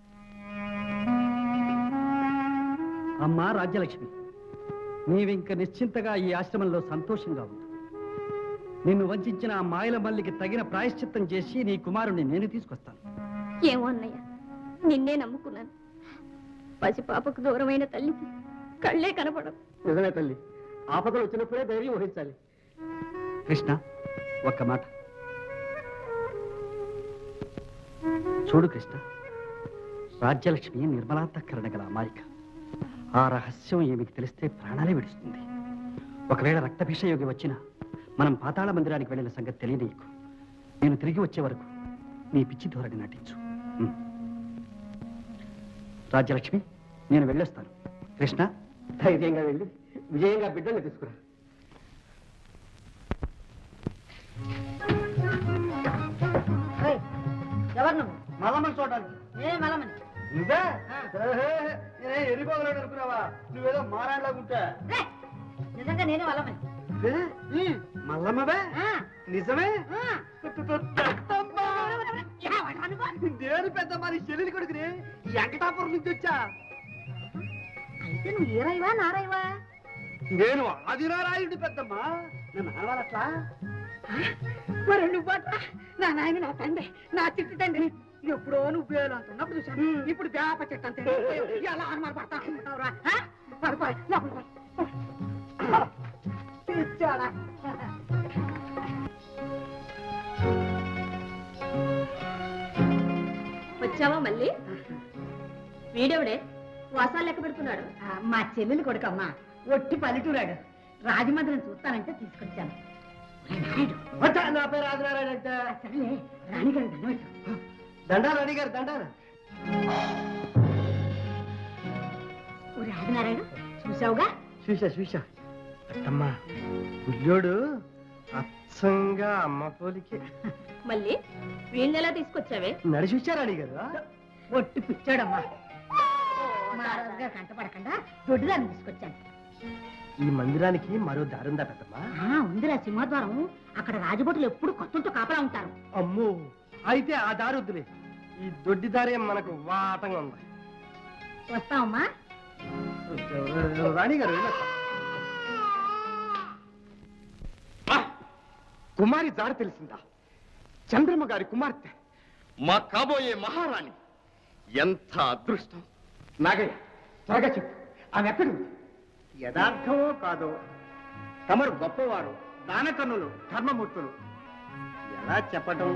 S1: అమ్మా రాజ్యలక్ష్మి నీవింక నిశ్చింతగా ఈ ఆశ్రమంలో సంతోషంగా ఉండు నిన్ను వంచిన ఆ మాయల మల్లికి తగిన ప్రాయశ్చిత్తం చేసి నీ కుమారుణ్ణి నేను తీసుకొస్తాను
S17: ఏమో అన్నయ్య నిన్నే నమ్ముకున్నాను పసిపాపకు దూరమైన తల్లికి కళ్ళే కనపడవు
S6: నిజమే తల్లి ఆపదలు వచ్చినప్పుడే ధైర్యం వహించాలి
S1: కృష్ణ ఒక్క మాట చూడు కృష్ణ రాజ్యలక్ష్మి నిర్మలాంతఃకరణ గల అమాయక ఆ రహస్యం ఈమెకి తెలిస్తే ప్రాణాలే విడుస్తుంది ఒకవేళ రక్తభిషయోగి వచ్చినా మనం పాతాళ మందిరానికి వెళ్ళిన సంగతి తెలియనీయకు నేను తిరిగి వచ్చే వరకు నీ పిచ్చి ధోరణి నటించు ఉం. రాజ్యలక్ష్మి నేను వెళ్ళొస్తాను కృష్ణ
S6: ధైర్యంగా వెళ్ళి విజయంగా బిడ్డల్ని తీసుకురా
S19: ఓయ్, ఎవరు నువ్వు మల్లమ్మని చూడడానికి ఏ మల్లమ్మని
S1: నువ్వే నేనే ఎరిపోగలను అనుకున్నావా నువ్వేదో మారాయణలాగా ఉంటా
S19: రే, నిజంగా నేను మల్లమ్మని
S1: మల్లమ్మవే నిజమే నేను పెద్ద మరి చెల్లెలి కొడుకుని వెంకటాపురం నుంచి వచ్చా
S19: అయితే నువ్వు ఈరాయివా నారాయివా
S1: నేను ఆదినారాయుడు పెద్దమ్మా నేను ఆడవాలట్లా
S11: మరి నువ్వు నా నాయన నా తండ్రి నా చిట్టి తండ్రి ఎప్పుడో నువ్వు వేలు అంటున్నప్పుడు చూశాను ఇప్పుడు వేప చెట్టు అంతే ఎలా అనుమాన పడతా అనుకుంటావురా ఆ? పడిపోయి లోపలికి పో. పిచ్చాడా
S3: వచ్చావా మళ్ళీ వీడెవడే వాసాలు లెక్క పెడుతున్నాడు
S19: ఆ, మా చెల్లెలు కొడుకమ్మా ఒట్టి పల్లెటూరాడు రాజమండ్రిని చూస్తానంటే తీసుకొచ్చాను ఒరే నాయుడు,
S1: వచ్చా నా పేరు ఆదినారాయణ అంటే
S19: సరేలే రాణిగారు ధనవెట్టు
S1: దండాలు అడిగారు దండాలు
S19: ఒరే ఆదినారాయణ చూసావుగా
S1: చూసా చూసా అత్తమ్మా బుల్లోడు అచ్చంగా అమ్మ పోలికి
S3: మళ్ళీ వీళ్ళెలా తీసుకొచ్చావే
S1: నడిచి వచ్చారు అడిగారు
S19: ఒట్టి పిచ్చాడమ్మా మహారాజుగా కంటపడకుండా దొడ్డిదాన్ని తీసుకొచ్చాను
S1: ఈ మందిరానికి మరో దారుందా పెద్దమ్మా
S19: ఆ, ఉందిరా సింహద్వారం అక్కడ రాజభటులు ఎప్పుడు కొత్తలతో కాపలా ఉంటారు
S1: అమ్మో అయితే ఆ దారి వద్దులే ఈ దొడ్డి దారి మనకు వాటంగా ఉంది
S19: వస్తావమ్మా
S1: రాణి గారు వెళ్ళొస్తా.
S18: కుమారి జాడ తెలిసిందా చంద్రమ్మ గారి కుమార్తె మా కాబోయే మహారాణి ఎంత అదృష్టం నాగయ్య త్వరగా చెప్పు ఆమె ఎక్కడుంది
S10: యథార్థమో కాదో తమరు గొప్పవారు దానకన్నులు ధర్మమూర్తులు ఎలా చెప్పటం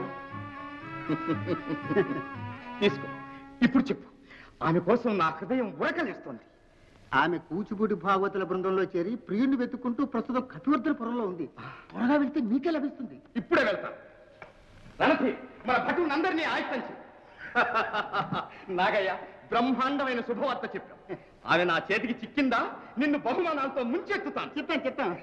S18: తీసుకో ఇప్పుడు చెప్పు ఆమె కోసం నా హృదయం ఉరకలేస్తోంది
S10: ఆమె కూచిపూడి భాగవతుల బృందంలో చేరి ప్రియుణ్ణి వెతుక్కుంటూ ప్రస్తుతం కటివర్ధనపురంలో ఉంది త్వరగా వెళ్తే మీకే లభిస్తుంది
S18: ఇప్పుడే వెళ్తాను రణతి మన భటులందరినీ ఆయుష్టించి నాగయ్య బ్రహ్మాండమైన శుభవార్త చెప్పాం ఆమె నా చేతికి చిక్కిందా నిన్ను బహుమానాలతో ముంచెత్తుతాను
S10: చెప్తాను చెప్తాను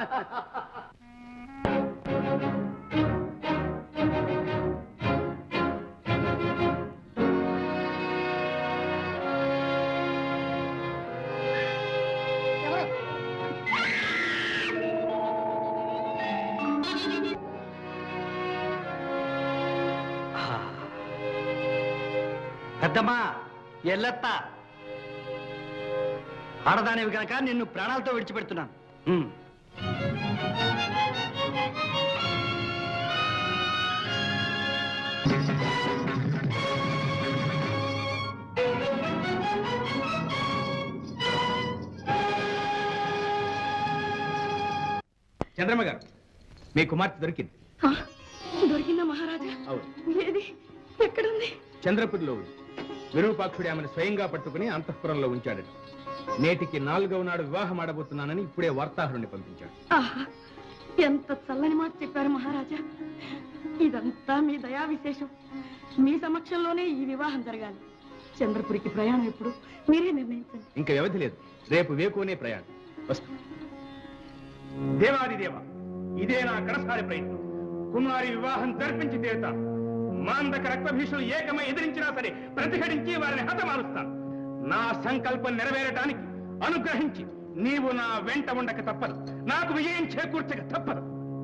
S1: పెద్దమ్మా ఎల్లెత్త ఆడదానివి కనుక నిన్ను ప్రాణాలతో విడిచిపెడుతున్నాను ఉమ్.
S5: చంద్రమ్మ గారు మీ కుమార్తె దొరికింది
S3: దొరికిందా మహారాజా
S5: అవును
S3: ఏది ఎక్కడుంది
S5: చంద్రపురిలో ఉంది విరూపాక్షుడి ఆమెను స్వయంగా పట్టుకుని అంతఃపురంలో ఉంచాడట నేటికి నాలుగవ నాడు వివాహం ఆడబోతున్నానని ఇప్పుడే వార్తాహరుని పంపించాడు
S3: ఆహా ఎంత చల్లని మాట చెప్పారు మహారాజా ఇదంతా మీ దయా విశేషం మీ సమక్షంలోనే ఈ వివాహం జరగాలి చంద్రపురికి ప్రయాణం ఎప్పుడు మీరే నిర్ణయించండి
S5: ఇంకా వ్యవధి లేదు రేపు వేకువనే ప్రయాణం వస్తా దేవాది దేవ ఇదే నా కడసారి ప్రయత్నం కుమారి వివాహం జరిపించి తీరుతా మాందక రక్తభీషులు ఏకమై ఎదిరించినా సరే ప్రతిఘటించి వారిని హతమారుస్తాను నా సంకల్పం నెరవేరటానికి అనుగ్రహించి నీవు నా వెంట ఉండక తప్పదు నాకు విజయం చేకూర్చక తప్పదు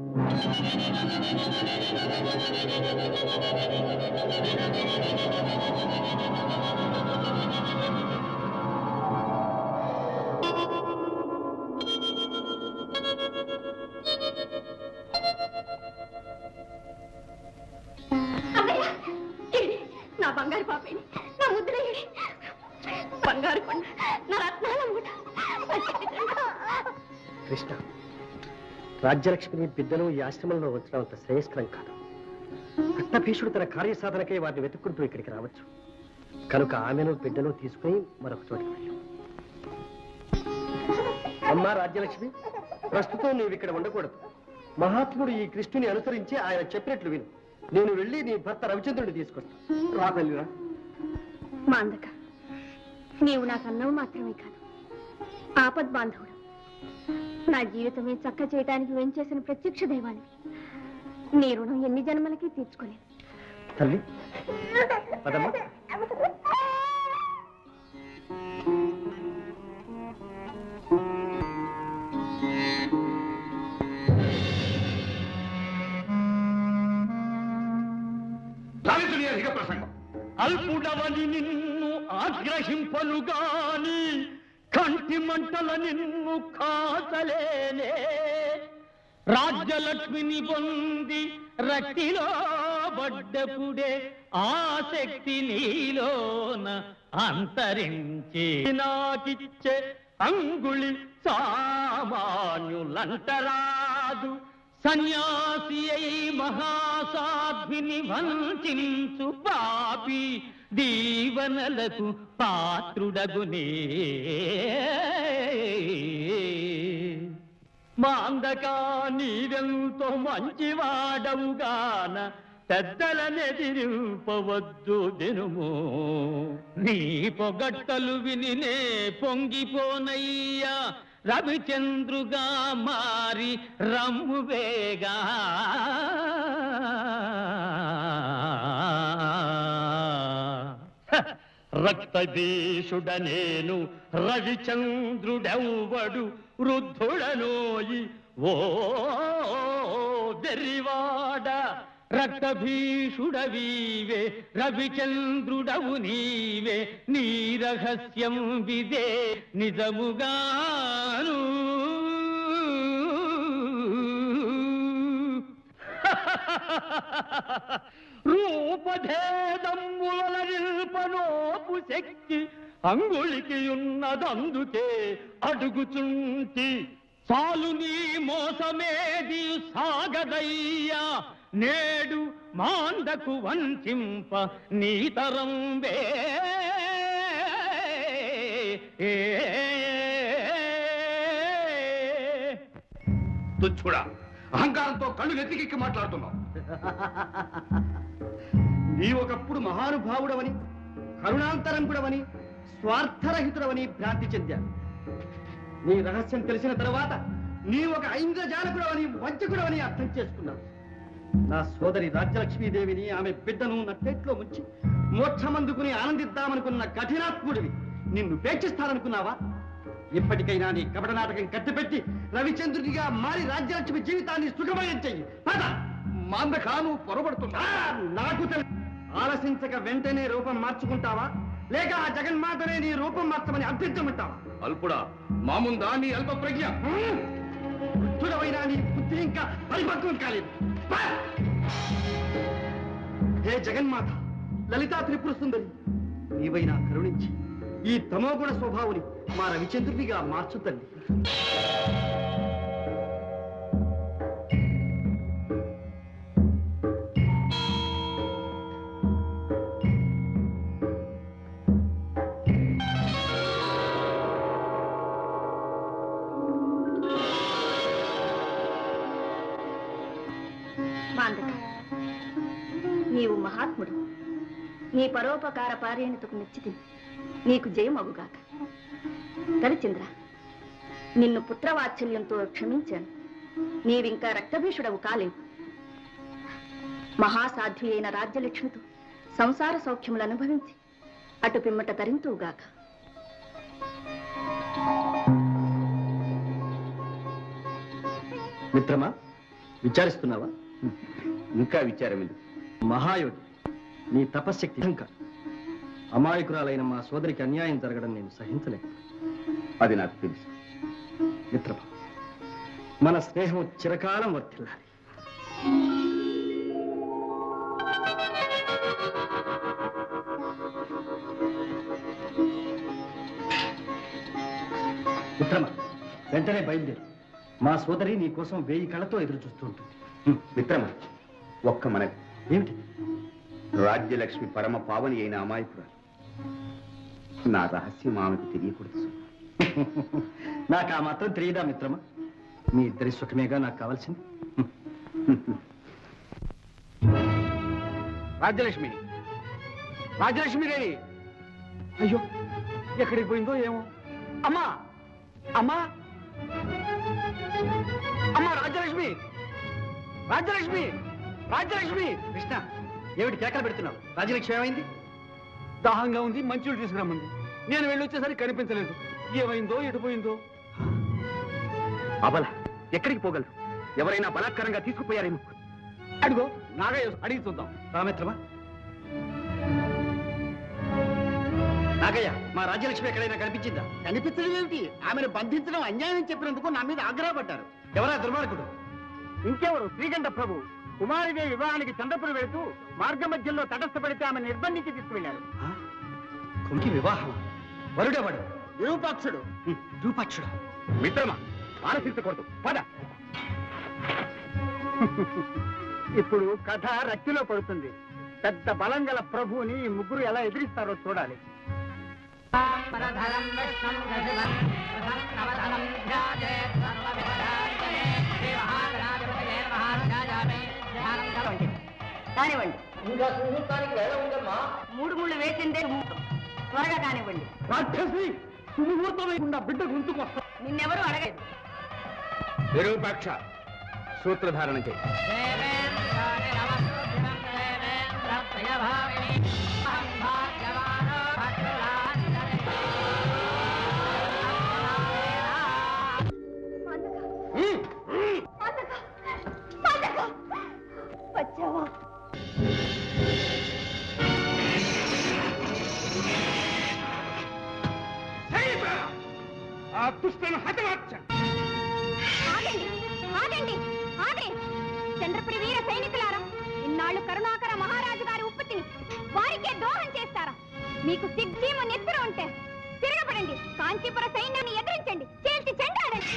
S3: అన్నయ్య, ఏడి, నా బంగారు పాపేని నా ముద్దులేడి బంగారు కొండ నా రత్నాల మూట నా చిట్టి కొండ.
S1: కృష్ణ రాజ్యలక్ష్మిని బిడ్డను ఈ ఆశ్రమంలో ఉంచడం అంత శ్రేయస్కరం కాదు రక్తభీషుడు తన కార్యసాధనకై వారిని వెతుక్కుంటూ ఇక్కడికి రావచ్చు కనుక ఆమెను బిడ్డను తీసుకుని మరొక చోటికి వెళ్ళు అమ్మా రాజ్యలక్ష్మి ప్రస్తుతం నీవు ఇక్కడ ఉండకూడదు మహాత్ముడు ఈ కృష్ణుని అనుసరించి ఆయన చెప్పినట్లు విను నేను వెళ్ళి నీ భర్త రవిచంద్రుడిని తీసుకొస్తాను రా తల్లిరా
S15: మాందక నీవు నాకు అన్నవు మాత్రమే కాదు ఆపద్ బాంధవుడు నా జీవితమే చక్క చేయటానికి వెంచేసిన ప్రత్యక్ష దైవాన్ని నీ రుణం ఎన్ని జన్మలకి తీర్చుకోలేదు
S1: తల్లి
S16: పదమ్మా
S2: సావిత్రి అధిక ప్రసంగం
S13: అల్పుడవని నిన్ను ఆగ్రహింపను గాని కంటి మంటల నిన్ను కాసలేనే రాజ్యలక్ష్మిని పొంది రక్తిలో పడ్డపుడే ఆ శక్తి నీలోన అంతరించి నాకిచ్చే అంగుళి సామాన్యులంటరాదు సన్యాసి అయి మహాసాధ్విని వంచించు పాపి దీవనలకు పాత్రుడగునే మాందకా నీవెంతో మంచివాడవుగాన పెద్దలనెదిరింపవద్దు దినుము నీ పొగట్టలు విని నే పొంగిపోనయ్యా రవిచంద్రుగా మారి రమ్ము వేగా రక్తదేశుడ నేను రవిచంద్రుడెవ్వడు వృద్ధుడనోయి ఓ వెర్రివాడ రక్తభీషుడవీవే రవిచంద్రుడవు నీవే నీ రహస్యం విదే నిజముగాను రూపభేదముల నిల్పనోపు శక్తి అంగుళికి ఉన్నదందుకే అడుగుచుంటి చాలు నీ మోసమేది సాగదయ్యా నేడు మాండకు వంచింప నీతరం వే
S2: తుచ్చుడా అహంకారంతో కళ్ళు నెత్తికెక్కి మాట్లాడుతున్నావు
S16: నీ ఒకప్పుడు మహానుభావుడవని కరుణాంతరంకుడవని స్వార్థరహితుడవని భ్రాంతి చెందాను నీ రహస్యం తెలిసిన తరువాత నీ ఒక ఐంద్రజాలకుడవని వంచకుడవని అర్థం చేసుకున్నాను నా సోదరి రాజ్యలక్ష్మీదేవిని ఆమె బిడ్డను నట్టేట్లో ముంచి మోక్షమందుకుని ఆనందిద్దామనుకున్న కఠినాత్ముడివి నిన్ను పేక్షిస్తాననుకున్నావా ఇప్పటికైనా నీ కపట నాటకం కట్టిపెట్టి రవిచంద్రుడిగా మారి రాజ్యలక్ష్మి జీవితాన్ని సుఖమయం చెయ్యి పద మాందకాను పొరబడుతున్నా నాకు తెలుసు ఆలసించక వెంటనే రూపం మార్చుకుంటావా లేక ఆ జగన్మాతనే నీ రూపం మార్చమని అర్థించమంటావా
S2: అల్పుడా మా ముందా నీ అల్ప ప్రజ్ఞ
S16: వృద్ధుడవైనా నీ బుద్ధి ఇంకా పరిపక్వం కాలేదు పా! హే జగన్మాత లలితా త్రిపుర సుందరి నీవైనా కరుణించి ఈ తమోగుణ స్వభావుని మా రవిచంద్రుడిగా మార్చు తల్లి
S15: మాందక నీవు మహాత్ముడు నీ పరోపకార పారేణితకు మెచ్చితి నీకు జయమగుగాక రవిచంద్ర నిన్ను పుత్రవాత్సల్యంతో క్షమించాను నీవింకా రక్తభీషుడవు కాలేవు మహాసాధ్వి అయిన రాజ్యలక్ష్మితో సంసార సౌఖ్యములు అనుభవించి అటు పిమ్మట తరింతువుగాక
S16: మిత్రమా విచారిస్తున్నావా
S9: ఇంకా విచారం ఎందుకు
S16: మహాయోగి నీ తపశ్శక్తి ఇంకా అమాయకురాలైన మా సోదరికి అన్యాయం జరగడం నేను సహించలేను
S9: అది నాకు తెలుసు
S16: మిత్రమా మన స్నేహం చిరకాలం వర్తిల్లాలి మిత్రమా వెంటనే బయలుదేరు మా సోదరి నీ కోసం వేయి కళ్ళతో ఎదురు చూస్తూ ఉంటుంది
S9: మిత్రమా ఒక్క మనవి
S16: ఏమిటి
S9: రాజ్యలక్ష్మి పరమ పావని అయిన అమాయకురాలు నా రహస్యం ఆమెకు తెలియకూడదు
S16: నాకు ఆ మాత్రం తెలియదా మిత్రమా మీ ఇద్దరి సుఖమేగా నాకు కావాల్సింది
S6: రాజ్యలక్ష్మి రాజ్యలక్ష్మి దేవి అయ్యో ఎక్కడికి పోయిందో ఏమో అమ్మా అమ్మా అమ్మా రాజ్యలక్ష్మి రాజ్యలక్ష్మి రాజ్యలక్ష్మి కృష్ణ
S1: ఏమిటి కేకలు పెడుతున్నావు రాజలక్ష్మి ఏమైంది
S5: దాహంగా ఉంది మంచులు తీసుకురమ్మంది నేను వెళ్ళి వచ్చేసరికి కనిపించలేదు ఏమైందో ఎటుపోయిందో
S9: అబల ఎక్కడికి పోగలరు ఎవరైనా బలాత్కారంగా తీసుకుపోయారేమో
S5: అడుగో నాగయ్య అడిగి చూద్దాం
S1: రామిత్రమా నాగయ్య మా రాజ్యలక్ష్మి ఎక్కడైనా కనిపించిందా
S10: కనిపించడం ఏమిటి ఆమెను బంధించడం అన్యాయం అని చెప్పినందుకు నా మీద ఆగ్రహపడ్డారు
S1: ఎవరా దుర్మార్గుడు
S6: ఇంకెవరు శ్రీకంఠ ప్రభు కుమారుడే వివాహానికి చంద్రపురి వెళుతూ మార్గ మధ్యలో తటస్థపడితే ఆమె నిర్బంధించి తీసుకువెళ్లారు
S1: కుంకి వివాహం వరుడెవడు
S10: విరూపాక్షుడు
S1: రూపాక్షుడు
S9: మిత్రమా ఆలోచించకూడదు పద
S6: ఇప్పుడు కథ రక్తిలో పడుతుంది పెద్ద బలం గల ప్రభువుని ఈ ముగ్గురు ఎలా ఎదిరిస్తారో చూడాలి
S3: కానివ్వండి ఇంకా ముహూర్తానికి వేళ ఉందమ్మా మూడు ముళ్ళు వేసిందే ముహూర్తం త్వరగా కానివ్వండి
S5: రాక్షసి సుముహూర్తం లేకుండా బిడ్డ గొంతుకు వస్తా
S3: నిన్నెవరూ అడగలేదు
S9: విరూపాక్ష సూత్రధారణ చేయి
S15: వచ్చావా
S5: ఆ దుష్టను హతమార్చ
S15: ఆగండి ఆగండి ఆగే చంద్రపురి వీర సైనికులారా ఇన్నాళ్ళు కరుణాకర మహారాజు గారి ఉప్పు తిని వారికే దోహం చేస్తారా మీకు సిగ్జీము నెత్తురు ఉంటే తిరగబడండి కాంచీపుర సైన్యాన్ని ఎదిరించండి చేల్చి చెండాడండి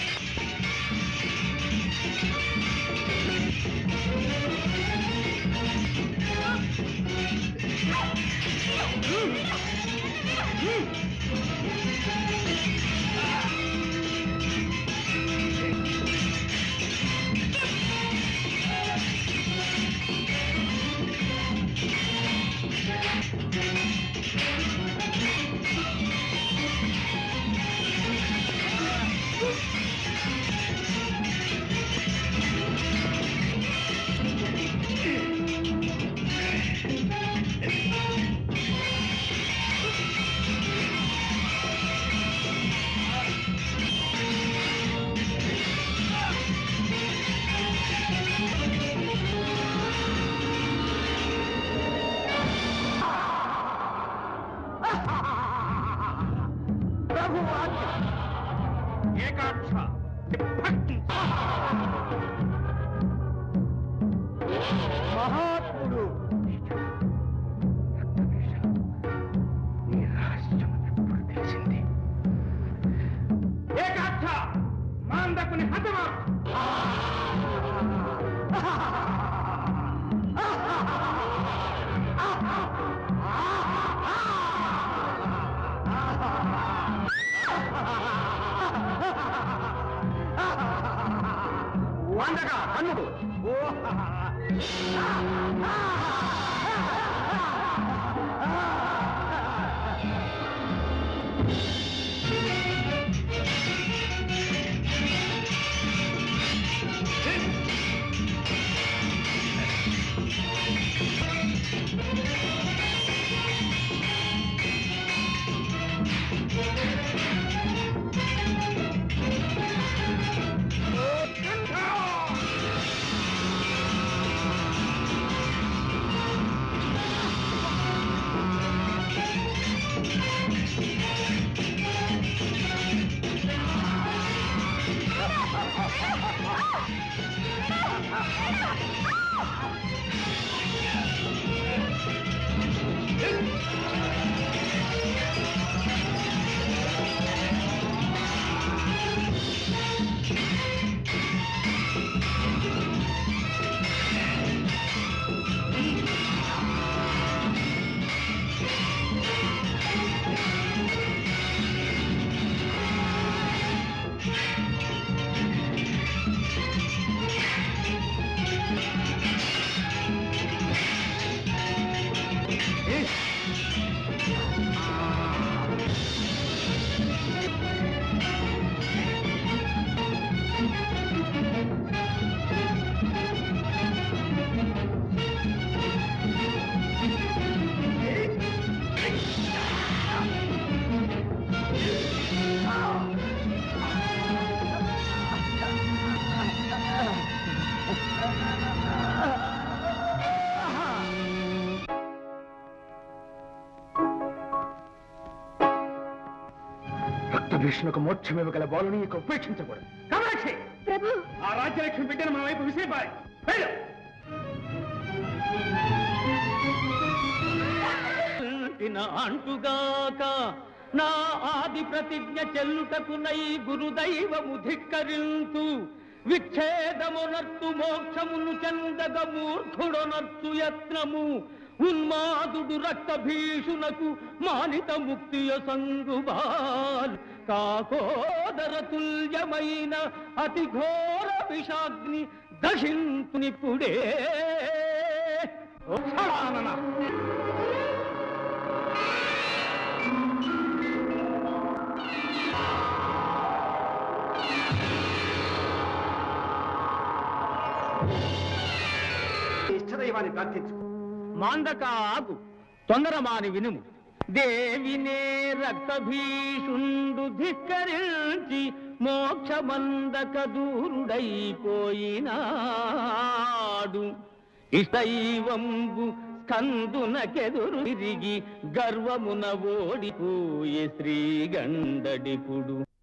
S5: ఏకాక్ష
S6: మహాత్ముడు
S5: ఏకాక్ష మాందకుని హతమార్చ
S6: వందగా కన్నుడు
S5: కృష్ణుకు మోక్షం ఇవ్వగల బాలుని ఇక ఉపేక్షించకూడదు కామాక్షి
S15: ప్రభు
S5: ఆ రాజ్యలక్ష్మి బిడ్డను మన వైపు విసిరిపాయి వెళ్ళు.
S13: అంటిన అంటుగాక నా ఆది ప్రతిజ్ఞ చెల్లుటకునై గురుదైవము ధిక్కరింతు విచ్ఛేదమునర్తు మోక్షమును చెందగ మూర్ఖుడొనర్తు యత్నము ఉన్మాదుడు రక్త భీషునకు మానిత ముక్తియ సంగుబాల్ కాకోదర తుల్యమైన అతి ఘోర విషాగ్ని దశింతునిప్పుడే ఓ క్షణానన.
S16: ఇష్టదైవాన్ని ప్రార్థించు
S13: మాండక ఆగు తొందరమాని వినుము దేవినే రక్త భీషుండు ధిక్కరించి మోక్షమందక దూరుడైపోయినాడు ఇష్టైవంబు స్కందునకెదురు తిరిగి గర్వమున ఓడిపోయే శ్రీగండడిపుడు